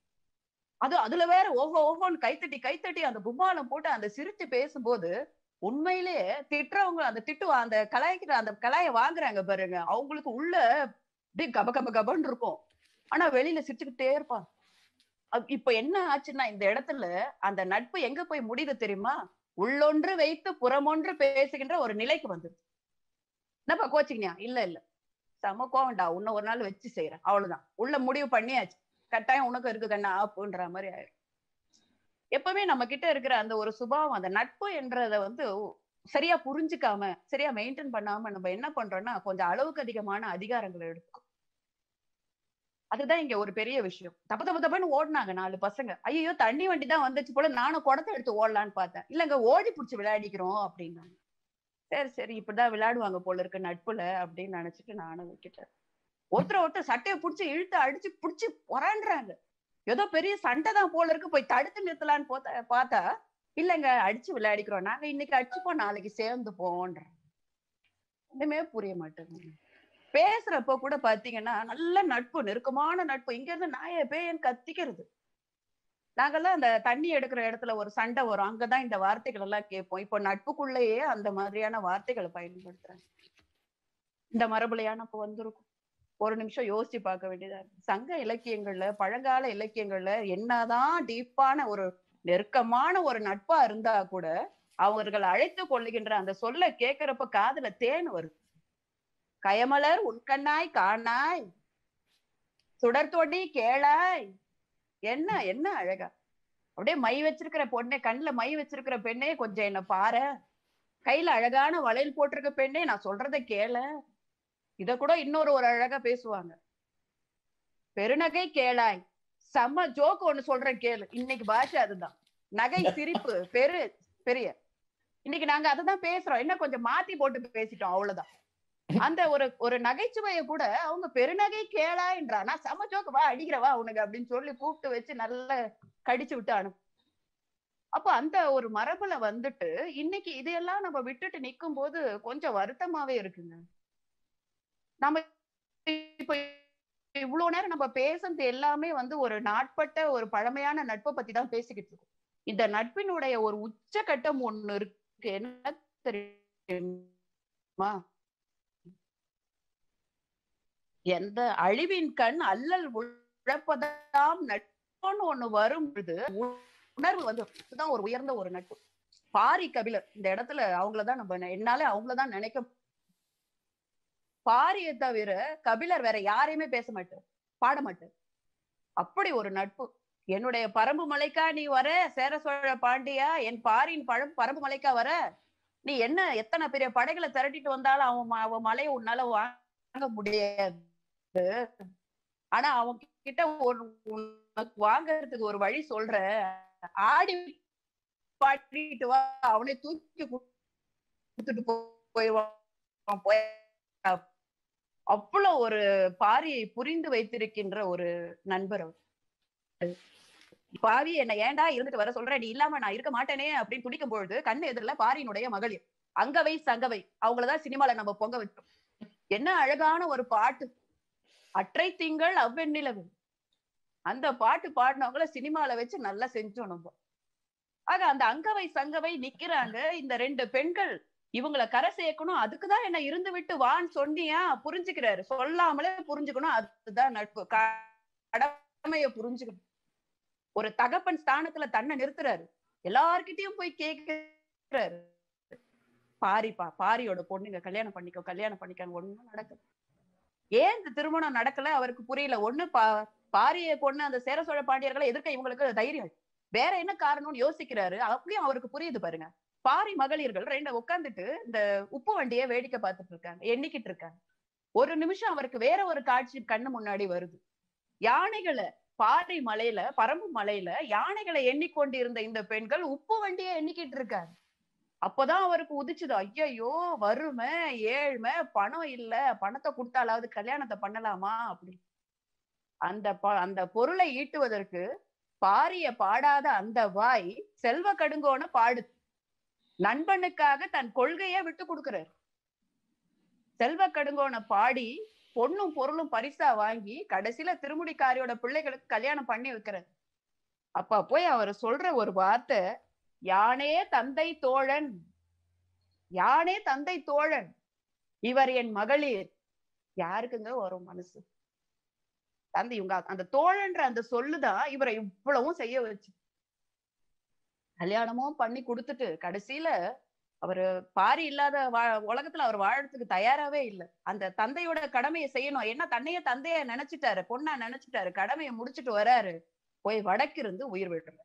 அது அதுல வேற ஓஹோ ஓஹோன்னு கைத்தட்டி கைத்தட்டி அந்த கும்பாலம் போட்டு அந்த சிரிச்சு பேசும்போது உண்மையிலேயே திட்டுறவங்க அந்த திட்டு அந்த கலாய்க்கிற அந்த கலாய வாங்குறாங்க பாருங்க அவங்களுக்கு உள்ள அப்படியே கப கப கபன்னு இருக்கும் ஆனா வெளியில சிரிச்சுக்கிட்டே இருப்பான் அப்- இப்ப என்ன ஆச்சுன்னா இந்த இடத்துல அந்த நட்பு எங்க போய் முடியுது தெரியுமா உள்ளொன்று வைத்து புறமொன்று பேசுகின்ற ஒரு நிலைக்கு வந்துருது என்னப்பா கோச்சிங்கயா இல்ல இல்ல செம கோவம்டா உன்னை ஒரு நாள் வச்சு செய்யறேன் அவ்வளவுதான் உள்ள முடிவு பண்ணியாச்சு கட்டாயம் உனக்கு இருக்கு கண்ணா ஆப்புன்ற மாதிரி ஆயிடும் எப்பவுமே நம்ம கிட்ட இருக்கிற அந்த ஒரு சுபாவம் அந்த நட்பு என்றத வந்து சரியா புரிஞ்சுக்காம சரியா மெயின்டைன் பண்ணாம நம்ம என்ன பண்றோம்னா கொஞ்சம் அளவுக்கு அதிகமான அதிகாரங்களை எடுத்துக்கோ அதுதான் இங்க ஒரு பெரிய விஷயம் தப்பு தப்பு தப்புன்னு ஓடினாங்க நாலு பசங்க ஐயோ தண்ணி வண்டி தான் வந்துச்சு போல நானும் குடத்தை எடுத்து ஓடலான்னு பார்த்தேன் இல்லங்க ஓடி புடிச்சு விளையாடிக்கிறோம் அப்படின்னாங்க சரி சரி இப்படிதான் விளையாடுவாங்க போல இருக்கு நட்புல அப்படின்னு நினைச்சிட்டு நானும் விட்டுட்டேன் ஒருத்தர் ஒருத்தர் சட்டையை புடிச்சு இழுத்து அடிச்சு புடிச்சு பொறான்றாங்க ஏதோ பெரிய சண்டை தான் போல இருக்கு போய் தடுத்து நிறுத்தலான்னு போத்த பார்த்தா இல்லைங்க அடிச்சு விளையாடிக்கிறோம் நாங்க இன்னைக்கு அடிச்சுப்போம் நாளைக்கு சேர்ந்து போன்ற ஒண்ணுமே புரிய மாட்டேங்குது பேசுறப்ப கூட பாத்தீங்கன்னா நல்ல நட்பு நெருக்கமான நட்பு இங்க இருந்து நாய பேயன் கத்திக்கிறது நாங்கெல்லாம் அந்த தண்ணி எடுக்கிற இடத்துல ஒரு சண்டை வரும் அங்கதான் இந்த வார்த்தைகள் எல்லாம் கேட்போம் இப்போ நட்புக்குள்ளேயே அந்த மாதிரியான வார்த்தைகளை பயன்படுத்துறாங்க இந்த மரபுலையான இப்ப வந்திருக்கும் ஒரு நிமிஷம் யோசிச்சு பார்க்க வேண்டியதா இருக்கு சங்க இலக்கியங்கள்ல பழங்கால இலக்கியங்கள்ல என்னதான் டீப்பான ஒரு நெருக்கமான ஒரு நட்பா இருந்தா கூட அவர்கள் அழைத்து கொள்ளுகின்ற அந்த சொல்ல கேட்கிறப்ப காதுல தேன் வருது கயமலர் உட்கண்ணாய் காணாய் சுடர்தொடி கேளாய் என்ன என்ன அழகா அப்படியே மை வச்சிருக்கிற பொண்ணே கண்ணுல மை வச்சிருக்கிற பெண்ணே கொஞ்சம் என்ன பாரு கையில அழகான வளையல் போட்டிருக்க பெண்ணே நான் சொல்றத கேள இத கூட இன்னொரு ஒரு அழகா பேசுவாங்க பெருநகை கேளாய் செம்ம ஜோக் ஒண்ணு சொல்றேன் கேளு இன்னைக்கு பாஷை அதுதான் நகை சிரிப்பு பெரு பெரிய இன்னைக்கு நாங்க அதுதான் பேசுறோம் என்ன கொஞ்சம் மாத்தி போட்டு பேசிட்டோம் அவ்வளவுதான் அந்த ஒரு ஒரு நகைச்சுவையை கூட அவங்க பெருநகை கேளான்றா நான் செம ஜோக்கு வா அடிக்கிறவா உனக்கு அப்படின்னு சொல்லி கூப்பிட்டு வச்சு நல்லா கடிச்சு விட்டு அனுப்பு அப்ப அந்த ஒரு மரபுல வந்துட்டு இன்னைக்கு இதையெல்லாம் நம்ம விட்டுட்டு நிக்கும் போது கொஞ்சம் வருத்தமாவே இருக்குங்க நம்ம இப்ப இவ்வளவு நேரம் நம்ம பேசுறது எல்லாமே வந்து ஒரு நாட்பட்ட ஒரு பழமையான நட்பை பத்தி தான் பேசிக்கிட்டு இருக்கோம் இந்த நட்பினுடைய ஒரு உச்சகட்டம் ஒண்ணு இருக்கு என்ன தெரியுமா எந்த அழிவின் கண் அல்லல் உழப்பதாம் நட்புன்னு ஒண்ணு வரும் பொழுது உணர்வு வந்து இதுதான் ஒரு உயர்ந்த ஒரு நட்பு பாரி கபிலர் இந்த இடத்துல அவங்களதான் நம்ம நெ- என்னால அவங்களதான் நினைக்க பாரியை தவிர கபிலர் வேற யாரையுமே பேச மாட்டார் பாட மாட்டார் அப்படி ஒரு நட்பு என்னுடைய பரம்பு மலைக்கா நீ வர சேர சோழ பாண்டியா என் பாரின் பழம் பரம்பு மலைக்கா வர நீ என்ன எத்தனை பெரிய படைகளை திரட்டிட்டு வந்தாலும் அவன் ம- அவன் மலையை உன்னால வாங்க முடியாது ஆனா அவன் கிட்ட ஒரு உனக்கு வாங்கறதுக்கு ஒரு வழி சொல்றேன் ஆடி பாடிட்டு வா அவனை தூக்கி கொடுத்துட்டு போயிடுவான் போய் அவ்வளவு ஒரு பாரியை புரிந்து வைத்திருக்கின்ற ஒரு நண்பர் அவர் பாவி என்ன ஏன்டா இருந்துட்டு வர சொல்ற நீ இல்லாம நான் இருக்க மாட்டேனே அப்படின்னு துடிக்கும் பொழுது கண் எதிரில் பாரியினுடைய மகளிர் அங்கவை சங்கவை அவங்களதான் சினிமால நம்ம பொங்க வச்சோம் என்ன அழகான ஒரு பாட்டு அற்றை திங்கள் அவ்வெண்ணிலவு அந்த பாட்டு பாடினவங்கள சினிமால வச்சு நல்லா செஞ்சோம் நம்ம ஆக அந்த அங்கவை சங்கவை நிக்கிறாங்க இந்த ரெண்டு பெண்கள் இவங்கள கரை சேர்க்கணும் அதுக்குதான் என்ன இருந்து விட்டு வான்னு சொன்னியா புரிஞ்சுக்கிறாரு சொல்லாமலே புரிஞ்சுக்கணும் அதுதான் நட்பு கடமைய புரிஞ்சுக்கணும் ஒரு தகப்பன் ஸ்தானத்துல தன்னை நிறுத்துறாரு எல்லார்கிட்டயும் போய் கேக்குறாரு பாரிப்பா பாரியோட பொண்ணுங்க கல்யாணம் பண்ணிக்கோ கல்யாணம் பண்ணிக்கோ ஒண்ணும் நடக்கல ஏன் இந்த திருமணம் நடக்கல அவருக்கு புரியல ஒண்ணு பா பாரிய பொண்ணு அந்த சேர சோழ பாண்டியர்களை எதிர்க்க இவங்களுக்கு தைரியம் வேற என்ன காரணம்னு யோசிக்கிறாரு அப்படியும் அவருக்கு புரியுது பாருங்க பாரி மகளிர்கள் ரெண்டு உட்காந்துட்டு இந்த உப்பு வண்டியை வேடிக்கை பார்த்துட்டு இருக்காங்க எண்ணிக்கிட்டு இருக்காங்க ஒரு நிமிஷம் அவருக்கு வேற ஒரு காட்சி கண்ணு முன்னாடி வருது யானைகளை பாரி மலையில பரம்பு மலையில யானைகளை எண்ணிக்கொண்டு இருந்த இந்த பெண்கள் உப்பு வண்டியை எண்ணிக்கிட்டு இருக்காங்க அப்பதான் அவருக்கு உதிச்சுது ஐயையோ வறுமை ஏழ்மை பணம் இல்ல பணத்தை கொடுத்தாலாவது கல்யாணத்தை பண்ணலாமா அப்படி அந்த ப- அந்த பொருளை ஈட்டுவதற்கு பாரிய பாடாத அந்த வாய் செல்வ கடுங்கோன பாடுது நண்பனுக்காக தன் கொள்கையை விட்டு கொடுக்கிறார் செல்வ கடுங்கோன பாடி பொண்ணும் பொருளும் பரிசா வாங்கி கடைசியில திருமுடிக்காரியோட பிள்ளைகளுக்கு கல்யாணம் பண்ணி வைக்கிறார் அப்ப போய் அவர் சொல்ற ஒரு வார்த்தை யானே தந்தை தோழன் யானே தந்தை தோழன் இவர் என் மகளிர் யாருக்குங்க வரும் மனசு தந்தை இவங்க அந்த தோழன்ற அந்த சொல்லுதான் இவரை இவ்வளவும் செய்ய வச்சு கல்யாணமும் பண்ணி கொடுத்துட்டு கடைசியில அவரு பாரி இல்லாத வா உலகத்துல அவர் வாழறதுக்கு தயாராவே இல்லை அந்த தந்தையோட கடமையை செய்யணும் என்ன தன்னையே தந்தைய நினைச்சிட்டாரு பொண்ணா நினைச்சிட்டாரு கடமையை முடிச்சிட்டு வராரு போய் வடக்கிருந்து உயிர் விடுறாரு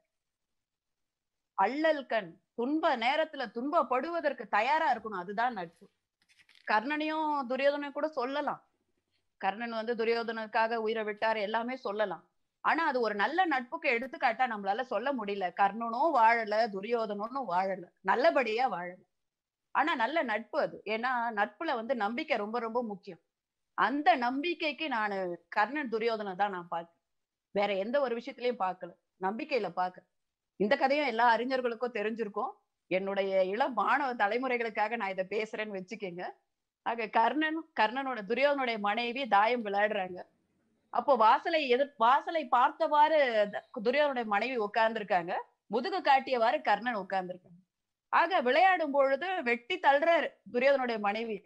அள்ளல் கண் துன்ப நேரத்துல துன்பப்படுவதற்கு தயாரா இருக்கணும் அதுதான் நட்பு கர்ணனையும் துரியோதனையும் கூட சொல்லலாம் கர்ணன் வந்து துரியோதனுக்காக உயிரை விட்டார் எல்லாமே சொல்லலாம் ஆனா அது ஒரு நல்ல நட்புக்கு எடுத்துக்காட்டா நம்மளால சொல்ல முடியல கர்ணனும் வாழல துரியோதனும் வாழல நல்லபடியா வாழல ஆனா நல்ல நட்பு அது ஏன்னா நட்புல வந்து நம்பிக்கை ரொம்ப ரொம்ப முக்கியம் அந்த நம்பிக்கைக்கு நான் கர்ணன் துரியோதனை தான் நான் பார்க்கிறேன் வேற எந்த ஒரு விஷயத்திலயும் பார்க்கல நம்பிக்கையில பார்க்க இந்த கதையும் எல்லா அறிஞர்களுக்கும் தெரிஞ்சிருக்கும் என்னுடைய இளம் மாணவ தலைமுறைகளுக்காக நான் இதை பேசுறேன்னு வச்சுக்கோங்க ஆக கர்ணன் கர்ணனோட துரியோதனுடைய மனைவி தாயம் விளையாடுறாங்க அப்போ வாசலை எதிர் வாசலை பார்த்தவாறு த- துரியோதனுடைய மனைவி உட்கார்ந்துருக்காங்க முதுகு காட்டியவாறு கர்ணன் உட்கார்ந்துருக்காங்க ஆக விளையாடும் பொழுது வெட்டி தள்ளுறாரு துரியோதனுடைய மனைவி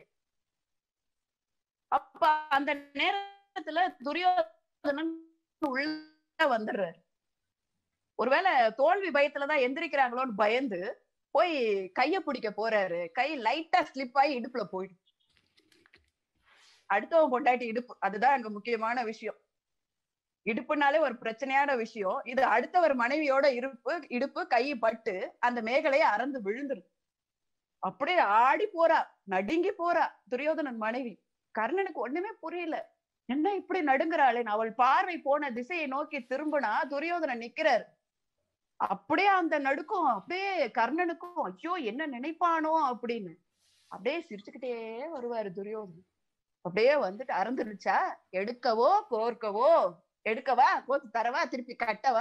அப்ப அந்த நேரத்துல துரியோதனன் உள்ள வந்துடுறாரு ஒருவேளை தோல்வி பயத்துலதான் எந்திரிக்கிறாங்களோன்னு பயந்து போய் கைய பிடிக்க போறாரு கை லைட்டா ஸ்லிப் ஆகி இடுப்புல போயிடுச்சு அடுத்தவன் பொண்டாட்டி இடுப்பு அதுதான் அங்க முக்கியமான விஷயம் இடுப்புனாலே ஒரு பிரச்சனையான விஷயம் இது அடுத்தவர் மனைவியோட இருப்பு இடுப்பு கை பட்டு அந்த மேகலையை அறந்து விழுந்துரும் அப்படியே ஆடி போறா நடுங்கி போறா துரியோதனன் மனைவி கர்ணனுக்கு ஒண்ணுமே புரியல என்ன இப்படி நடுங்குறாளேன்னு அவள் பார்வை போன திசையை நோக்கி திரும்பினா துரியோதனன் நிக்கிறார் அப்படியே அந்த நடுக்கம் அப்படியே கர்ணனுக்கும் ஐயோ என்ன நினைப்பானோ அப்படின்னு அப்படியே சிரிச்சுக்கிட்டே வருவாரு துரியோதனன் அப்படியே வந்துட்டு அறந்துருச்சா எடுக்கவோ கோர்க்கவோ எடுக்கவா கோத்து தரவா திருப்பி கட்டவா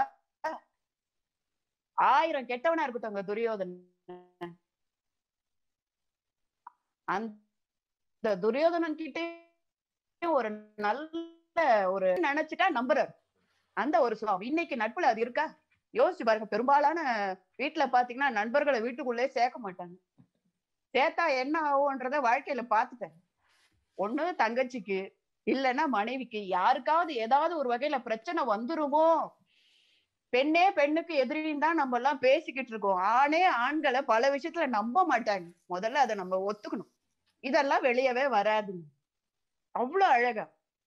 ஆயிரம் கெட்டவனா இருக்கட்டும் துரியோதனன் அந்த துரியோதனன் கிட்டே ஒரு நல்ல ஒரு நினைச்சிட்டா நம்புறார் அந்த ஒரு சுபாவம் இன்னைக்கு நட்புல அது இருக்கா யோசிச்சு பாருங்க பெரும்பாலான வீட்டுல பாத்தீங்கன்னா நண்பர்களை வீட்டுக்குள்ளே சேர்க்க மாட்டாங்க சேர்த்தா என்ன ஆகும்ன்றத வாழ்க்கையில பாத்துட்டேன் ஒண்ணு தங்கச்சிக்கு இல்லைன்னா மனைவிக்கு யாருக்காவது ஏதாவது ஒரு வகையில பிரச்சனை வந்துருமோ பெண்ணே பெண்ணுக்கு எதிரின்னு தான் நம்ம எல்லாம் பேசிக்கிட்டு இருக்கோம் ஆணே ஆண்களை பல விஷயத்துல நம்ப மாட்டாங்க முதல்ல அதை நம்ம ஒத்துக்கணும் இதெல்லாம் வெளியவே வராது அவ்வளவு அழகா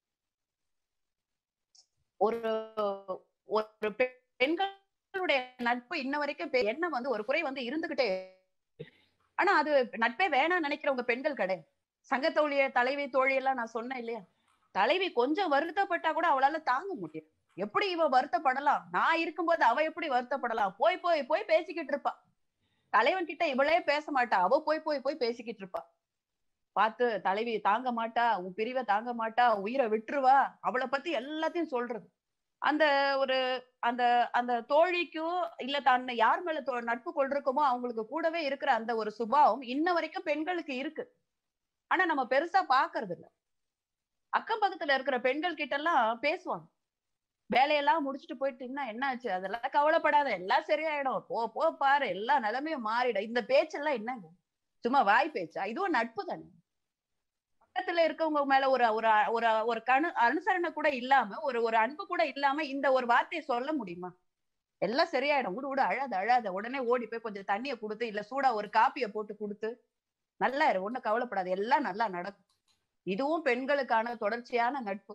ஒரு ஒரு பெண்களுடைய நட்பு இன்ன வரைக்கும் பெ- என்ன வந்து ஒரு குறை வந்து இருந்துகிட்டே ஆனா அது நட்பே வேணாம் நினைக்கிறவங்க பெண்கள் கிடையாது சங்கத்தோழிய தலைவி தோழி எல்லாம் நான் சொன்னேன் இல்லையா தலைவி கொஞ்சம் வருத்தப்பட்டா கூட அவளால தாங்க முடியும் எப்படி இவ வருத்தப்படலாம் நான் இருக்கும்போது அவ எப்படி வருத்தப்படலாம் போய் போய் போய் பேசிக்கிட்டு இருப்பா தலைவன் கிட்ட இவளே பேச மாட்டா அவ போய் போய் போய் பேசிக்கிட்டு இருப்பா பார்த்து தலைவி தாங்க மாட்டா உன் பிரிவை தாங்க மாட்டா உயிரை விட்டுருவா அவளை பத்தி எல்லாத்தையும் சொல்றது அந்த ஒரு அந்த அந்த தோழிக்கும் இல்ல தன்னை யார் மேல தோ- நட்பு கொண்டிருக்கோமோ அவங்களுக்கு கூடவே இருக்கிற அந்த ஒரு சுபாவம் இன்ன வரைக்கும் பெண்களுக்கு இருக்கு ஆனா நம்ம பெருசா பாக்குறது இல்ல அக்கம் பக்கத்துல இருக்கிற பெண்கள் கிட்ட எல்லாம் பேசுவாங்க வேலையெல்லாம் முடிச்சுட்டு போயிட்டு என்ன என்னாச்சு அதெல்லாம் கவலைப்படாத எல்லாம் சரியாயிடும் போ போ பாரு எல்லா நிலைமையும் மாறிடும் இந்த பேச்செல்லாம் என்னங்க சும்மா வாய் பேச்சா இதுவும் நட்பு தானே பக்கத்துல இருக்கவங்க மேல ஒரு ஒரு ஒரு ஒரு கணு அனுசரணை கூட இல்லாம ஒரு ஒரு அன்பு கூட இல்லாம இந்த ஒரு வார்த்தையை சொல்ல முடியுமா எல்லாம் சரியாயிடும் விடு விடு அழாத அழாத உடனே ஓடி போய் கொஞ்சம் தண்ணியை கொடுத்து இல்ல சூடா ஒரு காப்பியை போட்டு கொடுத்து நல்லா இரு ஒண்ணும் கவலைப்படாது எல்லாம் நல்லா நடக்கும் இதுவும் பெண்களுக்கான தொடர்ச்சியான நட்பு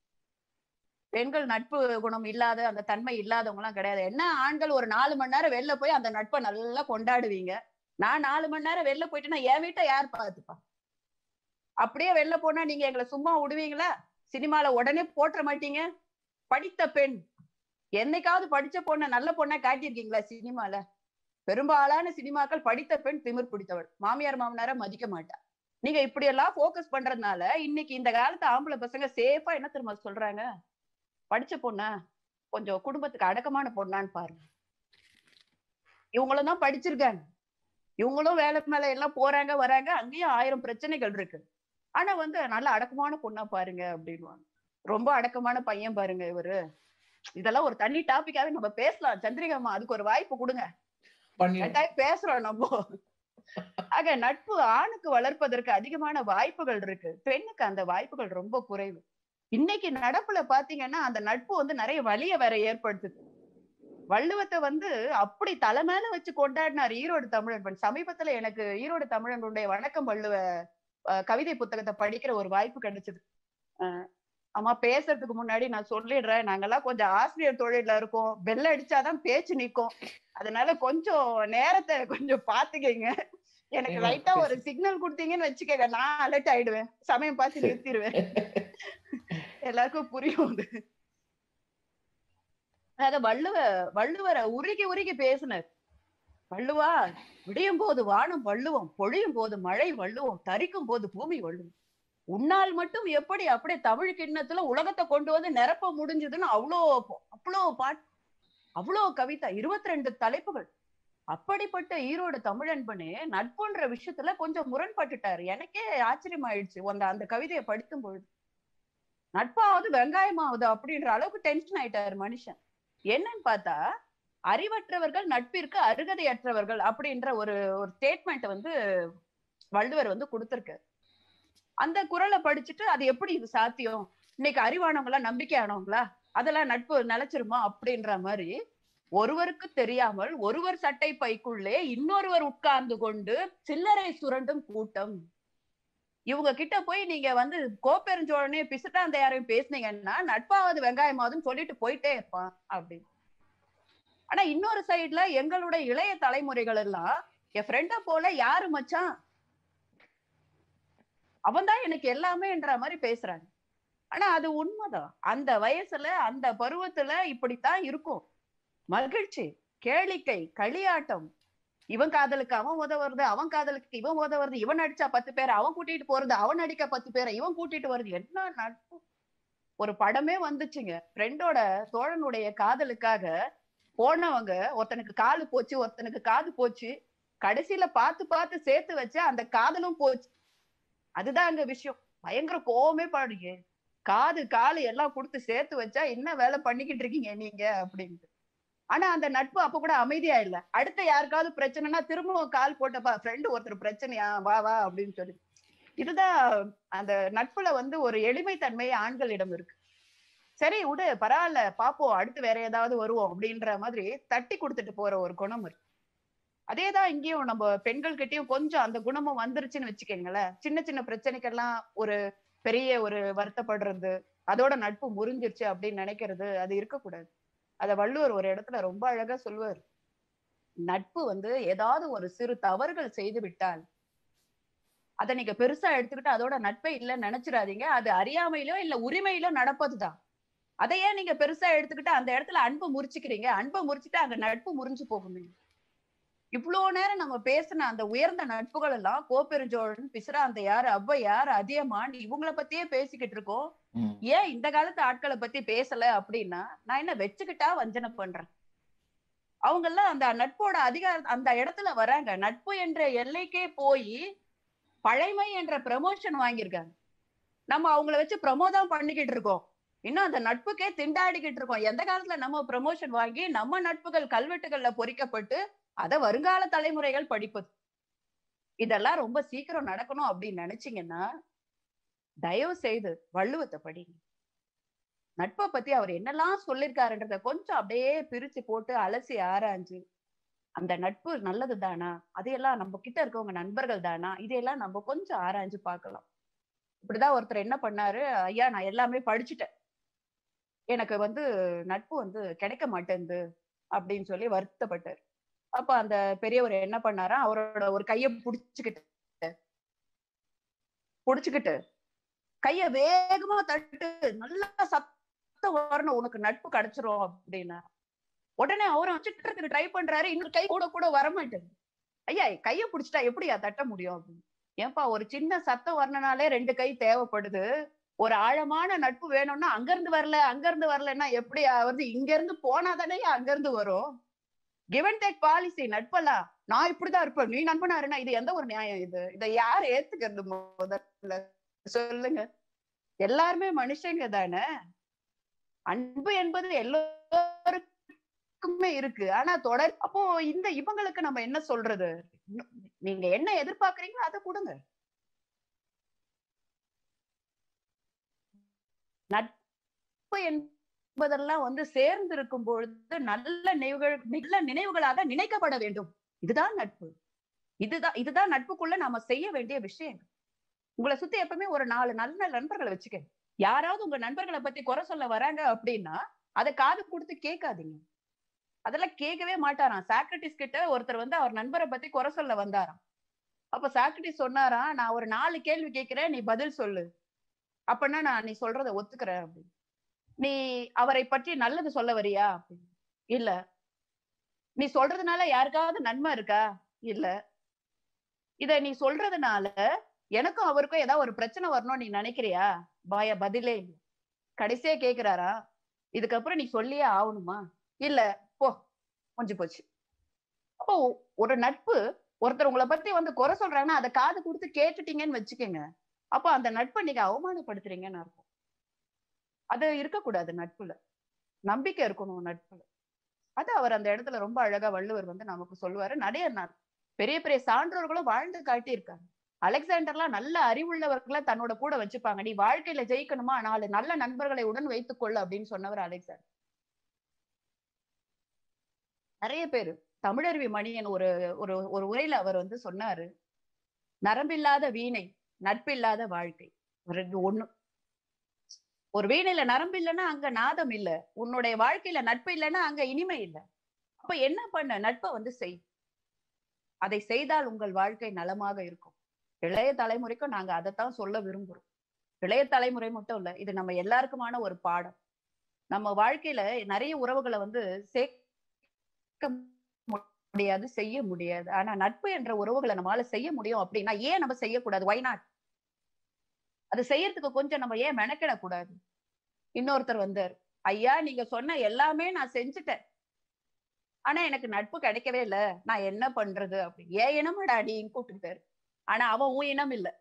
பெண்கள் நட்பு குணம் இல்லாத அந்த தன்மை இல்லாதவங்க எல்லாம் கிடையாது என்ன ஆண்கள் ஒரு நாலு மணி நேரம் வெளில போய் அந்த நட்பை நல்லா கொண்டாடுவீங்க நான் நாலு மணி நேரம் வெளில போயிட்டேன்னா என் வீட்டை யார் பார்த்துப்பா அப்படியே வெளில போனா நீங்க எங்களை சும்மா விடுவீங்களா சினிமால உடனே போட்டுற மாட்டீங்க படித்த பெண் என்னைக்காவது படிச்ச பொண்ணை நல்ல பொண்ணா காட்டியிருக்கீங்களா சினிமால பெரும்பாலான சினிமாக்கள் படித்த பெண் திமிர் பிடித்தவள் மாமியார் மாமனார மதிக்க மாட்டா நீங்க இப்படி எல்லாம் போக்கஸ் பண்றதுனால இன்னைக்கு இந்த காலத்து ஆம்பளை பசங்க சேஃபா என்ன தெரியுமா சொல்றாங்க படிச்ச பொண்ணா கொஞ்சம் குடும்பத்துக்கு அடக்கமான பொண்ணான்னு பாருங்க இவங்களும் தான் படிச்சிருக்காங்க இவங்களும் வேலை மேல எல்லாம் போறாங்க வராங்க அங்கேயும் ஆயிரம் பிரச்சனைகள் இருக்கு ஆனா வந்து நல்ல அடக்கமான பொண்ணா பாருங்க அப்படின்வாங்க ரொம்ப அடக்கமான பையன் பாருங்க இவரு இதெல்லாம் ஒரு தனி டாபிக்காவே நம்ம பேசலாம் சந்திரிகாமா அதுக்கு ஒரு வாய்ப்பு கொடுங்க கட்டாயம் பேசுறோம் நம்ம ஆக நட்பு ஆணுக்கு வளர்ப்பதற்கு அதிகமான வாய்ப்புகள் இருக்கு பெண்ணுக்கு அந்த வாய்ப்புகள் ரொம்ப குறைவு இன்னைக்கு நடப்புல பாத்தீங்கன்னா அந்த நட்பு வந்து நிறைய வலிய வேற ஏற்படுத்துது வள்ளுவத்தை வந்து அப்படி தலை மேல வச்சு கொண்டாடினார் ஈரோடு தமிழன் சமீபத்துல எனக்கு ஈரோடு தமிழனுடைய வணக்கம் வள்ளுவ அஹ், கவிதை புத்தகத்தை படிக்கிற ஒரு வாய்ப்பு கிடைச்சது அஹ், ஆமா பேசுறதுக்கு முன்னாடி நான் சொல்லிடுறேன் நாங்கெல்லாம் கொஞ்சம் ஆசிரியர் தொழில இருக்கோம் பெல் அடிச்சாதான் பேச்சு நிக்கும் அதனால கொஞ்சம் நேரத்தை கொஞ்சம் பாத்துக்கங்க எனக்கு ஏங்க, லைட்டா ஒரு சிக்னல் கொடுத்தீங்கன்னு வச்சுக்கங்க நான் அலர்ட் ஆயிடுவேன் சமயம் பார்த்து நிறுத்திடுவேன் எல்லாருக்கும் புரியும் அது அத வள்ளுவ வள்ளுவரை உருகி உருகி பேசினார் வள்ளுவா விடியும் போது வானம் வள்ளுவம் பொழியும் போது மழை வள்ளுவம் தரிக்கும் போது பூமி வள்ளுவம் உன்னால் மட்டும் எப்படி அப்படியே தமிழ் கிண்ணத்துல உலகத்தை கொண்டு வந்து நிரப்ப முடிஞ்சதுன்னு அவ்வளோ அவ்வளோ பாட் அவ்வளோ கவிதை இருபத்தி ரெண்டு தலைப்புகள் அப்படிப்பட்ட ஈரோடு தமிழன்பனே நட்புன்ற விஷயத்துல கொஞ்சம் முரண்பட்டுட்டாரு எனக்கே ஆச்சரியமாயிடுச்சு அந்த அந்த கவிதையை படிக்கும் பொழுது நட்பாவது வெங்காயமாவது அப்படின்ற அளவுக்கு டென்ஷன் ஆயிட்டாரு மனுஷன் என்னன்னு பார்த்தா அறிவற்றவர்கள் நட்பிற்கு அருகதையற்றவர்கள் அப்படின்ற ஒரு ஒரு ஸ்டேட்மெண்ட் வந்து வள்ளுவர் வந்து கொடுத்திருக்காரு அந்த குரலை படிச்சுட்டு அது எப்படி இது சாத்தியம் இன்னைக்கு அறிவானவங்களா நம்பிக்கையானவங்களா அதெல்லாம் நட்பு நிலைச்சிருமா அப்படின்ற மாதிரி ஒருவருக்கு தெரியாமல் ஒருவர் சட்டை பைக்குள்ளே இன்னொருவர் உட்கார்ந்து கொண்டு சில்லறை சுரண்டும் கூட்டம் இவங்க கிட்ட போய் நீங்க வந்து கோப்பெருஞ்சோழனே பிசுட்டாந்தையாரையும் பேசுனீங்கன்னா நட்பாவது வெங்காயமாவதுன்னு சொல்லிட்டு போயிட்டே இருப்பான் அப்படின்னு ஆனா இன்னொரு சைடுல எங்களுடைய இளைய தலைமுறைகள் எல்லாம் என் ஃப்ரெண்ட போல யாரு மச்சான் அவன்தான் எனக்கு எல்லாமேன்ற மாதிரி பேசுறாங்க ஆனா அது உண்மைதான் அந்த வயசுல அந்த பருவத்துல இப்படித்தான் இருக்கும் மகிழ்ச்சி கேளிக்கை களியாட்டம் இவன் காதலுக்கு அவன் உதவுறது அவன் காதலுக்கு இவன் உதவுறது இவன் அடிச்சா பத்து பேர் அவன் கூட்டிட்டு போறது அவன் அடிக்க பத்து பேரை இவன் கூட்டிட்டு வருது என்ன நட்பு ஒரு படமே வந்துச்சுங்க ஃப்ரெண்டோட தோழனுடைய காதலுக்காக போனவங்க ஒருத்தனுக்கு காலு போச்சு ஒருத்தனுக்கு காது போச்சு கடைசியில பார்த்து பார்த்து சேர்த்து வச்சு அந்த காதலும் போச்சு அதுதான் அங்க விஷயம் பயங்கர கோவமே பாடுங்க காது காலு எல்லாம் கொடுத்து சேர்த்து வச்சா என்ன வேலை பண்ணிக்கிட்டு இருக்கீங்க நீங்க அப்படின்ட்டு ஆனா அந்த நட்பு அப்ப கூட அமைதியா இல்ல அடுத்த யாருக்காவது பிரச்சனைனா திரும்பவும் கால் போட்டப்பா ஃப்ரெண்டு ஒருத்தர் பிரச்சனையா வா வா அப்படின்னு சொல்லி இதுதான் அந்த நட்புல வந்து ஒரு எளிமைத்தன்மை ஆண்களிடம் இருக்கு சரி விடு பரவாயில்ல பாப்போம் அடுத்து வேற ஏதாவது வருவோம் அப்படின்ற மாதிரி தட்டி கொடுத்துட்டு போற ஒரு குணம் இருக்கு அதேதான் இங்கேயும் நம்ம பெண்கள் கிட்டயும் கொஞ்சம் அந்த குணமும் வந்துருச்சுன்னு வச்சுக்கோங்களேன் சின்ன சின்ன பிரச்சனைக்கெல்லாம் ஒரு பெரிய ஒரு வருத்தப்படுறது அதோட நட்பு முறிஞ்சிருச்சு அப்படின்னு நினைக்கிறது அது இருக்கக்கூடாது அத வள்ளுவர் ஒரு இடத்துல ரொம்ப அழகா சொல்லுவார் நட்பு வந்து ஏதாவது ஒரு சிறு தவறுகள் செய்து விட்டால் அதை நீங்க பெருசா எடுத்துக்கிட்டு அதோட நட்பே இல்லைன்னு நினைச்சிடாதீங்க அது அறியாமையிலோ இல்ல உரிமையிலோ நடப்பதுதான் அதையே நீங்க பெருசா எடுத்துக்கிட்டு அந்த இடத்துல அன்பு முறிச்சுக்கிறீங்க அன்பை முறிச்சுட்டு அங்க நட்பு முறிஞ்சு போகுமே இவ்வளவு நேரம் நம்ம பேசின அந்த உயர்ந்த நட்புகள் எல்லாம் கோப்பெருஞ்சோழன் பிசிராந்தையார் ஔவையார் அதியமான் இவங்கள பத்தியே பேசிக்கிட்டு இருக்கோம் ம். ஏன் இந்த காலத்து ஆட்களை பத்தி பேசல அப்படின்னா நான் என்ன வச்சுக்கிட்டா வஞ்சனை பண்றேன் அவங்க எல்லாம் அந்த நட்போட அதிகார அந்த இடத்துல வராங்க நட்பு என்ற எல்லைக்கே போய் பழைமை என்ற ப்ரமோஷன் வாங்கியிருக்காங்க நம்ம அவங்கள வச்சு ப்ரமோ தான் பண்ணிக்கிட்டு இருக்கோம் இன்னும் அந்த நட்புக்கே திண்டாடிக்கிட்டு இருக்கோம் எந்த காலத்துல நம்ம ப்ரமோஷன் வாங்கி நம்ம நட்புகள் கல்வெட்டுகள்ல பொறிக்கப்பட்டு அத வருங்கால தலைமுறைகள் படிப்பது இதெல்லாம் ரொம்ப சீக்கிரம் நடக்கணும் அப்படின்னு நினைச்சீங்கன்னா தயவு செய்து வள்ளுவத்தை படிங்க நட்பை பத்தி அவர் என்னெல்லாம் சொல்லியிருக்காருன்றத கொஞ்சம் அப்படியே பிரிச்சு போட்டு அலசி ஆராய்ஞ்சு அந்த நட்பு நல்லது தானா அதையெல்லாம் நம்ம கிட்ட இருக்கவங்க நண்பர்கள் தானா இதையெல்லாம் நம்ம கொஞ்சம் ஆராய்ஞ்சு பார்க்கலாம் இப்படிதான் ஒருத்தர் என்ன பண்ணாரு ஐயா நான் எல்லாமே படிச்சுட்டேன் எனக்கு வந்து நட்பு வந்து கிடைக்க மாட்டேங்குது அப்படின்னு சொல்லி வருத்தப்பட்டார் அப்ப அந்த பெரியவர் என்ன பண்ணாரா அவரோட ஒரு கைய புடிச்சுக்கிட்டு புடிச்சுக்கிட்டு கைய வேகமா தட்டு நல்லா சத்தம் வரணும் உனக்கு நட்பு கிடைச்சிரும் அப்படின்னா உடனே அவரும் வச்சுக்கிறதுக்கு ட்ரை பண்றாரு இன்னொரு கை கூட கூட வர மாட்டேங்குது ஐயா கைய புடிச்சிட்டா எப்படியா தட்ட முடியும் அப்படின்னு ஏன்பா ஒரு சின்ன சத்தம் வரணும்னாலே ரெண்டு கை தேவைப்படுது ஒரு ஆழமான நட்பு வேணும்னா அங்க இருந்து வரல அங்க இருந்து வரலன்னா எப்படி வந்து இங்க இருந்து போனா தானே அங்க இருந்து வரும் கிவன் டேக் பாலிசி நட்பெல்லாம் நான் இப்படிதான் இருப்பேன் நீ நண்பனா இது எந்த ஒரு நியாயம் இது இதை யார் ஏத்துக்கிறது முதல்ல சொல்லுங்க எல்லாருமே மனுஷங்க தானே அன்பு என்பது எல்லோருக்குமே இருக்கு ஆனா தொடர் அப்போ இந்த இவங்களுக்கு நம்ம என்ன சொல்றது நீங்க என்ன எதிர்பார்க்கறீங்களோ அதை கொடுங்க நட்பு என்பதெல்லாம் வந்து சேர்ந்து இருக்கும் பொழுது நல்ல நினைவுகள் நல்ல நினைவுகளாக நினைக்கப்பட வேண்டும் இதுதான் நட்பு இதுதான் இதுதான் நட்புக்குள்ள நாம செய்ய வேண்டிய விஷயம் உங்களை சுத்தி எப்பவுமே ஒரு நாலு நல்ல நண்பர்களை வச்சுக்க யாராவது உங்க நண்பர்களை பத்தி குறை சொல்ல வராங்க அப்படின்னா அதை காது கொடுத்து கேட்காதீங்க அதெல்லாம் கேட்கவே மாட்டாராம் சாக்ரட்டிஸ் கிட்ட ஒருத்தர் வந்து அவர் நண்பரை பத்தி குறை சொல்ல வந்தாராம் அப்ப சாக்ரட்டிஸ் சொன்னாராம் நான் ஒரு நாலு கேள்வி கேட்கிறேன் நீ பதில் சொல்லு அப்படின்னா நான் நீ சொல்றத ஒத்துக்கிறேன் அப்படின்னு நீ அவரை பற்றி நல்லது சொல்ல வரியா அப்படின்னு இல்ல நீ சொல்றதுனால யாருக்காவது நன்மை இருக்கா இல்ல இத நீ சொல்றதுனால எனக்கும் அவருக்கும் ஏதாவது ஒரு பிரச்சனை வரணும்னு நீ நினைக்கிறியா பாய பதிலே இல்ல கடைசியா கேக்குறாரா இதுக்கப்புறம் நீ சொல்லியே ஆகணுமா இல்ல போ கொஞ்சம் போச்சு அப்போ ஒரு நட்பு ஒருத்தர் உங்களை பத்தி வந்து குறை சொல்றாங்கன்னா அதை காது கொடுத்து கேட்டுட்டீங்கன்னு வச்சுக்கோங்க அப்போ அந்த நட்பை நீங்க அவமானப்படுத்துறீங்கன்னு அர்த்தம் அது இருக்கக்கூடாது நட்புல நம்பிக்கை இருக்கணும் நட்புல அது அவர் அந்த இடத்துல ரொம்ப அழகா வள்ளுவர் வந்து நமக்கு சொல்லுவாரு நிறைய நாள் பெரிய பெரிய சான்றோர்களும் வாழ்ந்து காட்டி இருக்காங்க அலெக்சாண்டர்லாம் நல்ல அறிவுள்ளவர்களை தன்னோட கூட வச்சுப்பாங்க நீ வாழ்க்கையில ஜெயிக்கணுமா நாலு நல்ல நண்பர்களை உடன் வைத்துக் கொள்ளு அப்படின்னு சொன்னவர் அலெக்சாண்டர் நிறைய பேரு தமிழருவி மணியன் ஒரு ஒரு ஒரு உரையில அவர் வந்து சொன்னாரு நரம்பில்லாத வீணை நட்பில்லாத வாழ்க்கை ரெண்டு ஒண்ணு ஒரு வீணையில நரம்பு இல்லைன்னா அங்க நாதம் இல்ல உன்னுடைய வாழ்க்கையில நட்பு இல்லைன்னா அங்க இனிமை இல்லை அப்ப என்ன பண்ண நட்பை வந்து செய் அதை செய்தால் உங்கள் வாழ்க்கை நலமாக இருக்கும் இளைய தலைமுறைக்கும் நாங்க அதைத்தான் சொல்ல விரும்புறோம் இளைய தலைமுறை மட்டும் இல்ல இது நம்ம எல்லாருக்குமான ஒரு பாடம் நம்ம வாழ்க்கையில நிறைய உறவுகளை வந்து சேர்க்க முடியாது செய்ய முடியாது ஆனா நட்பு என்ற உறவுகளை நம்மளால செய்ய முடியும் அப்படின்னா ஏன் நம்ம செய்யக்கூடாது வை நாட் அது செய்யறதுக்கு கொஞ்சம் நம்ம ஏன் மெனக்கிடக்கூடாது இன்னொருத்தர் வந்தார் ஐயா நீங்க சொன்ன எல்லாமே நான் செஞ்சுட்டேன் ஆனா எனக்கு நட்பு கிடைக்கவே இல்ல நான் என்ன பண்றது அப்படி ஏன் இனமாடா நீன்னு கூப்பிட்டுக்கிட்டாரு ஆனா அவன் உன் இனம் இல்ல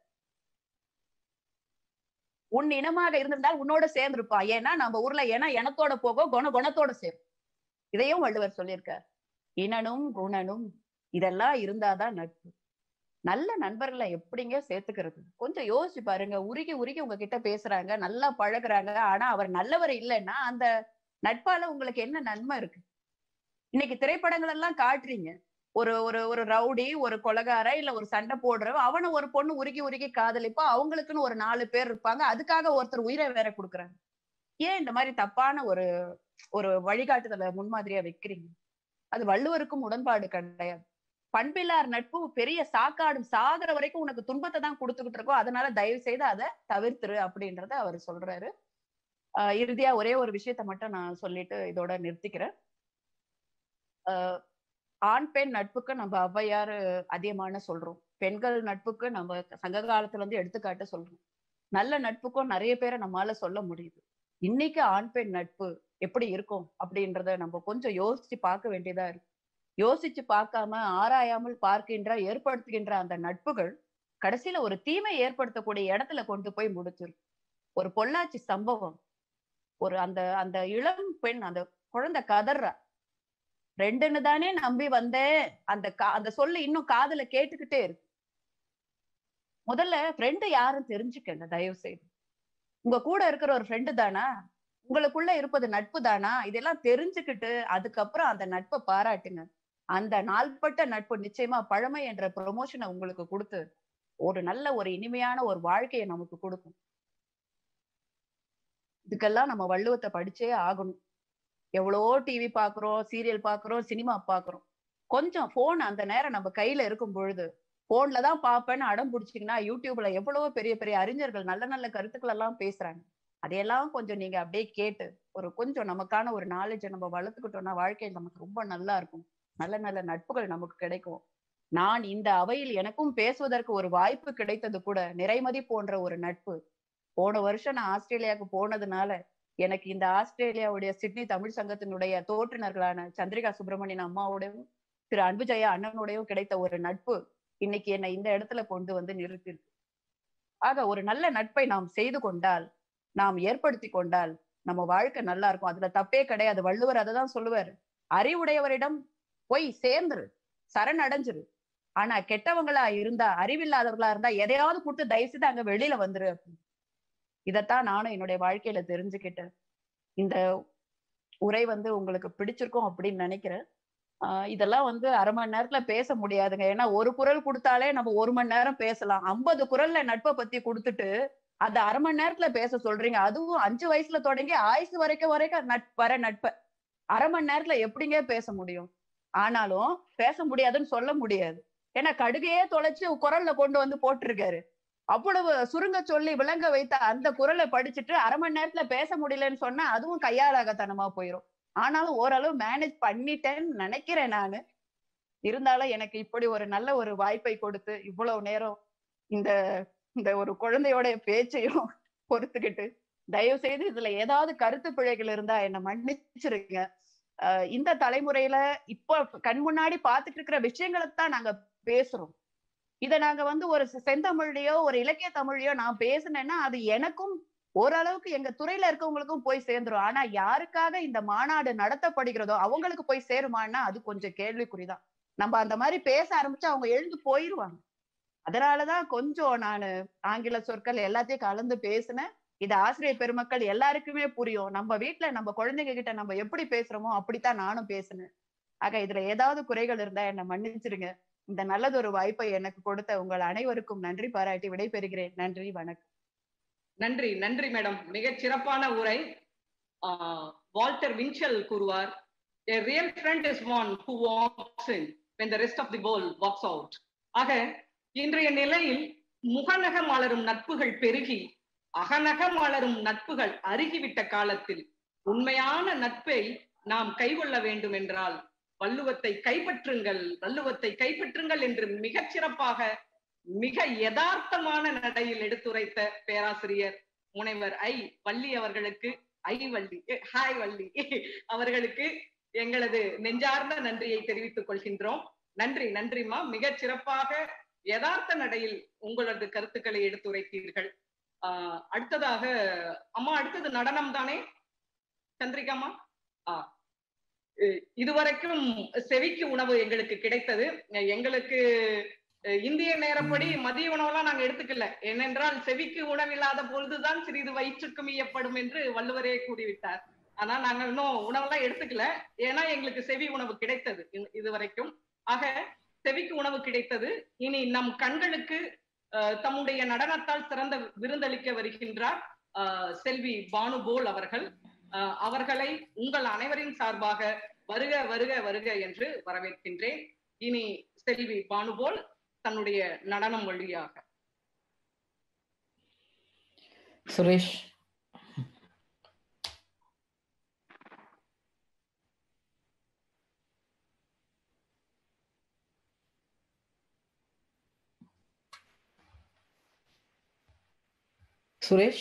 உன் இனமாக இருந்திருந்தால் உன்னோட சேர்ந்திருப்பான் ஏன்னா நம்ம ஊர்ல ஏன்னா இனத்தோட போக குண குணத்தோட சேரும் இதையும் வள்ளுவர் சொல்லியிருக்கார் இனனும் குணனும் இதெல்லாம் இருந்தாதான் நட்பு நல்ல நண்பர்களை எப்படிங்க சேர்த்துக்கிறது கொஞ்சம் யோசிச்சு பாருங்க உருகி உருகி உங்ககிட்ட பேசுறாங்க நல்லா பழகுறாங்க ஆனா அவர் நல்லவர் இல்லைன்னா அந்த நட்பால உங்களுக்கு என்ன நன்மை இருக்கு இன்னைக்கு திரைப்படங்கள் எல்லாம் காட்டுறீங்க ஒரு ஒரு ஒரு ரவுடி ஒரு கொலகார இல்ல ஒரு சண்டை போடுறவன் அவனை ஒரு பொண்ணு உருகி உருகி காதலிப்பா அவங்களுக்குன்னு ஒரு நாலு பேர் இருப்பாங்க அதுக்காக ஒருத்தர் உயிரை வேற கொடுக்குறாங்க ஏன் இந்த மாதிரி தப்பான ஒரு ஒரு வழிகாட்டுதலை முன்மாதிரியா வைக்கிறீங்க அது வள்ளுவருக்கும் உடன்பாடு கிடையாது பண்பில்லார் நட்பு பெரிய சாக்காடும் சாகிற வரைக்கும் உனக்கு துன்பத்தை தான் கொடுத்துக்கிட்டு இருக்கோம் அதனால தயவு செய்து அதை தவிர்த்துரு அப்படின்றத அவர் சொல்றாரு ஆஹ் இறுதியா ஒரே ஒரு விஷயத்த மட்டும் நான் சொல்லிட்டு இதோட நிறுத்திக்கிறேன் ஆஹ் ஆண் பெண் நட்புக்கு நம்ம ஔவையார் அதிகமான சொல்றோம் பெண்கள் நட்புக்கு நம்ம சங்க காலத்துல இருந்து எடுத்துக்காட்டு சொல்றோம் நல்ல நட்புக்கும் நிறைய பேரை நம்மளால சொல்ல முடியுது இன்னைக்கு ஆண் பெண் நட்பு எப்படி இருக்கும் அப்படின்றத நம்ம கொஞ்சம் யோசிச்சு பார்க்க வேண்டியதா இருக்கு யோசிச்சு பார்க்காம ஆராயாமல் பார்க்கின்ற ஏற்படுத்துகின்ற அந்த நட்புகள் கடைசியில ஒரு தீமை ஏற்படுத்தக்கூடிய இடத்துல கொண்டு போய் முடிச்சிரும் ஒரு பொள்ளாச்சி சம்பவம் ஒரு அந்த அந்த இளம் பெண் அந்த குழந்தை கதறா ரெண்டுன்னு தானே நம்பி வந்தேன் அந்த கா- அந்த சொல்லு இன்னும் காதுல கேட்டுக்கிட்டே இருக்கு முதல்ல ஃப்ரெண்டு யாரும் தெரிஞ்சுக்கங்க தயவு செய்து உங்க கூட இருக்கிற ஒரு ஃப்ரெண்டு தானா உங்களுக்குள்ள இருப்பது நட்பு தானா இதெல்லாம் தெரிஞ்சுக்கிட்டு அதுக்கப்புறம் அந்த நட்பை பாராட்டுங்க அந்த நாள்பட்ட நட்பு நிச்சயமா பழமை என்ற ப்ரொமோஷனை உங்களுக்கு கொடுத்து ஒரு நல்ல ஒரு இனிமையான ஒரு வாழ்க்கையை நமக்கு கொடுக்கும் இதுக்கெல்லாம் நம்ம வள்ளுவத்தை படிச்சே ஆகணும் எவ்வளோ டிவி பாக்குறோம் சீரியல் பாக்குறோம் சினிமா பாக்குறோம் கொஞ்சம் போன் அந்த நேரம் நம்ம கையில இருக்கும் பொழுது போன்ல தான் பாப்பேன்னு அடம் பிடிச்சிங்கன்னா யூடியூப்ல எவ்வளவோ பெரிய பெரிய அறிஞர்கள் நல்ல நல்ல கருத்துக்கள் எல்லாம் பேசுறாங்க அதையெல்லாம் கொஞ்சம் நீங்க அப்படியே கேட்டு ஒரு கொஞ்சம் நமக்கான ஒரு நாலேஜை நம்ம வளர்த்துக்கிட்டோம்னா வாழ்க்கை நமக்கு ரொம்ப நல்லா இருக்கும் நல்ல நல்ல நட்புகள் நமக்கு கிடைக்கும் நான் இந்த அவையில் எனக்கும் பேசுவதற்கு ஒரு வாய்ப்பு கிடைத்தது கூட நிறைமதி போன்ற ஒரு நட்பு போன வருஷம் நான் ஆஸ்திரேலியாவுக்கு போனதுனால எனக்கு இந்த ஆஸ்திரேலியாவுடைய சிட்னி தமிழ் சங்கத்தினுடைய தோற்றுனர்களான சந்திரிகா சுப்பிரமணியன் அம்மாவோடையும் திரு அன்புஜயா அண்ணனோடையும் கிடைத்த ஒரு நட்பு இன்னைக்கு என்னை இந்த இடத்துல கொண்டு வந்து நிறுத்திருக்கு ஆக ஒரு நல்ல நட்பை நாம் செய்து கொண்டால் நாம் ஏற்படுத்தி கொண்டால் நம்ம வாழ்க்கை நல்லா இருக்கும் அதுல தப்பே கிடையாது வள்ளுவர் அதை தான் சொல்லுவாரு அறிவுடையவரிடம் போய் சேர்ந்துரு சரணடைஞ்சிரு ஆனா கெட்டவங்களா இருந்தா அறிவில்லாதவர்களா இருந்தா எதையாவது கொடுத்து தயவு செய்து அங்க வெளியில வந்துரு அப்படின்னு. இதைத்தான் நானும் என்னுடைய வாழ்க்கையில தெரிஞ்சுக்கிட்டேன் இந்த உரை வந்து உங்களுக்கு பிடிச்சிருக்கும் அப்படின்னு நினைக்கிறேன் ஆஹ் இதெல்லாம் வந்து அரை மணி நேரத்துல பேச முடியாதுங்க ஏன்னா ஒரு குரல் கொடுத்தாலே நம்ம ஒரு மணி நேரம் பேசலாம் ஐம்பது குரல்ல நட்பை பத்தி கொடுத்துட்டு அதை அரை மணி நேரத்துல பேச சொல்றீங்க அதுவும் அஞ்சு வயசுல தொடங்கி ஆயுசு வரைக்கும் வரைக்கும் நட் வர நட்பை அரை மணி நேரத்துல எப்படிங்க பேச முடியும் ஆனாலும் பேச முடியாதுன்னு சொல்ல முடியாது ஏன்னா கடுகையே தொலைச்சு குரல்ல கொண்டு வந்து போட்டிருக்காரு அவ்வளவு சுருங்க சொல்லி விளங்க வைத்த அந்த குரலை படிச்சுட்டு அரை மணி நேரத்துல பேச முடியலன்னு சொன்னா அதுவும் கையாளாகத்தனமா போயிரும் ஆனாலும் ஓரளவு மேனேஜ் பண்ணிட்டேன்னு நினைக்கிறேன் நானு இருந்தாலும் எனக்கு இப்படி ஒரு நல்ல ஒரு வாய்ப்பை கொடுத்து இவ்வளவு நேரம் இந்த இந்த ஒரு குழந்தையோட பேச்சையும் பொறுத்துக்கிட்டு தயவு செய்து இதுல ஏதாவது கருத்து பிழைகள் இருந்தா என்ன மன்னிச்சிருங்க ஆஹ் இந்த தலைமுறையில இப்போ கண் முன்னாடி பார்த்துட்டு இருக்கிற விஷயங்களை தான் நாங்க பேசுறோம் இத நாங்க வந்து ஒரு செ- செந்தமிழ்லயோ ஒரு இலக்கிய தமிழ்லயோ நான் பேசினேன்னா அது எனக்கும் ஓரளவுக்கு எங்க துறையில இருக்கவங்களுக்கும் போய் சேர்ந்துரும் ஆனா யாருக்காக இந்த மாநாடு நடத்தப்படுகிறதோ அவங்களுக்கு போய் சேருமான்னா அது கொஞ்சம் கேள்விக்குறிதான் நம்ம அந்த மாதிரி பேச ஆரம்பிச்சா அவங்க எழுந்து போயிருவாங்க அதனாலதான் கொஞ்சம் நான் ஆங்கில சொற்கள் எல்லாத்தையும் கலந்து பேசினேன் இது ஆசிரியர் பெருமக்கள் எல்லாருக்குமே புரியும் நம்ம வீட்ல நம்ம குழந்தைங்க கிட்ட நம்ம எப்படி பேசுறோமோ அப்படித்தான் நானும் பேசினேன் ஆக இதுல ஏதாவது குறைகள் இருந்தா என்ன மன்னிச்சிருங்க இந்த நல்லதொரு வாய்ப்பை எனக்கு கொடுத்த உங்கள் அனைவருக்கும் நன்றி பாராட்டி விடைபெறுகிறேன் நன்றி வணக்கம் நன்றி நன்றி மேடம் மிகச் சிறப்பான உரை ஆஹ், வால்டர் வின்செல் கூறுவார் a real friend is one who walks in when the rest of the world walks out ஆக இன்றைய நிலையில் முகநக மலரும் நட்புகள் பெருகி அகநக மலரும் நட்புகள் அருகிவிட்ட காலத்தில் உண்மையான நட்பை நாம் கைகொள்ள வேண்டும் என்றால் வள்ளுவத்தை கைப்பற்றுங்கள் வள்ளுவத்தை கைப்பற்றுங்கள் என்று மிகச் சிறப்பாக மிக யதார்த்தமான நடையில் எடுத்துரைத்த பேராசிரியர் முனைவர் ஐ வள்ளி அவர்களுக்கு ஐ வள்ளி ஹாய் வள்ளி அவர்களுக்கு எங்களது நெஞ்சார்ந்த நன்றியை தெரிவித்துக் கொள்கின்றோம் நன்றி நன்றிமா மிகச் சிறப்பாக யதார்த்த நடையில் உங்களது கருத்துக்களை எடுத்துரைத்தீர்கள் ஆஹ் அடுத்ததாக அம்மா அடுத்தது நடனம் தானே சந்திரிகாமா ஆ இ- இதுவரைக்கும் செவிக்கு உணவு எங்களுக்கு கிடைத்தது எங்களுக்கு அஹ், இந்திய நேரப்படி மதிய உணவெல்லாம் நாங்க எடுத்துக்கல ஏனென்றால் செவிக்கு உணவில்லாத பொழுதுதான் சிறிது வயிற்றுக்கும் இயப்படும் என்று வள்ளுவரே கூறிவிட்டார் ஆனா நாங்க இன்னும் உணவெல்லாம் எடுத்துக்கல ஏன்னா எங்களுக்கு செவி உணவு கிடைத்தது இ- இதுவரைக்கும் ஆக செவிக்கு உணவு கிடைத்தது இனி நம் கண்களுக்கு அஹ், தம்முடைய நடனத்தால் சிறந்த விருந்தளிக்க வருகின்றார் அஹ், செல்வி பானு போல் அவர்கள் அஹ், அவர்களை உங்கள் அனைவரின் சார்பாக வருக வருக வருக என்று வரவேற்கின்றேன் இனி செல்வி பானுபோல் தன்னுடைய நடனம் வழியாக சுரேஷ் சுரேஷ்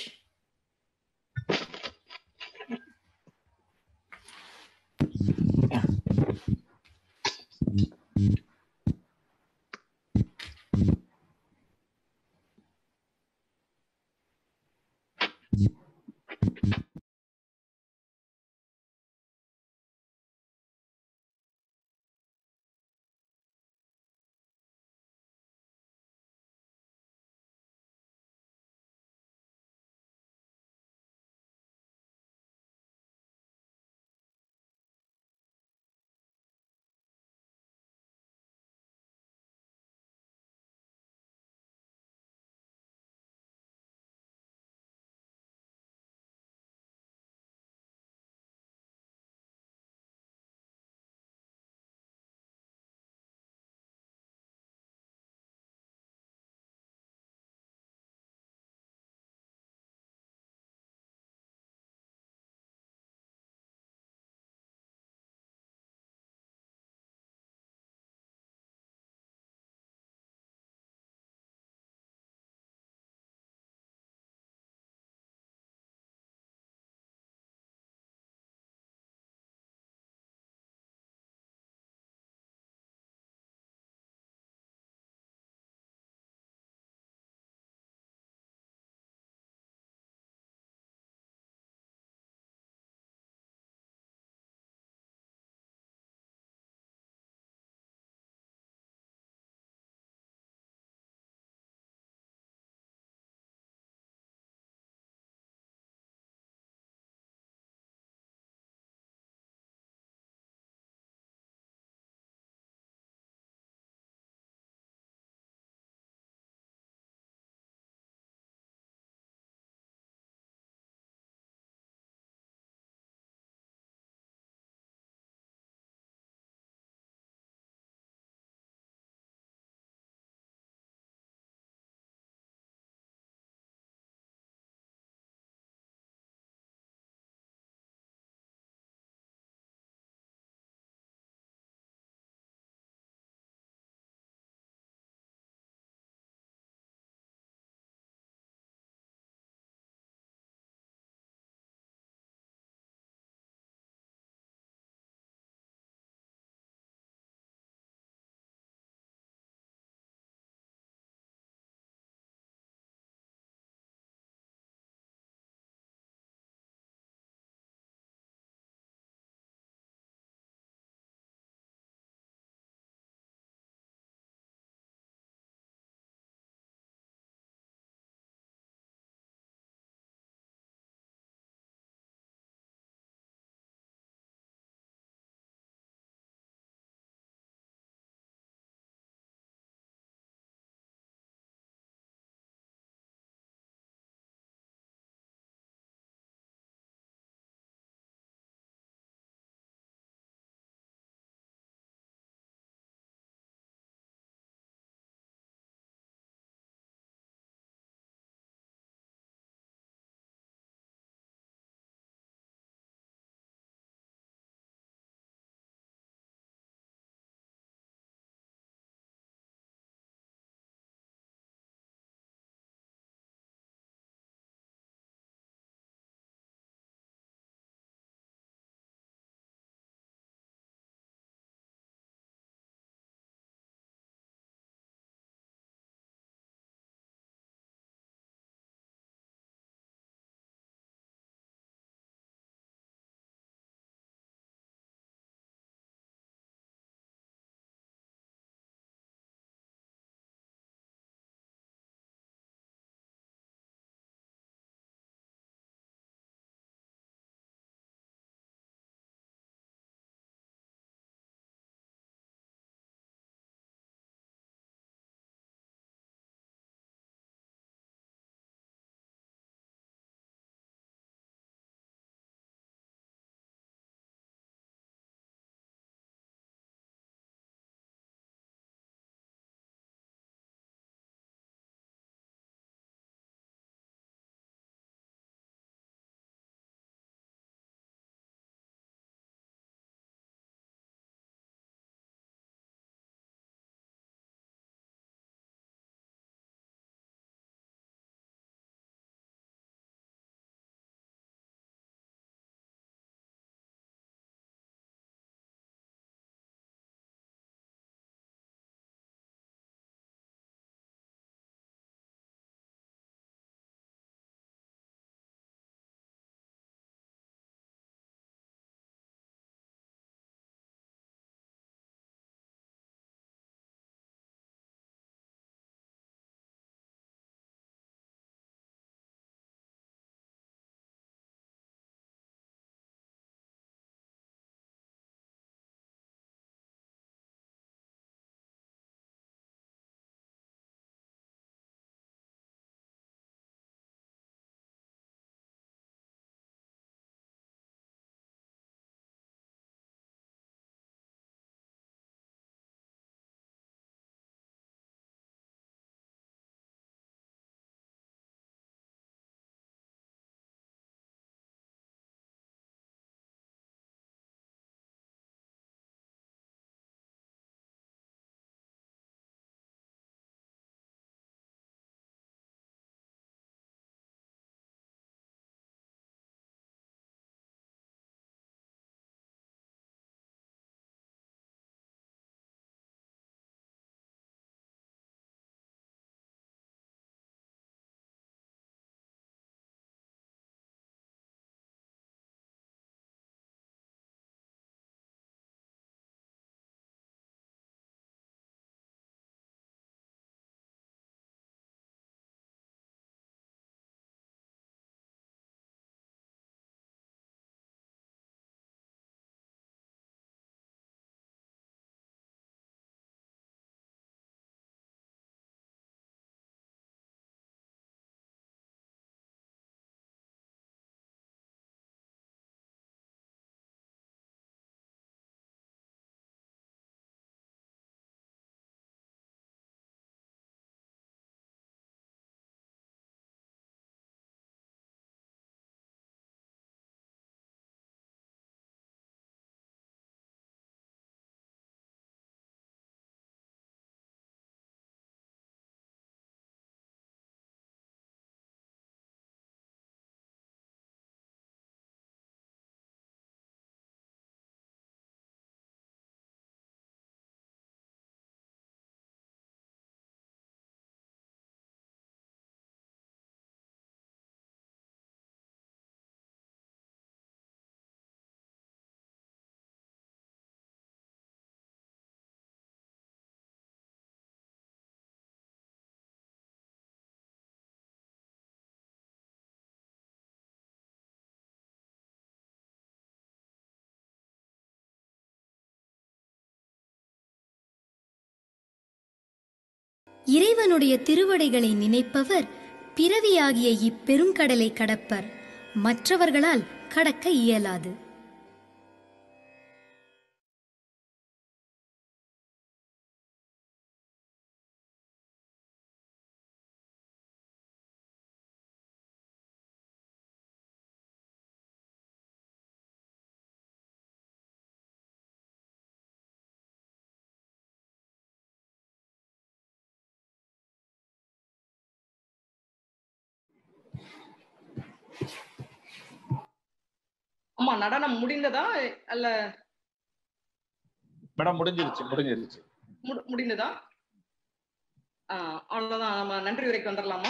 இறைவனுடைய திருவடிகளை நினைப்பவர் பிறவியாகிய இப்பெருங்கடலை கடப்பர் மற்றவர்களால் கடக்க இயலாது ஆமா நடனம் முடிந்ததா அல்ல மேடம் முடிஞ்சிருச்சு முடிஞ்சிருச்சு முடி- முடிந்ததா ஆஹ் அவ்வளவுதான் நம்ம நன்றி உரைக்கு வந்துடலாமா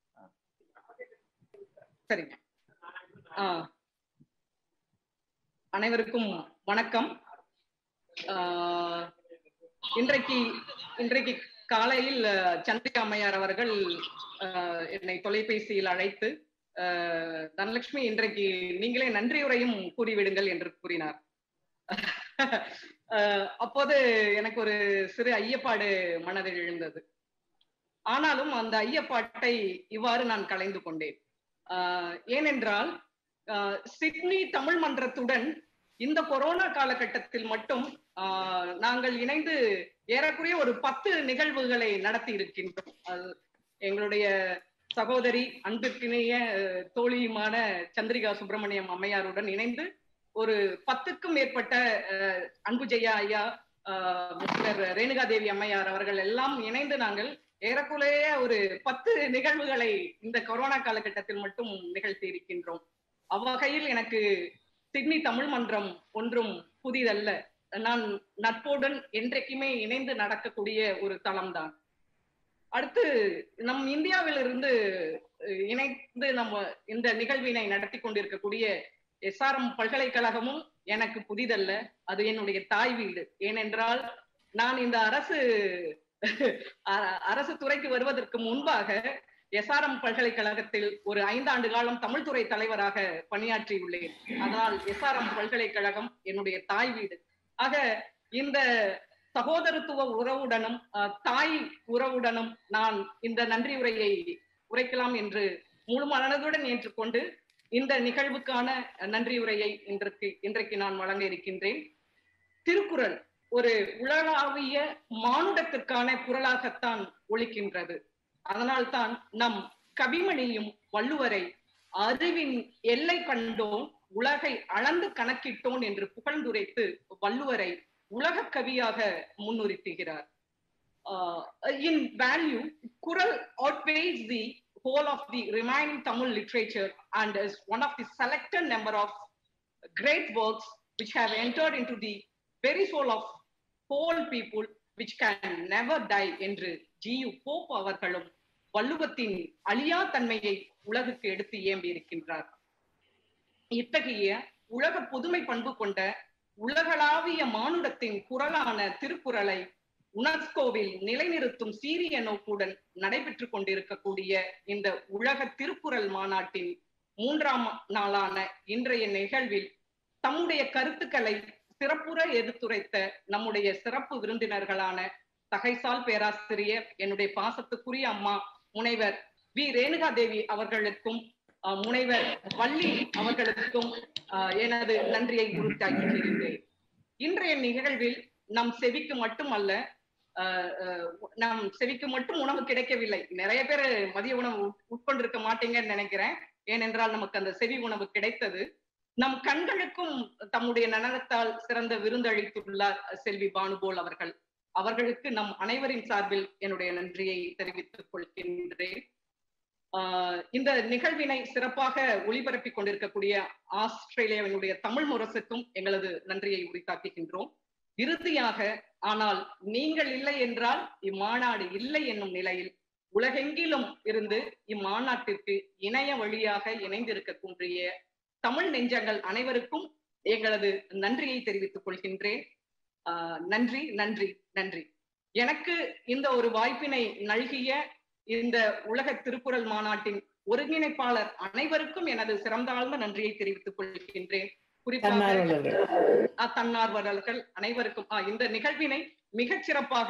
சரிங்க ஆஹ் அனைவருக்கும் வணக்கம் ஆஹ் இன்றைக்கு இன்றைக்கு காலையில் அஹ், சந்திரிகா அம்மையார் அவர்கள் ஆஹ், என்னை தொலைபேசியில் அழைத்து ஆஹ், தனலட்சுமி இன்றைக்கு நீங்களே நன்றியுரையும் கூறிவிடுங்கள் என்று கூறினார் ஆஹ், அப்போது எனக்கு ஒரு சிறு ஐயப்பாடு மனதில் எழுந்தது ஆனாலும் அந்த ஐயப்பாட்டை இவ்வாறு நான் கலைந்து கொண்டேன் ஆஹ், ஏனென்றால் ஆஹ், சிட்னி தமிழ் மன்றத்துடன் இந்த கொரோனா காலகட்டத்தில் மட்டும் ஆஹ், நாங்கள் இணைந்து ஏறக்குறைய ஒரு பத்து நிகழ்வுகளை நடத்தி இருக்கின்றோம் அது எங்களுடைய சகோதரி அன்பிற்கிணைய அஹ், தோழியுமான சந்திரிகா சுப்பிரமணியம் அம்மையாருடன் இணைந்து ஒரு பத்துக்கும் மேற்பட்ட அஹ், அன்பு ஜெயா ஐயா ஆஹ், முனைவர் ரேணுகா தேவி அம்மையார் அவர்கள் எல்லாம் இணைந்து நாங்கள் ஏறக்குறைய ஒரு பத்து நிகழ்வுகளை இந்த கொரோனா காலகட்டத்தில் மட்டும் நிகழ்த்தி இருக்கின்றோம் அவ்வகையில் எனக்கு சிட்னி தமிழ் மன்றம் ஒன்றும் புதிதல்ல நான் நட்புடன் என்றைக்குமே இணைந்து நடக்கக்கூடிய ஒரு தளம்தான் அடுத்து நம் இந்தியாவிலிருந்து அஹ், இணைந்து நம்ம இந்த நிகழ்வினை நடத்தி கொண்டிருக்கக்கூடிய எஸ்ஆர்எம் பல்கலைக்கழகமும் எனக்கு புதிதல்ல அது என்னுடைய தாய் வீடு ஏனென்றால் நான் இந்த அரசு அ- அரசு துறைக்கு வருவதற்கு முன்பாக எஸ்ஆர்எம் பல்கலைக்கழகத்தில் ஒரு ஐந்தாண்டு காலம் தமிழ்துறை தலைவராக பணியாற்றியுள்ளேன் அதனால் எஸ்ஆர்எம் பல்கலைக்கழகம் என்னுடைய தாய் வீடு ஆக இந்த சகோதரத்துவ உறவுடனும் அஹ், தாய் உறவுடனும் நான் இந்த நன்றி உரையை உரைக்கலாம் என்று முழு மனதுடன் ஏற்றுக்கொண்டு இந்த நிகழ்வுக்கான நன்றி உரையை இன்றைக்கு இன்றைக்கு நான் வழங்க இருக்கின்றேன் திருக்குறள் ஒரு உலகாவிய மானுடத்திற்கான குரலாகத்தான் ஒலிக்கின்றது அதனால்தான் நம் கவிமணியும் வள்ளுவரை அறிவின் எல்லை கண்டோன் உலகை அளந்து கணக்கிட்டோன் என்று புகழ்ந்துரைத்து வள்ளுவரை உலக கவியாக முன்னிறுத்துகிறார் uh, in value, Kural outweighs the whole of the remaining Tamil literature and is one of the selected number of great works which have entered into the very soul of whole people which can never die என்று GU Pope அவர்களும் வள்ளுவத்தின் அழியா தன்மையை உலகுக்கு எடுத்து ஏம்பி இருக்கின்றார் இத்தகைய உலக புதுமை பண்பு கொண்ட உலகளாவிய மானுடத்தின் குரலான திருக்குறளை உனஸ்கோவில் நிலைநிறுத்தும் சீரிய நோக்குடன் நடைபெற்றுக் கொண்டிருக்கக்கூடிய இந்த உலக திருக்குறள் மாநாட்டின் மூன்றாம் நாளான இன்றைய நிகழ்வில் தம்முடைய கருத்துக்களை சிறப்புற எடுத்துரைத்த நம்முடைய சிறப்பு விருந்தினர்களான தகைசால் பேராசிரியர் என்னுடைய பாசத்துக்குரிய அம்மா முனைவர் வி ரேணுகா தேவி அவர்களுக்கும் அஹ், முனைவர் வள்ளி அவர்களுக்கும் அஹ், எனது நன்றியை உறுத்தாக்குகிறேன் இன்றைய நிகழ்வில் நம் செவிக்கு மட்டுமல்ல அஹ், அஹ், நம் செவிக்கு மட்டும் உணவு கிடைக்கவில்லை நிறைய பேர் மதிய உணவு உட்- உட்கொண்டிருக்க மாட்டீங்கன்னு நினைக்கிறேன் ஏனென்றால் நமக்கு அந்த செவி உணவு கிடைத்தது நம் கண்களுக்கும் தம்முடைய நனனத்தால் சிறந்த விருந்தளித்துள்ளார் செல்வி பானுபோல் அவர்கள் அவர்களுக்கு நம் அனைவரின் சார்பில் என்னுடைய நன்றியை தெரிவித்துக் கொள்கின்றேன் ஆஹ் இந்த நிகழ்வினை சிறப்பாக ஒளிபரப்பிக் கொண்டிருக்கக்கூடிய ஆஸ்திரேலியாவினுடைய தமிழ் முரசுக்கும் எங்களது நன்றியை உரித்தாக்குகின்றோம் இறுதியாக ஆனால் நீங்கள் இல்லை என்றால் இம்மாநாடு இல்லை என்னும் நிலையில் உலகெங்கிலும் இருந்து இம்மாநாட்டிற்கு இணைய வழியாக இணைந்திருக்கக்கூடிய தமிழ் நெஞ்சங்கள் அனைவருக்கும் எங்களது நன்றியை தெரிவித்துக் கொள்கின்றேன் ஆஹ் நன்றி நன்றி நன்றி எனக்கு இந்த ஒரு வாய்ப்பினை நல்கிய இந்த உலக திருக்குறள் மாநாட்டின் ஒருங்கிணைப்பாளர் அனைவருக்கும் எனது சிறந்தாழ்ந்த நன்றியை தெரிவித்துக் கொள்கின்றேன் குறிப்பாக தன்னார்வலர்கள். அஹ், தன்னார்வலர்கள் அனைவருக்கும் ஆஹ், இந்த நிகழ்வினை மிகச் சிறப்பாக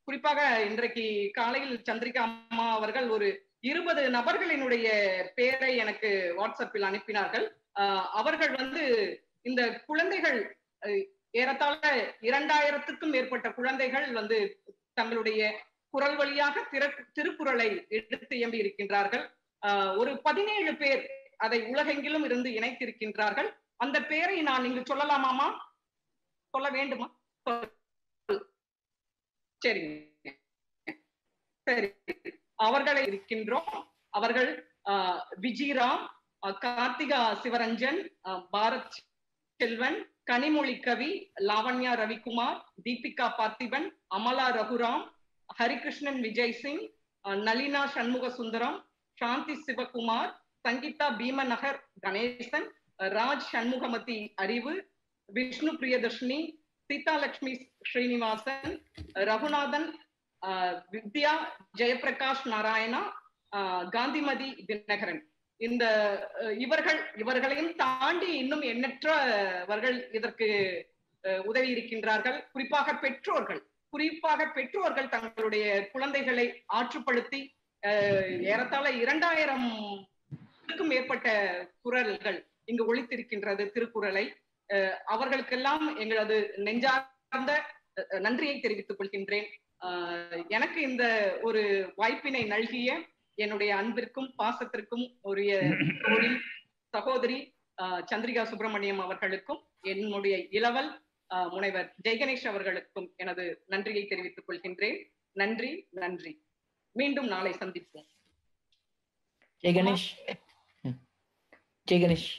குறிப்பாக இன்றைக்கு காலையில் சந்திரிகா அம்மா அவர்கள் ஒரு இருபது நபர்களினுடைய பெயரை எனக்கு வாட்ஸ்அப்பில் அனுப்பினார்கள் ஆஹ் அவர்கள் வந்து இந்த குழந்தைகள் அஹ், ஏறத்தாழ இரண்டாயிரத்துக்கும் மேற்பட்ட குழந்தைகள் வந்து தங்களுடைய குரல் வழியாக திரு- திருக்குறளை எடுத்து இயம்பி இருக்கின்றார்கள் ஆஹ், ஒரு பதினேழு பேர் அதை உலகெங்கிலும் இருந்து இணைத்திருக்கின்றார்கள் அந்த பெயரை நான் இங்கு சொல்லலாமாமா சொல்ல வேண்டுமா சொல். சரிங்க சரி அவர்களை இருக்கின்றோம் அவர்கள் ஆஹ், விஜிராம் ஆஹ், கார்த்திகா சிவரஞ்சன் ஆஹ், பாரத் செல்வன் கனிமொழி கவி லாவண்யா ரவிக்குமார் தீபிகா பார்த்திபன் அமலா ரகுராம் ஹரிகிருஷ்ணன் விஜய் சிங் ஆஹ், நளினா சண்முக சுந்தரம் சாந்தி சிவகுமார் சங்கீதா பீமநகர் கணேசன் ஆஹ், ராஜ் சண்முகமதி அறிவு விஷ்ணு பிரியதர்ஷினி சீதாலட்சுமி ஸ்ரீனிவாசன் ரகுநாதன் ஆஹ், வித்யா ஜெயபிரகாஷ் நாராயணா ஆஹ், காந்திமதி தினகரன் இந்த அஹ், இவர்கள் இவர்களையும் தாண்டி இன்னும் எண்ணற்றவர்கள் இதற்கு அஹ், உதவி இருக்கின்றார்கள் குறிப்பாக பெற்றோர்கள் குறிப்பாக பெற்றோர்கள் தங்களுடைய குழந்தைகளை ஆற்றுப்படுத்தி அஹ், ஏறத்தாழ இரண்டாயிரம் மேற்பட்ட குரல்கள் இங்கு ஒழித்திருக்கின்றது திருக்குறளை அஹ், அவர்களுக்கெல்லாம் எங்களது நெஞ்சார்ந்த அஹ், நன்றியை தெரிவித்துக் கொள்கின்றேன் ஆஹ், எனக்கு இந்த ஒரு வாய்ப்பினை நல்கிய என்னுடைய அன்பிற்கும் பாசத்திற்கும் உரிய தோழி சகோதரி ஆஹ், சந்திரிகா சுப்பிரமணியம் அவர்களுக்கும் என்னுடைய இளவல் ஆஹ், முனைவர் ஜெய்கணேஷ் அவர்களுக்கும் எனது நன்றியை தெரிவித்துக் கொள்கின்றேன் நன்றி நன்றி மீண்டும் நாளை சந்திப்போம் ஜெய் கணேஷ் ம். ஜெய் கணேஷ்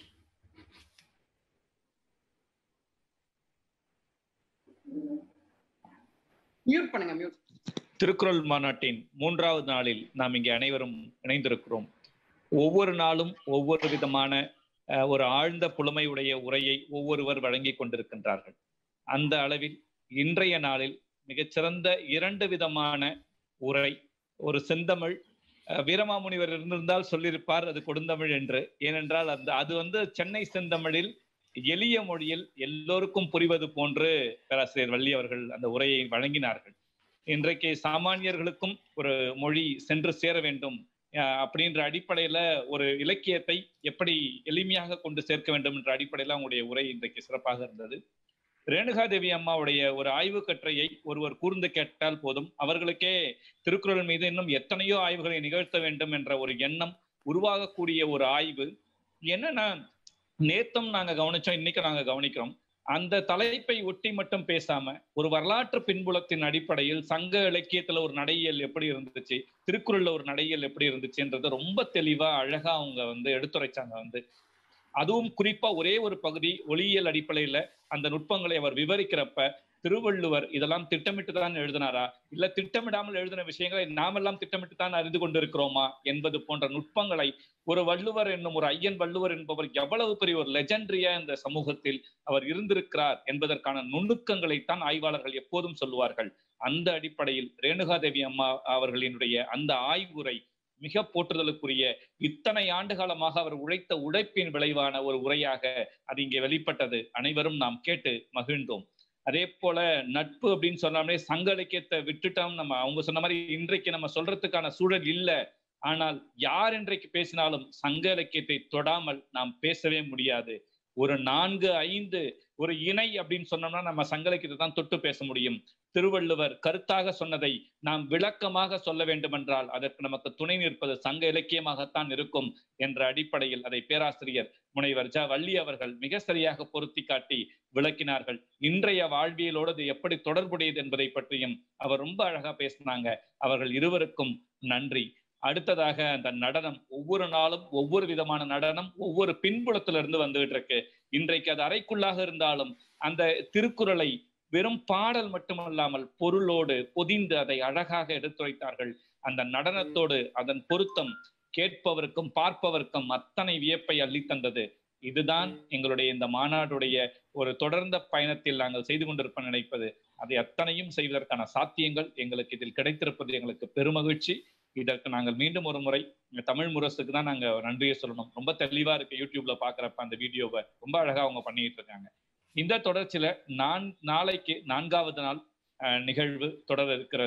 மியூட் பண்ணுங்க மியூட் திருக்குறள் மாநாட்டின் மூன்றாவது நாளில் நாம் இங்கே அனைவரும் இணைந்திருக்கிறோம் ஒவ்வொரு நாளும் ஒவ்வொரு விதமான அஹ், ஒரு ஆழ்ந்த புலமையுடைய உரையை ஒவ்வொருவர் வழங்கி கொண்டிருக்கின்றார்கள் அந்த அளவில் இன்றைய நாளில் மிகச்சிறந்த இரண்டு விதமான உரை ஒரு செந்தமிழ் அஹ், வீரமாமுனிவர் இருந்திருந்தால் சொல்லியிருப்பார் அது கொடுந்தமிழ் என்று ஏனென்றால் அந்த அது வந்து சென்னை செந்தமிழில் எளிய மொழியில் எல்லோருக்கும் புரிவது போன்று பேராசிரியர் வள்ளி அவர்கள் அந்த உரையை வழங்கினார்கள் இன்றைக்கு சாமானியர்களுக்கும் ஒரு மொழி சென்று சேர வேண்டும் அஹ் அப்படின்ற அடிப்படையில ஒரு இலக்கியத்தை எப்படி எளிமையாக கொண்டு சேர்க்க வேண்டும் என்ற அடிப்படையில அவங்களுடைய உரை இன்றைக்கு சிறப்பாக இருந்தது ரேணுகாதேவி அம்மாவுடைய ஒரு ஆய்வு கட்டுரையை ஒருவர் கூர்ந்து கேட்டால் போதும் அவர்களுக்கே திருக்குறள் மீது இன்னும் எத்தனையோ ஆய்வுகளை நிகழ்த்த வேண்டும் என்ற ஒரு எண்ணம் உருவாகக்கூடிய ஒரு ஆய்வு என்னன்னா நேத்தம் நாங்க கவனிச்சோம் இன்னைக்கு நாங்க கவனிக்கிறோம் அந்த தலைப்பை ஒட்டி மட்டும் பேசாம ஒரு வரலாற்று பின்புலத்தின் அடிப்படையில் சங்க இலக்கியத்துல ஒரு நடையியல் எப்படி இருந்துச்சு திருக்குறள்ல ஒரு நடையியல் எப்படி இருந்துச்சுன்றத ரொம்ப தெளிவா அழகா அவங்க வந்து எடுத்துரைச்சாங்க வந்து அதுவும் குறிப்பா ஒரே ஒரு பகுதி ஒளியியல் அடிப்படையில அந்த நுட்பங்களை அவர் விவரிக்கிறப்ப திருவள்ளுவர் இதெல்லாம் திட்டமிட்டு தான் எழுதினாரா இல்ல திட்டமிடாமல் எழுதின விஷயங்களை நாமெல்லாம் திட்டமிட்டு தான் அறிந்து கொண்டிருக்கிறோமா என்பது போன்ற நுட்பங்களை ஒரு வள்ளுவர் என்னும் ஒரு ஐயன் வள்ளுவர் என்பவர் எவ்வளவு பெரிய ஒரு லெஜெண்டரியா இந்த சமூகத்தில் அவர் இருந்திருக்கிறார் என்பதற்கான நுணுக்கங்களைத்தான் ஆய்வாளர்கள் எப்போதும் சொல்லுவார்கள் அந்த அடிப்படையில் ரேணுகாதேவி அம்மா அவர்களினுடைய அந்த ஆய்வுரை மிக போற்றுதலுக்குரிய இத்தனை ஆண்டு காலமாக அவர் உழைத்த உழைப்பின் விளைவான ஒரு உரையாக அது இங்கே வெளிப்பட்டது அனைவரும் நாம் கேட்டு மகிழ்ந்தோம் அதே போல நட்பு அப்படின்னு சொன்னாலே சங்க இலக்கியத்தை விட்டுட்டோம் நம்ம அவங்க சொன்ன மாதிரி இன்றைக்கு நம்ம சொல்றதுக்கான சூழல் இல்லை ஆனால் யார் இன்றைக்கு பேசினாலும் சங்க இலக்கியத்தை தொடாமல் நாம் பேசவே முடியாது ஒரு நான்கு ஐந்து ஒரு இணை அப்படின்னு சொன்னோம்னா நம்ம சங்க இலக்கியத்தை தான் தொட்டு பேச முடியும் திருவள்ளுவர் கருத்தாக சொன்னதை நாம் விளக்கமாக சொல்ல வேண்டுமென்றால் அதற்கு நமக்கு துணை நிற்பது சங்க இலக்கியமாகத்தான் இருக்கும் என்ற அடிப்படையில் அதை பேராசிரியர் முனைவர் ஜ வள்ளி அவர்கள் மிக சரியாக பொருத்தி காட்டி விளக்கினார்கள் இன்றைய வாழ்வியலோடு அது எப்படி தொடர்புடையது என்பதை பற்றியும் அவர் ரொம்ப அழகா பேசினாங்க அவர்கள் இருவருக்கும் நன்றி அடுத்ததாக அந்த நடனம் ஒவ்வொரு நாளும் ஒவ்வொரு விதமான நடனம் ஒவ்வொரு பின்புலத்துல இருந்து வந்துகிட்டு இருக்கு இன்றைக்கு அது அறைக்குள்ளாக இருந்தாலும் அந்த திருக்குறளை வெறும் பாடல் மட்டுமல்லாமல் பொருளோடு பொதிந்து அதை அழகாக எடுத்துரைத்தார்கள் அந்த நடனத்தோடு அதன் பொருத்தம் கேட்பவருக்கும் பார்ப்பவருக்கும் அத்தனை வியப்பை அள்ளித்தந்தது இதுதான் எங்களுடைய இந்த மாநாடுடைய ஒரு தொடர்ந்த பயணத்தில் நாங்கள் செய்து கொண்டிருப்ப நினைப்பது அதை அத்தனையும் செய்வதற்கான சாத்தியங்கள் எங்களுக்கு இதில் கிடைத்திருப்பது எங்களுக்கு பெருமகிழ்ச்சி இதற்கு நாங்கள் மீண்டும் ஒரு முறை தமிழ் முரசுக்கு தான் நாங்க நன்றியை சொல்லணும் ரொம்ப தெளிவா இருக்கு யூடியூப்ல பாக்குறப்ப அந்த வீடியோவை ரொம்ப அழகா அவங்க பண்ணிட்டு இருக்காங்க இந்த தொடர்ச்சியில நான் நாளைக்கு நான்காவது நாள் நிகழ்வு தொடர இருக்கிறது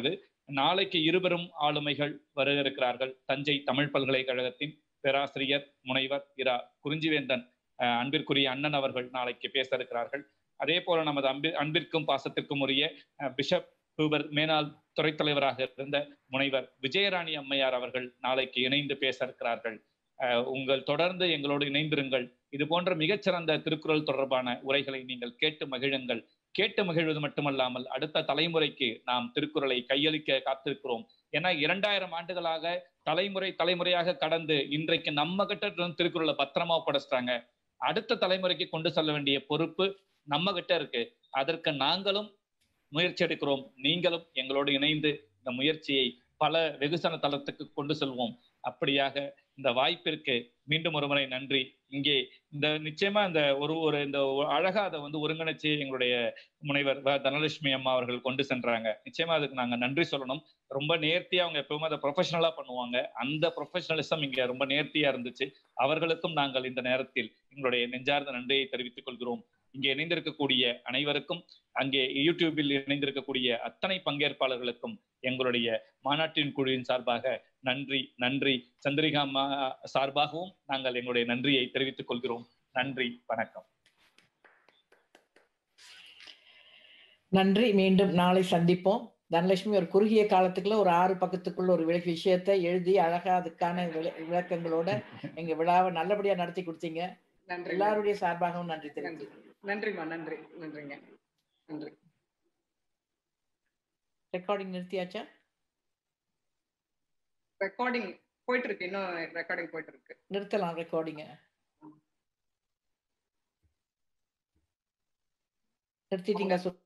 நாளைக்கு இருவரும் ஆளுமைகள் வர இருக்கிறார்கள் தஞ்சை தமிழ் பல்கலைக்கழகத்தின் பேராசிரியர் முனைவர் இரா குறிஞ்சிவேந்தன் அஹ், அன்பிற்குரிய அண்ணன் அவர்கள் நாளைக்கு பேச இருக்கிறார்கள் அதே போல நமது அன்பி அன்பிற்கும் பாசத்திற்கும் உரிய அஹ், பிஷப் ஹூபர் மேனாள் துறைத் தலைவராக இருந்த முனைவர் விஜயராணி அம்மையார் அவர்கள் நாளைக்கு இணைந்து பேச இருக்கிறார்கள் அஹ், உங்கள் தொடர்ந்து எங்களோடு இணைந்திருங்கள் இது போன்ற மிகச்சிறந்த திருக்குறள் தொடர்பான உரைகளை நீங்கள் கேட்டு மகிழுங்கள் கேட்டு மகிழ்வது மட்டுமல்லாமல் அடுத்த தலைமுறைக்கு நாம் திருக்குறளை கையளிக்க காத்திருக்கிறோம் ஏன்னா இரண்டாயிரம் ஆண்டுகளாக தலைமுறை தலைமுறையாக கடந்து இன்றைக்கு நம்ம கிட்ட இருந்து திருக்குறளை பத்திரமா ஒப்படைச்சிட்டாங்க அடுத்த தலைமுறைக்கு கொண்டு செல்ல வேண்டிய பொறுப்பு நம்ம கிட்ட இருக்கு அதற்கு நாங்களும் முயற்சி எடுக்கிறோம் நீங்களும் எங்களோடு இணைந்து இந்த முயற்சியை பல வெகுசன தளத்துக்கு கொண்டு செல்வோம் அப்படியாக இந்த வாய்ப்பிற்கு மீண்டும் ஒரு முறை நன்றி இங்கே இந்த நிச்சயமா இந்த ஒரு ஒரு இந்த ஒரு அழகா அதை வந்து ஒருங்கிணைச்சு எங்களுடைய முனைவர் வ. தனலட்சுமி அம்மா அவர்கள் கொண்டு சென்றாங்க நிச்சயமா அதுக்கு நாங்க நன்றி சொல்லணும் ரொம்ப நேர்த்தியா அவங்க எப்பவுமே அதை ப்ரொஃபஷனலா பண்ணுவாங்க அந்த ப்ரொஃபஷனலிசம் இங்க ரொம்ப நேர்த்தியா இருந்துச்சு அவர்களுக்கும் நாங்கள் இந்த நேரத்தில் எங்களுடைய நெஞ்சார்ந்த நன்றியை தெரிவித்துக் கொள்கிறோம் இங்கே இணைந்திருக்கக்கூடிய அனைவருக்கும் அங்கே யூடியூபில் இணைந்திருக்கக்கூடிய அத்தனை பங்கேற்பாளர்களுக்கும் எங்களுடைய மாநாட்டின் குழுவின் சார்பாக நன்றி நன்றி சந்திரிகா அம்மா சார்பாகவும் நாங்கள் எங்களுடைய நன்றியை தெரிவித்துக் கொள்கிறோம் நன்றி வணக்கம் நன்றி மீண்டும் நாளை சந்திப்போம் தனலட்சுமி ஒரு குறுகிய காலத்துக்குள்ள ஒரு ஆறு பக்கத்துக்குள்ள ஒரு விளக்கு விஷயத்தை எழுதி அழகா அதுக்கான விள- விளக்கங்களோட எங்க விழாவை நல்லபடியா நடத்தி கொடுத்தீங்க நன்றி எல்லாருடைய சார்பாகவும் நன்றி தெரிவித்து நன்றிம்மா நன்றி நன்றிங்க நன்றி ரெக்கார்டிங் நிறுத்தியாச்சா ரெக்கார்டிங் போயிட்டு இருக்கு இன்னும் ரெக்கார்டிங் போயிட்டு இருக்கு நிறுத்தலாம் ரெக்கார்டிங்க நிறுத்திட்டீங்க